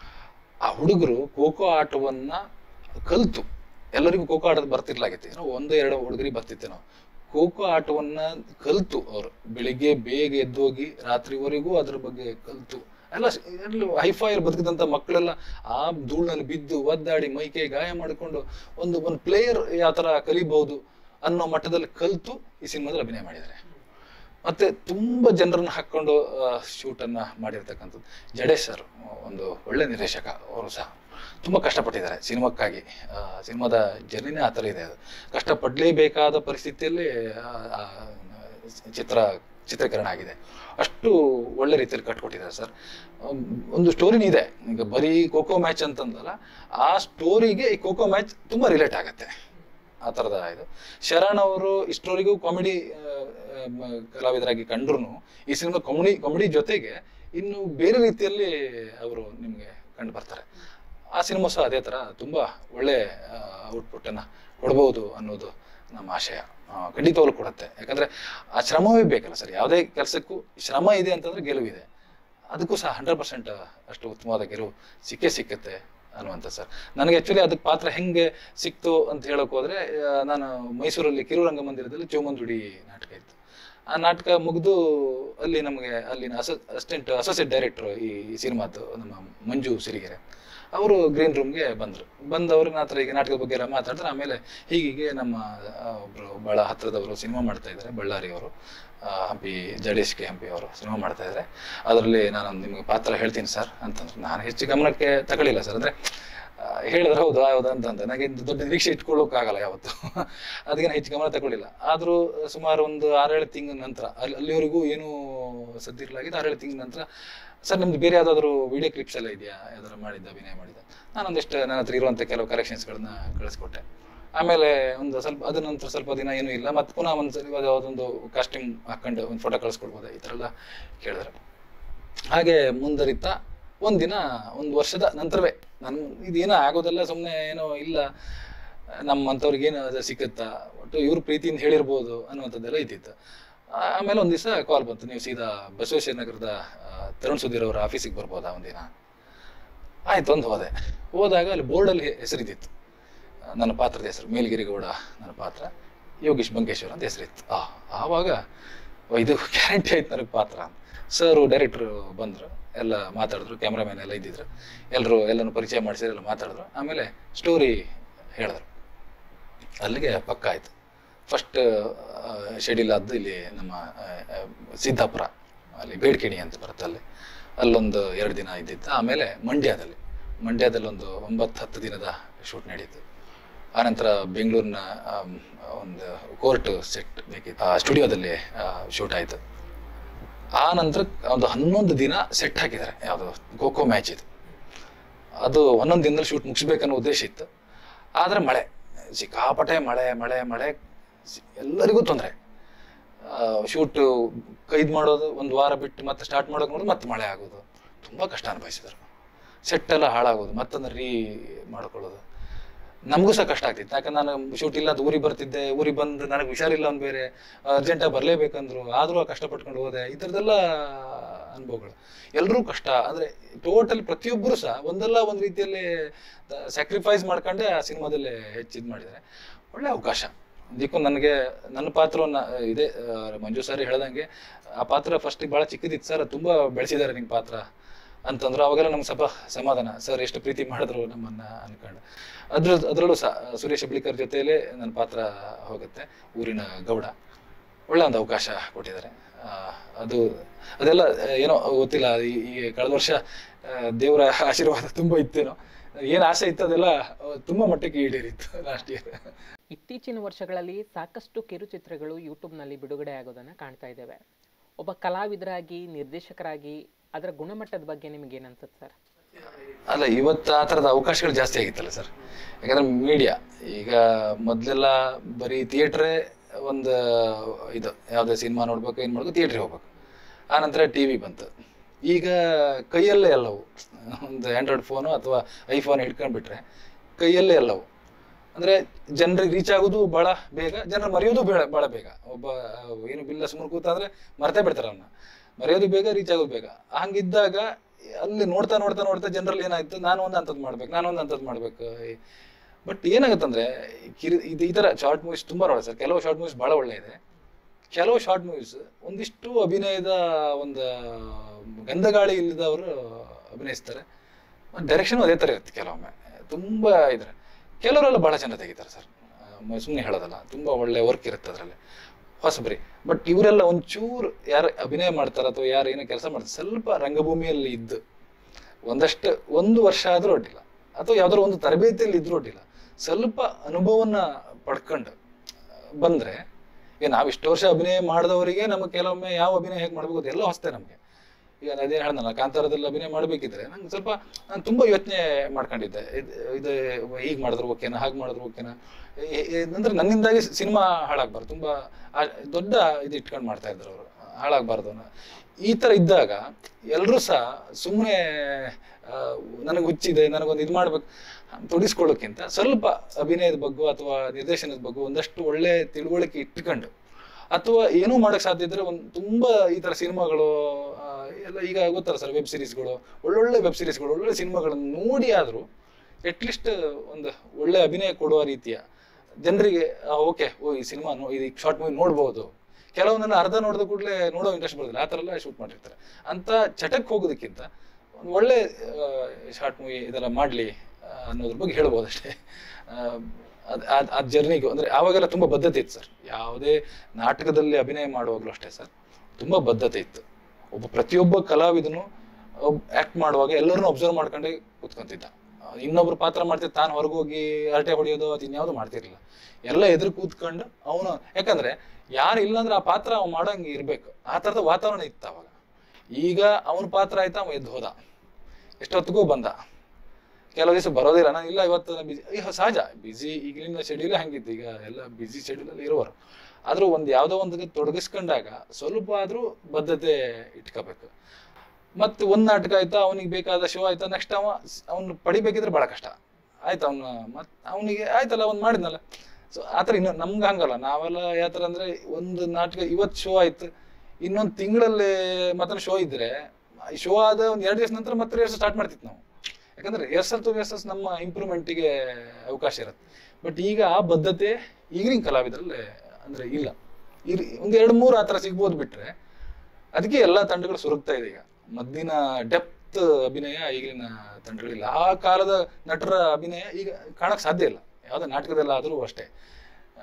ಆ ಹುಡುಗರು ಖೋಖೋ ಆಟವನ್ನ ಕಲ್ತು ಎಲ್ಲರಿಗೂ ಖೋಖೋ ಆಡೋದು ಬರ್ತಿರ್ಲಾಗಿತ್ತು ಏನೋ ಒಂದು ಎರಡು ಹುಡುಗರಿಗೆ ಬರ್ತಿತ್ತೇನೋ ಖೋಖೋ ಆಟವನ್ನ ಕಲ್ತು ಅವರು ಬೆಳಿಗ್ಗೆ ಬೇಗ ಎದ್ದೋಗಿ ರಾತ್ರಿವರೆಗೂ ಅದ್ರ ಬಗ್ಗೆ ಕಲ್ತು ಎಲ್ಲ ಸ್- ಎಲ್ಲ ಹೈಫೈರ್ ಬದುಕಿದಂತ ಮಕ್ಕಳೆಲ್ಲ ಆ ಧೂಳಿನಲ್ಲಿ ಬಿದ್ದು ಒದ್ದಾಡಿ ಮೈಕೈ ಗಾಯ ಮಾಡಿಕೊಂಡು ಒಂದು ಒಂದು ಪ್ಲೇಯರ್ ಯಾವ ತರ ಕಲಿಬಹುದು ಅನ್ನೋ ಮಟ್ಟದಲ್ಲಿ ಕಲ್ತು ಈ ಸಿನಿಮಾದಲ್ಲಿ ಅಭಿನಯ ಮಾಡಿದ್ದಾರೆ ಮತ್ತೆ ತುಂಬಾ ಜನರನ್ನ ಹಾಕೊಂಡು ಶೂಟ್ ಅನ್ನ ಮಾಡಿರ್ತಕ್ಕಂಥದ್ದು ಜಡೇಶ್ ಸರ್ ಒಂದು ಒಳ್ಳೆ ನಿರ್ದೇಶಕ ಅವರು ಸಹ ತುಂಬಾ ಕಷ್ಟಪಟ್ಟಿದ್ದಾರೆ ಸಿನಿಮಾಕ್ಕಾಗಿ ಆ, ಸಿನಿಮಾದ ಜರ್ನಿನೇ ಆ ಥರ ಇದೆ ಅದು ಕಷ್ಟಪಡಲೇಬೇಕಾದ ಪರಿಸ್ಥಿತಿಯಲ್ಲಿ ಆ, ಆ, ಚಿತ್ರ ಚಿತ್ರೀಕರಣ ಆಗಿದೆ ಅಷ್ಟು ಒಳ್ಳೆ ರೀತಿಯಲ್ಲಿ ಕಟ್ಕೊಟ್ಟಿದ್ದಾರೆ ಸರ್ ಅಮ್, ಒಂದು ಸ್ಟೋರಿನೇ ಇದೆ ಈಗ ಬರೀ ಖೋಖೋ ಮ್ಯಾಚ್ ಅಂತಂದಲ್ಲ ಆ ಸ್ಟೋರಿಗೆ ಈ ಖೋಖೋ ಮ್ಯಾಚ್ ತುಂಬಾ ರಿಲೇಟ್ ಆಗತ್ತೆ ಆ ಥರದ ಇದು ಶರಣ್ ಅವರು ಇಷ್ಟರವರೆಗೂ ಕಾಮಿಡಿ ಕಲಾವಿದರಾಗಿ ಕಂಡ್ರು ಈ ಸಿನಿಮಾ ಕಾಮಿಡಿ ಕಾಮಿಡಿ ಜೊತೆಗೆ ಇನ್ನು ಬೇರೆ ರೀತಿಯಲ್ಲಿ ಅವರು ನಿಮಗೆ ಕಂಡು ಬರ್ತಾರೆ ಆ ಸಿನಿಮಾ ಸಹ ಅದೇ ಥರ ತುಂಬಾ ಒಳ್ಳೆ ಔಟ್ಪುಟ್ ಅನ್ನ ಕೊಡ್ಬೋದು ಅನ್ನೋದು ನಮ್ಮ ಆಶಯ ಆ, ಖಂಡಿತವಾಗ್ಲೂ ಕೊಡುತ್ತೆ ಯಾಕಂದ್ರೆ ಆ ಶ್ರಮವೇ ಬೇಕಲ್ಲ ಸರ್ ಯಾವುದೇ ಕೆಲಸಕ್ಕೂ ಶ್ರಮ ಇದೆ ಅಂತಂದ್ರೆ ಗೆಲುವಿದೆ ಅದಕ್ಕೂ ಸಹ ಹಂಡ್ರೆಡ್ ಪರ್ಸೆಂಟ್ ಅಷ್ಟು ಉತ್ತಮವಾದ ಗೆಲುವು ಸಿಕ್ಕೇ ಸಿಕ್ಕತ್ತೆ ಅನ್ನುವಂಥ ಸರ್ ನನಗೆ ಆಕ್ಚುಲಿ ಅದಕ್ಕೆ ಪಾತ್ರ ಹೆಂಗೆ ಸಿಕ್ತು ಅಂತ ಹೇಳಕ್ ಹೋದ್ರೆ ಆ, ನಾನು ಮೈಸೂರಲ್ಲಿ ಕಿರುರಂಗ ಮಂದಿರದಲ್ಲಿ ಚೌಮಂದುಡಿ ನಾಟಕ ಇತ್ತು ಆ ನಾಟಕ ಮುಗಿದು ಅಲ್ಲಿ ನಮಗೆ ಅಲ್ಲಿನ ಅಸ ಅಸಿಸ್ಟೆಂಟ್ ಅಸೋಸಿಯೇಟ್ ಡೈರೆಕ್ಟರ್ ಈ ಸಿನಿಮಾದ್ದು ನಮ್ಮ ಮಂಜು ಸಿರಿಗೆರೆ ಅವರು ಗ್ರೀನ್ ರೂಮ್ಗೆ ಬಂದರು ಬಂದವರು ಆ ಥರ ಈಗ ನಾಟಕದ ಬಗ್ಗೆ ಎಲ್ಲ ಮಾತಾಡಿದ್ರೆ ಆಮೇಲೆ ಹೀಗೀಗೆ ನಮ್ಮ ಆ, ಒಬ್ರು ಭಾಳ ಹತ್ರದವರು ಸಿನಿಮಾ ಮಾಡ್ತಾ ಇದ್ದಾರೆ ಬಳ್ಳಾರಿ ಅವರು ಆ, ಹಂಪಿ ಜಡೇಶ್ ಕೆ ಹಂಪಿ ಅವರು ಸಿನಿಮಾ ಮಾಡ್ತಾ ಇದ್ದಾರೆ ಅದರಲ್ಲಿ ನಾನು ನಿಮಗೆ ಪಾತ್ರ ಹೇಳ್ತೀನಿ ಸರ್ ಅಂತಂದ್ರೆ ನಾನು ಹೆಚ್ಚು ಗಮನಕ್ಕೆ ತಗೊಳ್ಳಿಲ್ಲ ಸರ್ ಅಂದರೆ ಹೇಳಿದ್ರೆ ಹೌದು ಹೌದು ಅಂತಂದ ನನಗೆ ಇಂಥ ದೊಡ್ಡ ನಿರೀಕ್ಷೆ ಇಟ್ಕೊಳ್ಳೋಕ್ಕಾಗಲ್ಲ ಯಾವತ್ತು ಅದಕ್ಕೆ ನಾನು ಹೆಚ್ಚು ಗಮನ ತಗೊಳ್ಳಿಲ್ಲ ಆದರೂ ಸುಮಾರು ಒಂದು ಆರೇಳು ತಿಂಗಳ ನಂತರ ಅಲ್ಲಿ ಅಲ್ಲಿವರೆಗೂ ಏನೂ ಸದ್ದಿರ್ಲಾಗಿದೆ ಆರೇಳು ತಿಂಗಳ ನಂತರ ಸರ್ ನಿಮ್ದು ಬೇರೆ ಯಾವುದಾದ್ರೂ ವಿಡಿಯೋ ಕ್ಲಿಪ್ಸ್ ಎಲ್ಲ ಇದೆಯಾ ಯಾವ್ದಾದ್ರು ಮಾಡಿದ್ದ ಅಭಿನಯ ಮಾಡಿದ್ದ ನಾನು ಒಂದಿಷ್ಟು ನನ್ನ ಹತ್ರ ಇರುವಂಥ ಕೆಲವು ಕಲೆಕ್ಷನ್ಸ್ಗಳನ್ನ ಕಳಿಸ್ಕೊಟ್ಟೆ ಆಮೇಲೆ ಒಂದು ಸ್ವಲ್ಪ ಅದ ನಂತರ ಸ್ವಲ್ಪ ದಿನ ಏನೂ ಇಲ್ಲ ಮತ್ತೆ ಪುನಃ ಒಂದು ಸರಿ ಯಾವುದೊಂದು ಕಾಸ್ಟ್ಯೂಮ್ ಹಾಕೊಂಡು ಒಂದು ಫೋಟೋ ಕಳಿಸ್ಕೊಡ್ಬೋದಾ ಈ ಥರ ಎಲ್ಲ ಕೇಳಿದ್ರೆ ಹಾಗೆ ಮುಂದರಿತಾ ಒಂದಿನ ಒಂದು ವರ್ಷದ ನಂತರವೇ ನನ್ ಇದೇನೋ ಆಗೋದೆಲ್ಲ ಸುಮ್ಮನೆ ಏನೋ ಇಲ್ಲ ನಮ್ಮಂಥವ್ರಿಗೆ ಏನು ಅದು ಸಿಕ್ಕುತ್ತಾ ಒಟ್ಟು ಇವ್ರ ಪ್ರೀತಿಯಿಂದ ಹೇಳಿರ್ಬೋದು ಅನ್ನುವಂಥದ್ದೆಲ್ಲ ಇದ್ದಿತ್ತು ಆಮೇಲೆ ಒಂದು ದಿವಸ ಕಾಲ್ ಬಂತು ನೀವು ಸೀದಾ ಬಸವೇಶ್ವರ ನಗರದ ಆ, ತರುಣ್ ಸುಧೀರ್ ಅವರ ಆಫೀಸಿಗೆ ಬರ್ಬೋದಾ ಒಂದಿನ ಆಯ್ತು ಒಂದು ಹೋದೆ ಹೋದಾಗ ಅಲ್ಲಿ ಬೋರ್ಡಲ್ಲಿ ಹೆಸರಿದ್ದಿತ್ತು ನನ್ನ ಪಾತ್ರದ ಹೆಸರು ಮೇಲ್ಗಿರಿ ಗೌಡ ನನ್ನ ಪಾತ್ರ ಯೋಗೀಶ್ ಬಂಕೇಶ್ವರ್ ಅಂತ ಹೆಸರಿತ್ತು ಆ ಆವಾಗ ಓ, ಇದು ಗ್ಯಾರಂಟಿ ಆಯ್ತು ನನಗೆ ಪಾತ್ರ ಅಂತ ಸರ್ ಡೈರೆಕ್ಟ್ರು ಬಂದರು ಎಲ್ಲ ಮಾತಾಡಿದ್ರು ಕ್ಯಾಮ್ರಾಮ್ಯಾನ್ ಎಲ್ಲ ಇದ್ದಿದ್ರು ಎಲ್ಲರೂ ಎಲ್ಲನೂ ಪರಿಚಯ ಮಾಡಿಸಿದ್ರು ಎಲ್ಲ ಮಾತಾಡಿದ್ರು ಆಮೇಲೆ ಸ್ಟೋರಿ ಹೇಳಿದ್ರು ಅಲ್ಲಿಗೆ ಪಕ್ಕ ಆಯ್ತು ಫಸ್ಟ್ ಶೆಡ್ಯೂಲ್ ಆದ್ದು ಇಲ್ಲಿ ನಮ್ಮ ಆ, ಆ, ಸಿದ್ದಾಪುರ ಅಲ್ಲಿ ಬೇಡ್ಕಿಣಿ ಅಂತ ಬರುತ್ತೆ ಅಲ್ಲಿ ಅಲ್ಲೊಂದು ಎರಡು ದಿನ ಇದ್ದಿತ್ತು ಆಮೇಲೆ ಮಂಡ್ಯದಲ್ಲಿ ಮಂಡ್ಯದಲ್ಲಿ ಒಂದು ಒಂಬತ್ತು ಹತ್ತು ದಿನದ ಶೂಟ್ ನಡೀತು ಆನಂತರ ಬೆಂಗಳೂರಿನ ಆಮ್, ಒಂದು ಕೋರ್ಟ್ ಸೆಟ್ ಬೇಕಿತ್ತು ಆ ಸ್ಟುಡಿಯೋದಲ್ಲಿ ಶೂಟ್ ಆಯಿತು ಆ ನಂತರ ಒಂದು ಹನ್ನೊಂದು ದಿನ ಸೆಟ್ ಹಾಕಿದ್ದಾರೆ ಯಾವುದು ಖೋಖೋ ಮ್ಯಾಚ್ ಇದು ಅದು ಒಂದೊಂದು ದಿನದಲ್ಲಿ ಶೂಟ್ ಮುಗಿಸ್ಬೇಕನ್ನೋ ಉದ್ದೇಶ ಇತ್ತು ಆದರೆ ಮಳೆ ಸಿಕ್ಕಾಪಟ್ಟೆ ಮಳೆ ಮಳೆ ಮಳೆ ಸಿ- ಎಲ್ಲರಿಗೂ ತೊಂದರೆ ಶೂಟ್ ಕೈದ್ ಮಾಡೋದು ಒಂದು ವಾರ ಬಿಟ್ಟು ಮತ್ತೆ ಸ್ಟಾರ್ಟ್ ಮಾಡೋಕೆ ನೋಡಿ ಮತ್ತೆ ಮಳೆ ಆಗೋದು ತುಂಬ ಕಷ್ಟ ಅನುಭವಿಸಿದ್ರು ಸೆಟ್ ಎಲ್ಲ ಹಾಳಾಗೋದು ಮತ್ತೊಂದು ರೀ ಮಾಡ್ಕೊಳ್ಳೋದು ನಮಗೂ ಸಹ ಕಷ್ಟ ಆಗ್ತಿತ್ತು ಯಾಕಂದ್ರೆ ನಾನು ಶೂಟ್ ಇಲ್ಲ ಅಂತ ಊರಿಗೆ ಬರ್ತಿದ್ದೆ ಊರಿಗೆ ಬಂದು ನನಗೆ ಹುಷಾರಿಲ್ಲ ಒಂದು ಬೇರೆ ಅರ್ಜೆಂಟಾಗಿ ಬರಲೇಬೇಕಂದ್ರು ಆದರೂ ಕಷ್ಟಪಟ್ಕೊಂಡು ಹೋದೆ ಈ ಥರದ್ದೆಲ್ಲ ಅನುಭವಗಳು ಎಲ್ಲರೂ ಕಷ್ಟ ಅಂದರೆ ಟೋಟಲ್ ಪ್ರತಿಯೊಬ್ಬರು ಸಹ ಒಂದಲ್ಲ ಒಂದು ರೀತಿಯಲ್ಲಿ ಸ್ಯಾಕ್ರಿಫೈಸ್ ಮಾಡ್ಕೊಂಡೆ ಆ ಸಿನಿಮಾದಲ್ಲಿ ಹೆಚ್ಚು ಇದು ಮಾಡಿದ್ದಾರೆ ಒಳ್ಳೆ ಅವಕಾಶ ಇದಕ್ಕೂ ನನಗೆ ನನ್ನ ಪಾತ್ರವನ್ನ ಇದೆ ಆ, ಮಂಜು ಸರ್ ಹೇಳ್ದಂಗೆ ಆ ಪಾತ್ರ ಫಸ್ಟಿಗೆ ಭಾಳ ಚಿಕ್ಕದಿತ್ತು ಸರ್ ತುಂಬ ಬೆಳೆಸಿದ್ದಾರೆ ನಿಮ್ಮ ಪಾತ್ರ ಅಂತಂದ್ರು ಅವಾಗೆಲ್ಲ ನಮ್ಗೆ ಸ್ವಲ್ಪ ಸಮಾಧಾನ ಸರ್ ಎಷ್ಟು ಪ್ರೀತಿ ಮಾಡಿದ್ರು ನಮ್ಮನ್ನ ಅನ್ಕೊಂಡು ಅದ್ರ ಅದರಲ್ಲೂ ಸಹ ಸುರೇಶ್ ಅಬ್ಳಿಕರ್ ಜೊತೆಯಲ್ಲೇ ನನ್ನ ಪಾತ್ರ ಹೋಗುತ್ತೆ ಊರಿನ ಗೌಡ ಒಳ್ಳೆ ಒಂದು ಅವಕಾಶ ಕೊಟ್ಟಿದ್ದಾರೆ ಆ, ಅದು ಅದೆಲ್ಲ ಆ, ಏನೋ ಗೊತ್ತಿಲ್ಲ ಈ ಈ ಕಳೆದ ವರ್ಷ ಆ, ದೇವರ ಆಶೀರ್ವಾದ ತುಂಬ ಇತ್ತೇನೋ ಏನು ಆಸೆ ಇತ್ತು ಅದೆಲ್ಲ ಆ, ತುಂಬ ಮಟ್ಟಕ್ಕೆ ಈಡೇರಿತ್ತು ಲಾಸ್ಟ್ ಇಯರ್ ಇತ್ತೀಚಿನ ವರ್ಷಗಳಲ್ಲಿ ಸಾಕಷ್ಟು ಕಿರುಚಿತ್ರಗಳು ಯೂಟ್ಯೂಬ್ನಲ್ಲಿ ಬಿಡುಗಡೆ ಆಗೋದನ್ನು ಕಾಣ್ತಾ ಇದ್ದೇವೆ ಒಬ್ಬ ಕಲಾವಿದರಾಗಿ ನಿರ್ದೇಶಕರಾಗಿ ಅದರ ಗುಣಮಟ್ಟದ ಬಗ್ಗೆ ನಿಮ್ಗೆ ಏನು ಅನ್ಸುತ್ತೆ ಸರ್ ಅಲ್ಲ ಇವತ್ತು ಆ ಥರದ ಅವಕಾಶಗಳು ಜಾಸ್ತಿ ಆಗಿತ್ತಲ್ಲ ಸರ್ ಯಾಕಂದ್ರೆ ಮೀಡಿಯಾ ಈಗ ಮೊದಲೆಲ್ಲ ಬರೀ ಥಿಯೇಟ್ರೇ ಒಂದು ಇದು ಯಾವುದೇ ಸಿನಿಮಾ ನೋಡ್ಬೇಕು ಏನು ಮಾಡ್ಬೇಕು ಥಿಯೇಟ್ರಿಗೆ ಹೋಗ್ಬೇಕು ಆನಂತರ ಟಿ ವಿ ಬಂತು ಈಗ ಕೈಯಲ್ಲೇ ಎಲ್ಲವು ಒಂದು ಆ್ಯಂಡ್ರಾಯ್ಡ್ ಫೋನು ಅಥವಾ ಐಫೋನ್ ಹಿಡ್ಕೊಂಡ್ಬಿಟ್ರೆ ಕೈಯಲ್ಲೇ ಎಲ್ಲವು ಅಂದರೆ ಜನರಿಗೆ ರೀಚ್ ಆಗೋದು ಭಾಳ ಬೇಗ ಜನರು ಮರೆಯೋದು ಬೇಡ ಭಾಳ ಬೇಗ ಒಬ್ಬ ಏನು ಬಿಲ್ಲ ಸುಮ್ಮನೆ ಕೂತ ಅಂದರೆ ಮರ್ತೇ ಬಿಡ್ತಾರೆ ಅವನ್ನ ಮರೆಯೋದು ಬೇಗ ರೀಚ್ ಆಗೋದು ಬೇಗ ಹಂಗಿದ್ದಾಗ ಅಲ್ಲಿ ನೋಡ್ತಾ ನೋಡ್ತಾ ನೋಡ್ತಾ ಜನರಲ್ಲಿ ಏನಾಯ್ತು ನಾನು ಒಂದು ಅಂಥದ್ದು ಮಾಡ್ಬೇಕು ನಾನು ಒಂದು ಅಂಥದ್ದು ಮಾಡ್ಬೇಕು ಬಟ್ ಏನಾಗುತ್ತಂದ್ರೆ ಕಿರಿ ಇದು ಈ ಥರ ಶಾರ್ಟ್ ಮೂವೀಸ್ ತುಂಬ ಒಳ್ಳೆ ಸರ್ ಕೆಲವು ಶಾರ್ಟ್ ಮೂವೀಸ್ ಭಾಳ ಒಳ್ಳೆ ಇದೆ ಕೆಲವು ಶಾರ್ಟ್ ಮೂವೀಸ್ ಒಂದಿಷ್ಟು ಅಭಿನಯದ ಒಂದು ಗಂಧಗಾಳಿ ಇಲ್ಲದವರು ಅಭಿನಯಿಸ್ತಾರೆ ಡೈರೆಕ್ಷನ್ ಅದೇ ಥರ ಇರುತ್ತೆ ಕೆಲವೊಮ್ಮೆ ತುಂಬ ಇದ್ರೆ ಕೆಲವರೆಲ್ಲ ಭಾಳ ಚೆನ್ನಾಗಿ ತೆಗಿತಾರೆ ಸರ್ ಸುಮ್ಮನೆ ಹೇಳೋದಲ್ಲ ತುಂಬ ಒಳ್ಳೆ ವರ್ಕ್ ಇರುತ್ತೆ ಅದರಲ್ಲಿ ಹೊಸಬ್ರಿ ಬಟ್ ಇವರೆಲ್ಲ ಒಂಚೂರು ಯಾರು ಅಭಿನಯ ಮಾಡ್ತಾರೆ ಅಥವಾ ಯಾರು ಏನೋ ಕೆಲಸ ಮಾಡ್ತಾರೆ ಸ್ವಲ್ಪ ರಂಗಭೂಮಿಯಲ್ಲಿ ಇದ್ದು ಒಂದಷ್ಟು ಒಂದು ವರ್ಷ ಆದರೂ ಅಡ್ಡಿಲ್ಲ ಅಥವಾ ಯಾವ್ದಾದ್ರು ಒಂದು ತರಬೇತಿಯಲ್ಲಿ ಇದ್ರೂ ಅಡ್ಡಿಲ್ಲ ಸ್ವಲ್ಪ ಅನುಭವನ ಪಡ್ಕೊಂಡು ಬಂದ್ರೆ ಈಗ ನಾವು ಇಷ್ಟು ವರ್ಷ ಅಭಿನಯ ಮಾಡಿದವರಿಗೆ ನಮಗೆ ಕೆಲವೊಮ್ಮೆ ಯಾವ ಅಭಿನಯ ಹೇಗೆ ಮಾಡ್ಬೇಕು ಅದು ಎಲ್ಲ ಹೊಸ್ತೆ ನಮಗೆ ಈಗ ನಾನು ಅದೇ ಹೇಳ್ದಲ್ಲ ಕಾಂತಾರದಲ್ಲಿ ಅಭಿನಯ ಮಾಡಬೇಕಿದ್ರೆ ನಂಗೆ ಸ್ವಲ್ಪ ನಾನು ತುಂಬ ಯೋಚನೆ ಮಾಡ್ಕೊಂಡಿದ್ದೆ ಇದು ಇದು ಹೀಗೆ ಮಾಡಿದ್ರು ಓಕೆನಾ ಹಾಗೆ ಮಾಡಿದ್ರು ಓಕೆನಾ ಏ- ಏ- ಅಂದ್ರೆ ನನ್ನಿಂದಾಗಿ ಸಿನಿಮಾ ಹಾಳಾಗ್ಬಾರ್ದು ತುಂಬ ಆ- ದೊಡ್ಡ ಇದು ಇಟ್ಕೊಂಡು ಮಾಡ್ತಾ ಇದ್ರು ಅವರು ಹಾಳಾಗಬಾರ್ದು ಅನ್ನೋ ಈ ಥರ ಇದ್ದಾಗ ಎಲ್ಲರೂ ಸಹ ಸುಮ್ಮನೆ ನನಗೆ ಹುಚ್ಚಿದೆ ನನಗೊಂದು ಇದು ಮಾಡ್ಬೇಕು ತೊಡಿಸ್ಕೊಳ್ಳೋಕ್ಕಿಂತ ಸ್ವಲ್ಪ ಅಭಿನಯದ ಬಗ್ಗೆ ಅಥವಾ ನಿರ್ದೇಶನದ ಬಗ್ಗೆ ಒಂದಷ್ಟು ಒಳ್ಳೆ ತಿಳುವಳಿಕೆ ಇಟ್ಕೊಂಡು ಅಥವಾ ಏನೂ ಮಾಡೋಕ್ಕೆ ಸಾಧ್ಯ ಇದ್ರೆ ಒಂದು ತುಂಬ ಈ ಥರ ಸಿನಿಮಾಗಳು ಆ, ಎಲ್ಲ ಈಗ ಗೊತ್ತಲ್ಲ ಸರ್ ವೆಬ್ ಸಿರೀಸ್ಗಳು ಒಳ್ಳೊಳ್ಳೆ ವೆಬ್ ಸಿರೀಸ್ಗಳು ಒಳ್ಳೊಳ್ಳೆ ಸಿನಿಮಾಗಳನ್ನು ನೋಡಿ ಆದರೂ ಅಟ್ಲೀಸ್ಟ್ ಒಂದು ಒಳ್ಳೆ ಅಭಿನಯ ಕೊಡುವ ರೀತಿಯ ಜನರಿಗೆ ಓಕೆ ಓ ಈ ಸಿನಿಮಾ ನೋ ಇದು ಶಾರ್ಟ್ ಮೂವಿ ನೋಡ್ಬೋದು ಕೆಲವೊಂದನ್ನ ಅರ್ಧ ನೋಡಿದ ಕೂಡಲೇ ನೋಡೋ ಇಂಟ್ರೆಸ್ಟ್ ಬರೋದಿಲ್ಲ ಆ ಥರ ಎಲ್ಲ ಶೂಟ್ ಮಾಡಿರ್ತಾರೆ ಅಂತ ಚಟಕ್ಕೆ ಹೋಗೋದಕ್ಕಿಂತ ಒಂದು ಒಳ್ಳೆ ಶಾರ್ಟ್ ಮೂವಿ ಇದೆಲ್ಲ ಮಾಡಲಿ ಅನ್ನೋದ್ರ ಬಗ್ಗೆ ಹೇಳ್ಬೋದು ಅಷ್ಟೇ ಅದು ಆ ಜರ್ನಿಗೂ ಅಂದರೆ ಆವಾಗೆಲ್ಲ ತುಂಬ ಬದ್ಧತೆ ಇತ್ತು ಸರ್ ಯಾವುದೇ ನಾಟಕದಲ್ಲಿ ಅಭಿನಯ ಮಾಡುವಾಗಲೂ ಅಷ್ಟೇ ಸರ್ ತುಂಬ ಬದ್ಧತೆ ಇತ್ತು ಒಬ್ಬ ಪ್ರತಿಯೊಬ್ಬ ಕಲಾವಿದನು ಆ್ಯಕ್ಟ್ ಮಾಡುವಾಗ ಎಲ್ಲರನ್ನೂ ಅಬ್ಸರ್ವ್ ಮಾಡ್ಕೊಂಡೇ ಕೂತ್ಕೊಂತಿದ್ದ ಆ, ಇನ್ನೊಬ್ರು ಪಾತ್ರ ಮಾಡ್ತಿದ್ದ ತಾನು ಹೊರಗೆ ಹೋಗಿ ಹರಟೆ ಹೊಡೆಯೋದು ಅದು ಇನ್ಯಾವುದು ಮಾಡ್ತಿರ್ಲಿಲ್ಲ ಎಲ್ಲ ಎದುರು ಕೂತ್ಕೊಂಡು ಅವನು ಯಾಕಂದ್ರೆ ಯಾರು ಇಲ್ಲ ಅಂದ್ರೆ ಆ ಪಾತ್ರ ಅವ್ನು ಮಾಡೋಂಗೆ ಇರಬೇಕು ಆ ಥರದ ವಾತಾವರಣ ಇತ್ತು ಅವಾಗ ಈಗ ಅವನ ಪಾತ್ರ ಆಯ್ತಾ ಅವ ಎದ್ದು ಹೋದ ಎಷ್ಟೊತ್ತಿಗೂ ಬಂದ ಕೆಲವು ದಿವಸ ಬರೋದಿಲ್ಲ ನಾನು ಇಲ್ಲ ಇವತ್ತು ಬಿಸಿ ಈಗ ಸಹಜ ಬಿಸಿ ಈಗಿನ ಶೆಡ್ಯೂಲ್ ಹಂಗಿತ್ತು ಈಗ ಎಲ್ಲ ಬಿಸಿ ಶೆಡ್ಯೂಲಲ್ಲಿ ಇರುವರು ಆದರೂ ಒಂದು ಯಾವುದೋ ಒಂದು ತೊಡಗಿಸ್ಕೊಂಡಾಗ ಸ್ವಲ್ಪ ಆದರೂ ಬದ್ಧತೆ ಇಟ್ಕೋಬೇಕು ಮತ್ತು ಒಂದು ನಾಟಕ ಆಯ್ತಾ ಅವನಿಗೆ ಬೇಕಾದ ಶೋ ಆಯ್ತಾ ನೆಕ್ಸ್ಟ್ ಅವ ಅವನು ಪಡಿಬೇಕಿದ್ರೆ ಭಾಳ ಕಷ್ಟ ಆಯ್ತು ಅವನು ಮತ್ತು ಅವನಿಗೆ ಆಯ್ತಲ್ಲ ಅವ್ನು ಮಾಡಿದ್ನಲ್ಲ ಸೊ ಆ ಥರ ಇನ್ನು ನಮ್ಗೆ ಹಂಗಲ್ಲ ನಾವೆಲ್ಲ ಯಾವ ಥರ ಅಂದರೆ ಒಂದು ನಾಟಕ ಇವತ್ತು ಶೋ ಆಯ್ತು ಇನ್ನೊಂದು ತಿಂಗಳಲ್ಲಿ ಮತ್ತೊಂದು ಶೋ ಇದ್ರೆ ಶೋ ಆದ ಒಂದು ಎರಡು ದಿವಸ ನಂತರ ಮತ್ತೆ ರಿಹರ್ಸಲ್ ಸ್ಟಾರ್ಟ್ ಮಾಡ್ತಿತ್ತು ನಾವು ಯಾಕಂದ್ರೆ ರಿಹರ್ಸಲ್ ಟು ರಿಹರ್ಸಲ್ಸ್ ನಮ್ಮ ಇಂಪ್ರೂವ್ಮೆಂಟಿಗೆ ಅವಕಾಶ ಇರುತ್ತೆ ಬಟ್ ಈಗ ಆ ಬದ್ಧತೆ ಈಗಿನ ಕಲಾವಿದರಲ್ಲಿ ಅಂದ್ರೆ ಇಲ್ಲ ಇರ್ ಒಂದು ಎರಡು ಮೂರು ಆ ಥರ ಸಿಗ್ಬೋದು ಬಿಟ್ರೆ ಅದಕ್ಕೆ ಎಲ್ಲ ತಂಡಗಳು ಸುರುಗ್ತಾ ಇದೆ ಈಗ ಮೊದಲಿನ ಡೆಪ್ತ್ ಅಭಿನಯ ಈಗಿನ ತಂಡಗಳಿಲ್ಲ ಆ ಕಾಲದ ನಟರ ಅಭಿನಯ ಈಗ ಕಾಣಕ್ ಸಾಧ್ಯ ಇಲ್ಲ ಯಾವುದೇ ನಾಟಕದಲ್ಲಾದರೂ ಅಷ್ಟೇ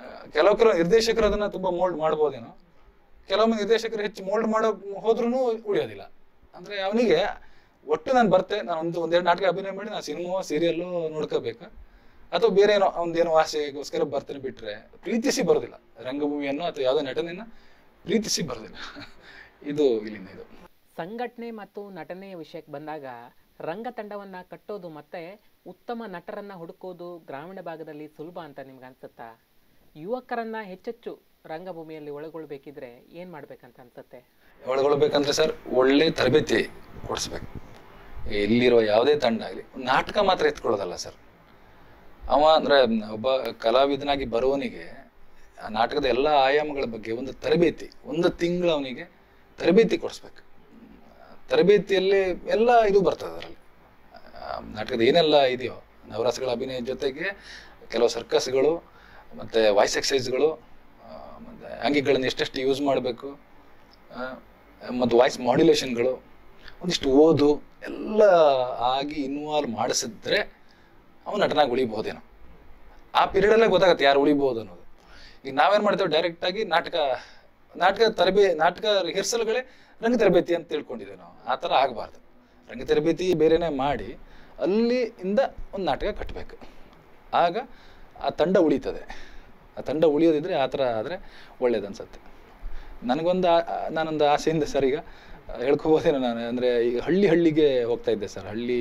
ಕೆಲವು ಕೆಲವು ನಿರ್ದೇಶಕರು ಅದನ್ನ ತುಂಬಾ ಮೋಲ್ಡ್ ಮಾಡ್ಬೋದೇನೋ ಕೆಲವೊಮ್ಮೆ ನಿರ್ದೇಶಕರು ಹೆಚ್ಚು ಮೋಲ್ಡ್ ಮಾಡೋ ಹೋದ್ರೂ ಉಳಿಯೋದಿಲ್ಲ ಅಂದ್ರೆ ಅವನಿಗೆ ಒಟ್ಟು ನಾನು ಬರ್ತೆ ನಾನು ಒಂದು ಒಂದೆರಡು ನಾಟಕ ಅಭಿನಯ ಮಾಡಿ ನಾನು ಸಿನಿಮಾ ಸೀರಿಯಲ್ಲು ನೋಡ್ಕೋಬೇಕಾ ಅಥವಾ ಬೇರೆ ಏನೋ ಒಂದೇನೋ ಆಸೆಗೋಸ್ಕರ ಬರ್ತೇನೆ ಬಿಟ್ರೆ ಪ್ರೀತಿಸಿ ಬರೋದಿಲ್ಲ ರಂಗಭೂಮಿಯನ್ನು ಅಥವಾ ಯಾವುದೋ ನಟನೆಯನ್ನ ಪ್ರೀತಿಸಿ ಬರೋದಿಲ್ಲ ಇದು ಇಲ್ಲಿಂದ ಇದು ಸಂಘಟನೆ ಮತ್ತು ನಟನೆಯ ವಿಷಯಕ್ಕೆ ಬಂದಾಗ ರಂಗತಂಡವನ್ನ ಕಟ್ಟೋದು ಮತ್ತೆ ಉತ್ತಮ ನಟರನ್ನ ಹುಡುಕೋದು ಗ್ರಾಮೀಣ ಭಾಗದಲ್ಲಿ ಸುಲಭ ಅಂತ ನಿಮ್ಗೆ ಅನ್ಸುತ್ತಾ ಯುವಕರನ್ನ ಹೆಚ್ಚೆಚ್ಚು ರಂಗಭೂಮಿಯಲ್ಲಿ ಒಳಗೊಳ್ಬೇಕಿದ್ರೆ ಏನ್ ಮಾಡ್ಬೇಕಂತ ಅನ್ಸುತ್ತೆ ಒಳಗೊಳ್ಬೇಕಂದ್ರೆ ಸರ್ ಒಳ್ಳೆ ತರಬೇತಿ ಕೊಡಿಸ್ಬೇಕು ಇಲ್ಲಿರುವ ಯಾವುದೇ ತಂಡ ಆಗಲಿ ನಾಟಕ ಮಾತ್ರ ಎತ್ಕೊಳ್ಳೋದಲ್ಲ ಸರ್ ಅವ ಅಂದ್ರೆ ಒಬ್ಬ ಕಲಾವಿದನಾಗಿ ಬರುವವನಿಗೆ ಆ ನಾಟಕದ ಎಲ್ಲ ಆಯಾಮಗಳ ಬಗ್ಗೆ ಒಂದು ತರಬೇತಿ ಒಂದು ತಿಂಗಳು ಅವನಿಗೆ ತರಬೇತಿ ಕೊಡಿಸ್ಬೇಕು ತರಬೇತಿಯಲ್ಲಿ ಎಲ್ಲ ಇದು ಬರ್ತದೆ ಅದರಲ್ಲಿ ನಾಟಕದ ಏನೆಲ್ಲ ಇದೆಯೋ ನವರಸಗಳ ಅಭಿನಯ ಜೊತೆಗೆ ಕೆಲವು ಸರ್ಕಸ್ಗಳು ಮತ್ತು ವಾಯ್ಸ್ ಎಕ್ಸಸೈಸ್ಗಳು ಮತ್ತು ಅಂಗಿಗಳನ್ನು ಎಷ್ಟೆಷ್ಟು ಯೂಸ್ ಮಾಡಬೇಕು ಮತ್ತು ವಾಯ್ಸ್ ಮಾಡ್ಯುಲೇಷನ್ಗಳು ಒಂದಿಷ್ಟು ಓದು ಎಲ್ಲ ಆಗಿ ಇನ್ವಾಲ್ವ್ ಮಾಡಿಸಿದ್ರೆ ಅವನು ನಟನಾಗಿ ಉಳಿಬಹುದೇನೋ ಆ ಪೀರಿಯಡಲ್ಲೇ ಗೊತ್ತಾಗುತ್ತೆ ಯಾರು ಉಳಿಬಹುದು ಅನ್ನೋದು ಈಗ ನಾವೇನು ಮಾಡ್ತೇವೆ ಡೈರೆಕ್ಟಾಗಿ ನಾಟಕ ನಾಟಕ ತರಬೇ ನಾಟಕ ರಿಹರ್ಸಲ್ಗಳೇ ರಂಗ ತರಬೇತಿ ಅಂತ ತಿಳ್ಕೊಂಡಿದ್ದೇವೆ ನಾವು ಆ ಥರ ಆಗಬಾರ್ದು ರಂಗ ತರಬೇತಿ ಬೇರೆನೇ ಮಾಡಿ ಅಲ್ಲಿ ಇಂದ ಒಂದು ನಾಟಕ ಕಟ್ಟಬೇಕು ಆಗ ಆ ತಂಡ ಉಳಿತದೆ ಆ ತಂಡ ಉಳಿಯೋದಿದ್ರೆ ಆ ಥರ ಆದರೆ ಒಳ್ಳೇದನ್ಸತ್ತೆ ನನಗೊಂದು ಆ- ಆ- ನಾನೊಂದು ಆಸೆಯಿಂದ ಸರ್ ಈಗ ಹೇಳ್ಕೊಬೋದೇನೋ ನಾನು ಅಂದರೆ ಈಗ ಹಳ್ಳಿ ಹಳ್ಳಿಗೆ ಹೋಗ್ತಾ ಇದ್ದೆ ಸರ್ ಹಳ್ಳಿ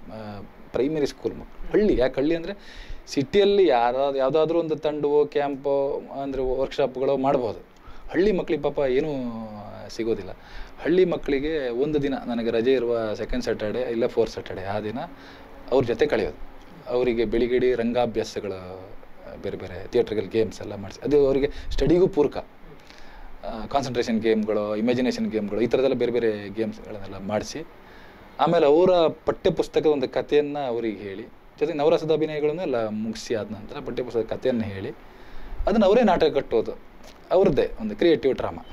ಪ್ರೈಮರಿ ಸ್ಕೂಲ್ ಮಕ್ಕಳು ಹಳ್ಳಿ ಯಾಕೆ ಹಳ್ಳಿ ಅಂದರೆ ಸಿಟಿಯಲ್ಲಿ ಯಾರಾದ್ರು ಯಾವುದಾದ್ರೂ ಒಂದು ತಂಡವೋ ಕ್ಯಾಂಪೋ ಅಂದರೆ ವರ್ಕ್ಶಾಪ್ಗಳೋ ಮಾಡ್ಬೋದು ಹಳ್ಳಿ ಮಕ್ಳಿಗೆ ಪಾಪ ಏನೂ ಸಿಗೋದಿಲ್ಲ ಹಳ್ಳಿ ಮಕ್ಕಳಿಗೆ ಒಂದು ದಿನ ನನಗೆ ರಜೆ ಇರುವ ಸೆಕೆಂಡ್ ಸ್ಯಾಟರ್ಡೆ ಇಲ್ಲ ಫೋರ್ತ್ ಸ್ಯಾಟರ್ಡೆ ಆ ದಿನ ಅವ್ರ ಜೊತೆ ಕಳೆಯೋದು ಅವರಿಗೆ ಬೆಳಿಗ್ಗೆ ರಂಗಾಭ್ಯಾಸಗಳ ಬೇರೆ ಬೇರೆ ಥಿಯೇಟ್ರಿಗಲ್ ಗೇಮ್ಸ್ ಎಲ್ಲ ಮಾಡಿಸಿ ಅದು ಅವರಿಗೆ ಸ್ಟಡಿಗೂ ಪೂರಕ ಕಾನ್ಸಂಟ್ರೇಷನ್ ಗೇಮ್ಗಳು ಇಮ್ಯಾಜಿನೇಷನ್ ಗೇಮ್ಗಳು ಈ ಥರದೆಲ್ಲ ಬೇರೆ ಬೇರೆ ಗೇಮ್ಸ್ಗಳನ್ನೆಲ್ಲ ಮಾಡಿಸಿ ಆಮೇಲೆ ಅವರ ಪಠ್ಯ ಪುಸ್ತಕದ ಒಂದು ಕಥೆಯನ್ನು ಅವರಿಗೆ ಹೇಳಿ ಜೊತೆಗೆ ನವರಸದ ಅಭಿನಯಗಳನ್ನು ಎಲ್ಲ ಮುಗಿಸಿ ಆದ ನಂತರ ಪಠ್ಯ ಪುಸ್ತಕದ ಕಥೆಯನ್ನು ಹೇಳಿ ಅದನ್ನು ಅವರೇ ನಾಟಕ ಕಟ್ಟೋದು ಅವ್ರದ್ದೇ ಒಂದು ಕ್ರಿಯೇಟಿವ್ ಡ್ರಾಮಾ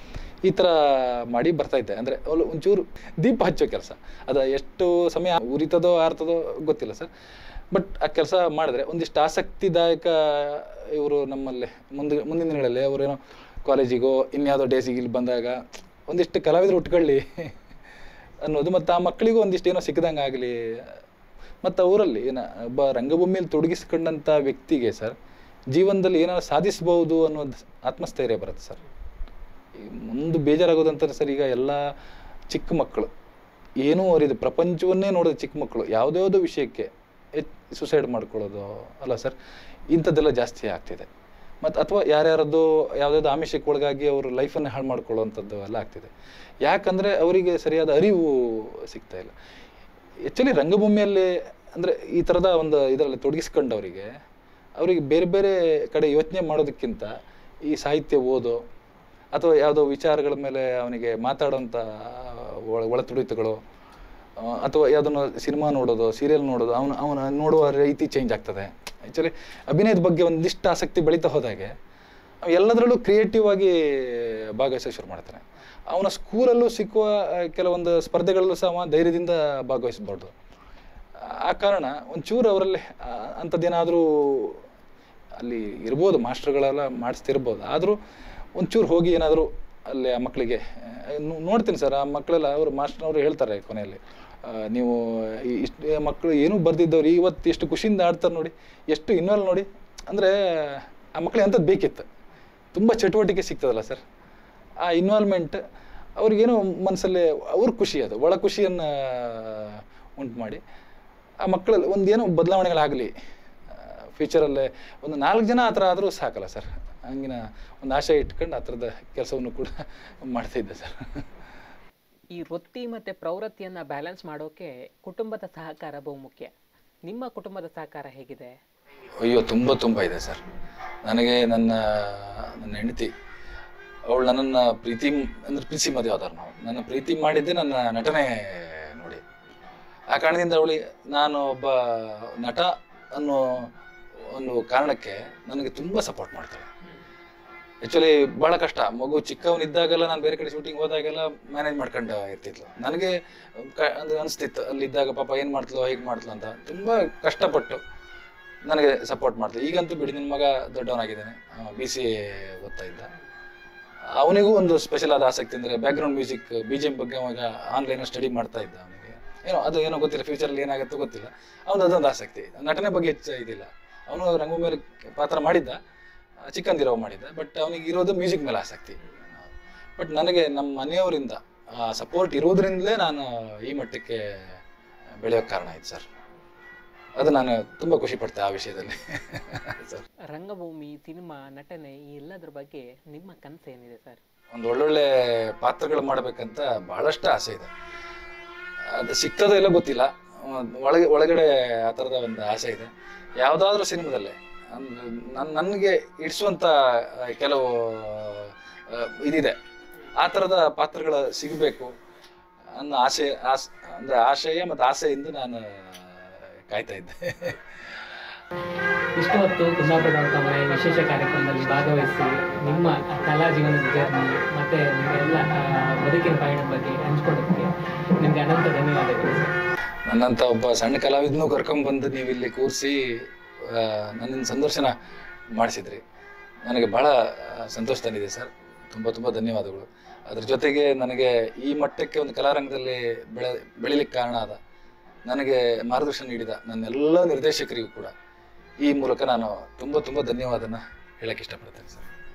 ಈ ಥರ ಮಾಡಿ ಬರ್ತಾ ಇದ್ದೆ ಅಂದರೆ ಅವಳು ಒಂಚೂರು ದೀಪ ಹಚ್ಚೋ ಕೆಲಸ ಅದು ಎಷ್ಟು ಸಮಯ ಉರಿತದೋ ಆರ್ತದೋ ಗೊತ್ತಿಲ್ಲ ಸರ್ ಬಟ್ ಆ ಕೆಲಸ ಮಾಡಿದ್ರೆ ಒಂದಿಷ್ಟು ಆಸಕ್ತಿದಾಯಕ ಇವರು ನಮ್ಮಲ್ಲಿ ಮುಂದೆ ಮುಂದಿನ ದಿನಗಳಲ್ಲಿ ಅವರೇನೋ ಕಾಲೇಜಿಗೋ ಇನ್ಯಾವುದೋ ಡೇಸಿಗೆ ಇಲ್ಲಿ ಬಂದಾಗ ಒಂದಿಷ್ಟು ಕಲಾವಿದರು ಉಟ್ಕೊಳ್ಳಿ ಅನ್ನೋದು ಮತ್ತು ಆ ಮಕ್ಕಳಿಗೂ ಒಂದಿಷ್ಟು ಏನೋ ಸಿಕ್ಕದಂಗೆ ಆಗಲಿ ಮತ್ತು ಅವರಲ್ಲಿ ಏನ ಒಬ್ಬ ರಂಗಭೂಮಿಯಲ್ಲಿ ತೊಡಗಿಸ್ಕೊಂಡಂಥ ವ್ಯಕ್ತಿಗೆ ಸರ್ ಜೀವನದಲ್ಲಿ ಏನಾದ್ರು ಸಾಧಿಸ್ಬೋದು ಅನ್ನೋದು ಆತ್ಮಸ್ಥೈರ್ಯ ಬರುತ್ತೆ ಸರ್ ಈ ಮುಂದೆ ಬೇಜಾರಾಗೋದಂತಾರೆ ಸರ್ ಈಗ ಎಲ್ಲ ಚಿಕ್ಕ ಮಕ್ಕಳು ಏನೂ ಅರಿದು ಪ್ರಪಂಚವನ್ನೇ ನೋಡಿದ ಚಿಕ್ಕ ಮಕ್ಕಳು ಯಾವುದ್ಯಾವುದೋ ವಿಷಯಕ್ಕೆ ಸುಸೈಡ್ ಮಾಡ್ಕೊಳ್ಳೋದು ಅಲ್ಲ ಸರ್ ಇಂಥದ್ದೆಲ್ಲ ಜಾಸ್ತಿ ಆಗ್ತಿದೆ ಮತ್ತು ಅಥವಾ ಯಾರ್ಯಾರದ್ದು ಯಾವುದಾದ್ರು ಆಮಿಷಕ್ಕೆ ಒಳಗಾಗಿ ಅವರು ಲೈಫನ್ನು ಹಾಳು ಮಾಡ್ಕೊಳ್ಳೋವಂಥದ್ದು ಎಲ್ಲ ಆಗ್ತಿದೆ ಯಾಕಂದರೆ ಅವರಿಗೆ ಸರಿಯಾದ ಅರಿವು ಸಿಗ್ತಾ ಇಲ್ಲ ಆ್ಯಕ್ಚುಲಿ ರಂಗಭೂಮಿಯಲ್ಲಿ ಅಂದರೆ ಈ ಥರದ ಒಂದು ಇದರಲ್ಲಿ ತೊಡಗಿಸ್ಕೊಂಡವರಿಗೆ ಅವರಿಗೆ ಬೇರೆ ಬೇರೆ ಕಡೆ ಯೋಚನೆ ಮಾಡೋದಕ್ಕಿಂತ ಈ ಸಾಹಿತ್ಯ ಓದೋ ಅಥವಾ ಯಾವುದೋ ವಿಚಾರಗಳ ಮೇಲೆ ಅವನಿಗೆ ಮಾತಾಡೋಂಥ ಒಳ ಒಳತುಡಿತಗಳು ಆ, ಅಥವಾ ಯಾವುದನ್ನು ಸಿನಿಮಾ ನೋಡೋದು ಸೀರಿಯಲ್ ನೋಡೋದು ಅವನು ಅವನ ನೋಡುವ ರೀತಿ ಚೇಂಜ್ ಆಗ್ತದೆ ಆ್ಯಕ್ಚುಲಿ ಅಭಿನಯದ ಬಗ್ಗೆ ಒಂದಿಷ್ಟು ಆಸಕ್ತಿ ಬೆಳೀತಾ ಹೋದಾಗೆ ಅವ ಎಲ್ಲದರಲ್ಲೂ ಕ್ರಿಯೇಟಿವ್ ಆಗಿ ಭಾಗವಹಿಸೋಕೆ ಶುರು ಮಾಡ್ತಾನೆ ಅವನ ಸ್ಕೂಲಲ್ಲೂ ಸಿಕ್ಕುವ ಆ, ಕೆಲವೊಂದು ಸ್ಪರ್ಧೆಗಳಲ್ಲೂ ಸಹ ಅವ ಧೈರ್ಯದಿಂದ ಭಾಗವಹಿಸ್ಬಾರ್ದು ಆ ಕಾರಣ ಒಂಚೂರು ಅವರಲ್ಲಿ ಅಂಥದ್ದೇನಾದರೂ ಅಲ್ಲಿ ಇರ್ಬೋದು ಮಾಸ್ಟರ್ಗಳೆಲ್ಲ ಮಾಡಿಸ್ತಿರ್ಬೋದು ಆದರೂ ಒಂಚೂರು ಹೋಗಿ ಏನಾದರೂ ಅಲ್ಲಿ ಆ ಮಕ್ಕಳಿಗೆ ನೋಡ್ತೀನಿ ಸರ್ ಆ ಮಕ್ಕಳೆಲ್ಲ ಅವರು ಮಾಸ್ಟರ್ನವರು ಹೇಳ್ತಾರೆ ಕೊನೆಯಲ್ಲಿ ಆ, ನೀವು ಈ- ಇಷ್ಟು ಮಕ್ಕಳು ಏನೂ ಬರ್ದಿದ್ದವ್ರು ಇವತ್ತು ಎಷ್ಟು ಖುಷಿಯಿಂದ ಆಡ್ತಾರೆ ನೋಡಿ ಎಷ್ಟು ಇನ್ವಾಲ್ವ್ ನೋಡಿ ಅಂದರೆ ಆ ಮಕ್ಕಳಿಗೆ ಅಂಥದ್ದು ಬೇಕಿತ್ತು ತುಂಬ ಚಟುವಟಿಕೆ ಸಿಗ್ತದಲ್ಲ ಸರ್ ಆ ಇನ್ವಾಲ್ವ್ಮೆಂಟ್ ಅವ್ರಿಗೇನೋ ಮನಸ್ಸಲ್ಲಿ ಅವ್ರ ಖುಷಿ ಅದು ಒಳ ಖುಷಿಯನ್ನು ಉಂಟು ಮಾಡಿ ಆ ಮಕ್ಕಳಲ್ಲಿ ಒಂದೇನೋ ಬದಲಾವಣೆಗಳಾಗಲಿ ಫ್ಯೂಚರಲ್ಲೇ ಒಂದು ನಾಲ್ಕು ಜನ ಆ ಥರ ಆದರೂ ಸಾಕಲ್ಲ ಸರ್ ಹಂಗಿನ ಒಂದು ಆಶೆ ಇಟ್ಕೊಂಡು ಆ ಥರದ ಕೆಲಸವನ್ನು ಕೂಡ ಮಾಡ್ತಾ ಇದ್ದೆ ಸರ್ ಈ ವೃತ್ತಿ ಮತ್ತೆ ಪ್ರವೃತ್ತಿಯನ್ನ ಬ್ಯಾಲೆನ್ಸ್ ಮಾಡೋಕೆ ಕುಟುಂಬದ ಸಹಕಾರ ಬಹುಮುಖ್ಯ ನಿಮ್ಮ ಕುಟುಂಬದ ಸಹಕಾರ ಹೇಗಿದೆ ಅಯ್ಯೋ ತುಂಬ ತುಂಬ ಇದೆ ಸರ್ ನನಗೆ ನನ್ನ ನನ್ನ ಹೆಂಡತಿ ಅವಳು ನನ್ನನ್ನು ಪ್ರೀತಿ ಅಂದ್ರೆ ಪ್ರೀತಿ ಮದುವೆ ಆದವ್ರು ನಾವು ನನ್ನ ಪ್ರೀತಿ ಮಾಡಿದ್ದೆ ನನ್ನ ನಟನೆ ನೋಡಿ ಆ ಕಾರಣದಿಂದ ಅವಳಿ ನಾನು ಒಬ್ಬ ನಟ ಅನ್ನೋ ಒಂದು ಕಾರಣಕ್ಕೆ ನನಗೆ ತುಂಬ ಸಪೋರ್ಟ್ ಮಾಡ್ತಾಳೆ ಆ್ಯಕ್ಚುಲಿ ಭಾಳ ಕಷ್ಟ ಮಗು ಚಿಕ್ಕವನಿದ್ದಾಗೆಲ್ಲ ನಾನು ಬೇರೆ ಕಡೆ ಶೂಟಿಂಗ್ ಹೋದಾಗೆಲ್ಲ ಮ್ಯಾನೇಜ್ ಮಾಡ್ಕೊಂಡು ಇರ್ತಿದ್ಲು ನನಗೆ ಕ ಅಂದ್ರೆ ಅನಿಸ್ತಿತ್ತು ಅಲ್ಲಿದ್ದಾಗ ಪಾಪ ಏನು ಮಾಡ್ತಲೋ ಹೇಗೆ ಮಾಡ್ತಲೋ ಅಂತ ತುಂಬ ಕಷ್ಟಪಟ್ಟು ನನಗೆ ಸಪೋರ್ಟ್ ಮಾಡ್ತಾರೆ ಈಗಂತೂ ಬಿಡಿ ನನ್ನ ಮಗ ದೊಡ್ಡವನಾಗಿದ್ದಾನೆ ಬಿ ಸಿ ಎ ಓದ್ತಾ ಇದ್ದ ಅವನಿಗೂ ಒಂದು ಸ್ಪೆಷಲ್ ಆದ ಆಸಕ್ತಿ ಅಂದರೆ background music B G M ಬಗ್ಗೆ ಅವಾಗ ಆನ್ಲೈನ್ ಸ್ಟಡಿ ಮಾಡ್ತಾ ಇದ್ದ ಅವನಿಗೆ ಏನೋ ಅದು ಏನೋ ಗೊತ್ತಿಲ್ಲ ಫ್ಯೂಚರಲ್ಲಿ ಏನಾಗುತ್ತೋ ಗೊತ್ತಿಲ್ಲ ಅವನು ಅದೊಂದು ಆಸಕ್ತಿ ನಟನೆ ಬಗ್ಗೆ ಹೆಚ್ಚು ಇದಿಲ್ಲ ಅವನು ರಂಗು ಮೇಲೆ ಪಾತ್ರ ಮಾಡಿದ್ದ ಚಿಕ್ಕಂದಿರವ ಮಾಡಿದ್ದ ಬಟ್ ಅವನಿಗೆ ಇರೋದು ಮ್ಯೂಸಿಕ್ ಮೇಲೆ ಆಸಕ್ತಿ ಬಟ್ ನನಗೆ ನಮ್ಮ ಮನೆಯವರಿಂದ ಸಪೋರ್ಟ್ ಇರೋದ್ರಿಂದಲೇ ನಾನು ಈ ಮಟ್ಟಕ್ಕೆ ಬೆಳೆಯೋಕ್ಕೆ ಕಾರಣ ಆಯ್ತು ಸರ್ ಅದು ನಾನು ತುಂಬ ಖುಷಿ ಪಡ್ತೆ ಆ ವಿಷಯದಲ್ಲಿ ಸರ್ ರಂಗಭೂಮಿ ಸಿನಿಮಾ ನಟನೆ ಈ ಎಲ್ಲದ್ರ ಬಗ್ಗೆ ನಿಮ್ಮ ಕನಸು ಏನಿದೆ ಸರ್ ಒಂದು ಒಳ್ಳೊಳ್ಳೆ ಪಾತ್ರಗಳು ಮಾಡಬೇಕಂತ ಬಹಳಷ್ಟು ಆಸೆ ಇದೆ ಅದು ಸಿಗ್ತದೋ ಇಲ್ಲ ಗೊತ್ತಿಲ್ಲ ಒಂದ್ ಒಳಗೆ ಒಳಗಡೆ ಆ ಥರದ ಒಂದು ಆಸೆ ಇದೆ ಯಾವುದಾದ್ರೂ ಸಿನಿಮಾದಲ್ಲೇ ನನ್ನ ನನಗೆ ಇಡಿಸುವಂಥ ಕೆಲವು ಆ, ಇದಿದೆ ಆ ಥರದ ಪಾತ್ರಗಳು ಸಿಗಬೇಕು ಅನ್ನೋ ಆಸೆ ಆಸ್ ಅಂದರೆ ಆಶಯ ಮತ್ತು ಆಸೆಯಿಂದ ನಾನು ಕಾಯ್ತಾ ಇದ್ದೆ ಇಷ್ಟು ಹೊತ್ತು ಕುಂದಾಪುರ ಡಾಟ್ ಕಾಮ್ ವಿಶೇಷ ಕಾರ್ಯಕ್ರಮದಲ್ಲಿ ಭಾಗವಹಿಸಿ ನಿಮ್ಮ ಕಲಾ ಜೀವನದ ಜರ್ನಿ ಮತ್ತೆ ನಿಮ್ಮ ಎಲ್ಲ ಆ, ಬದುಕಿನ ಪಯಣದ ಬಗ್ಗೆ ಹಂಚ್ಕೊಳ್ಳೋದಕ್ಕೆ ನಿಮಗೆ ಅನಂತ ಧನ್ಯವಾದಗಳು ಸರ್ ನನ್ನಂಥ ಒಬ್ಬ ಸಣ್ಣ ಕಲಾವಿದನೂ ಕರ್ಕೊಂಡ್ಬಂದು ನೀವು ಇಲ್ಲಿ ಕೂರಿಸಿ ನನ್ನನ್ನು ಸಂದರ್ಶನ ಮಾಡಿಸಿದ್ರಿ ನನಗೆ ಬಹಳ ಆ, ಸಂತೋಷ ತಂದಿದೆ ಸರ್ ತುಂಬ ತುಂಬ ಧನ್ಯವಾದಗಳು ಅದ್ರ ಜೊತೆಗೆ ನನಗೆ ಈ ಮಟ್ಟಕ್ಕೆ ಒಂದು ಕಲಾರಂಗದಲ್ಲಿ ಬೆಳೆ ಬೆಳಿಲಿಕ್ಕೆ ಕಾರಣ ಆದ ನನಗೆ ಮಾರ್ಗದರ್ಶನ ನೀಡಿದ ನನ್ನೆಲ್ಲ ನಿರ್ದೇಶಕರಿಗೂ ಕೂಡ ಈ ಮೂಲಕ ನಾನು ತುಂಬ ತುಂಬ ಧನ್ಯವಾದನ ಹೇಳಕ್ಕೆ ಇಷ್ಟಪಡ್ತೇನೆ ಸರ್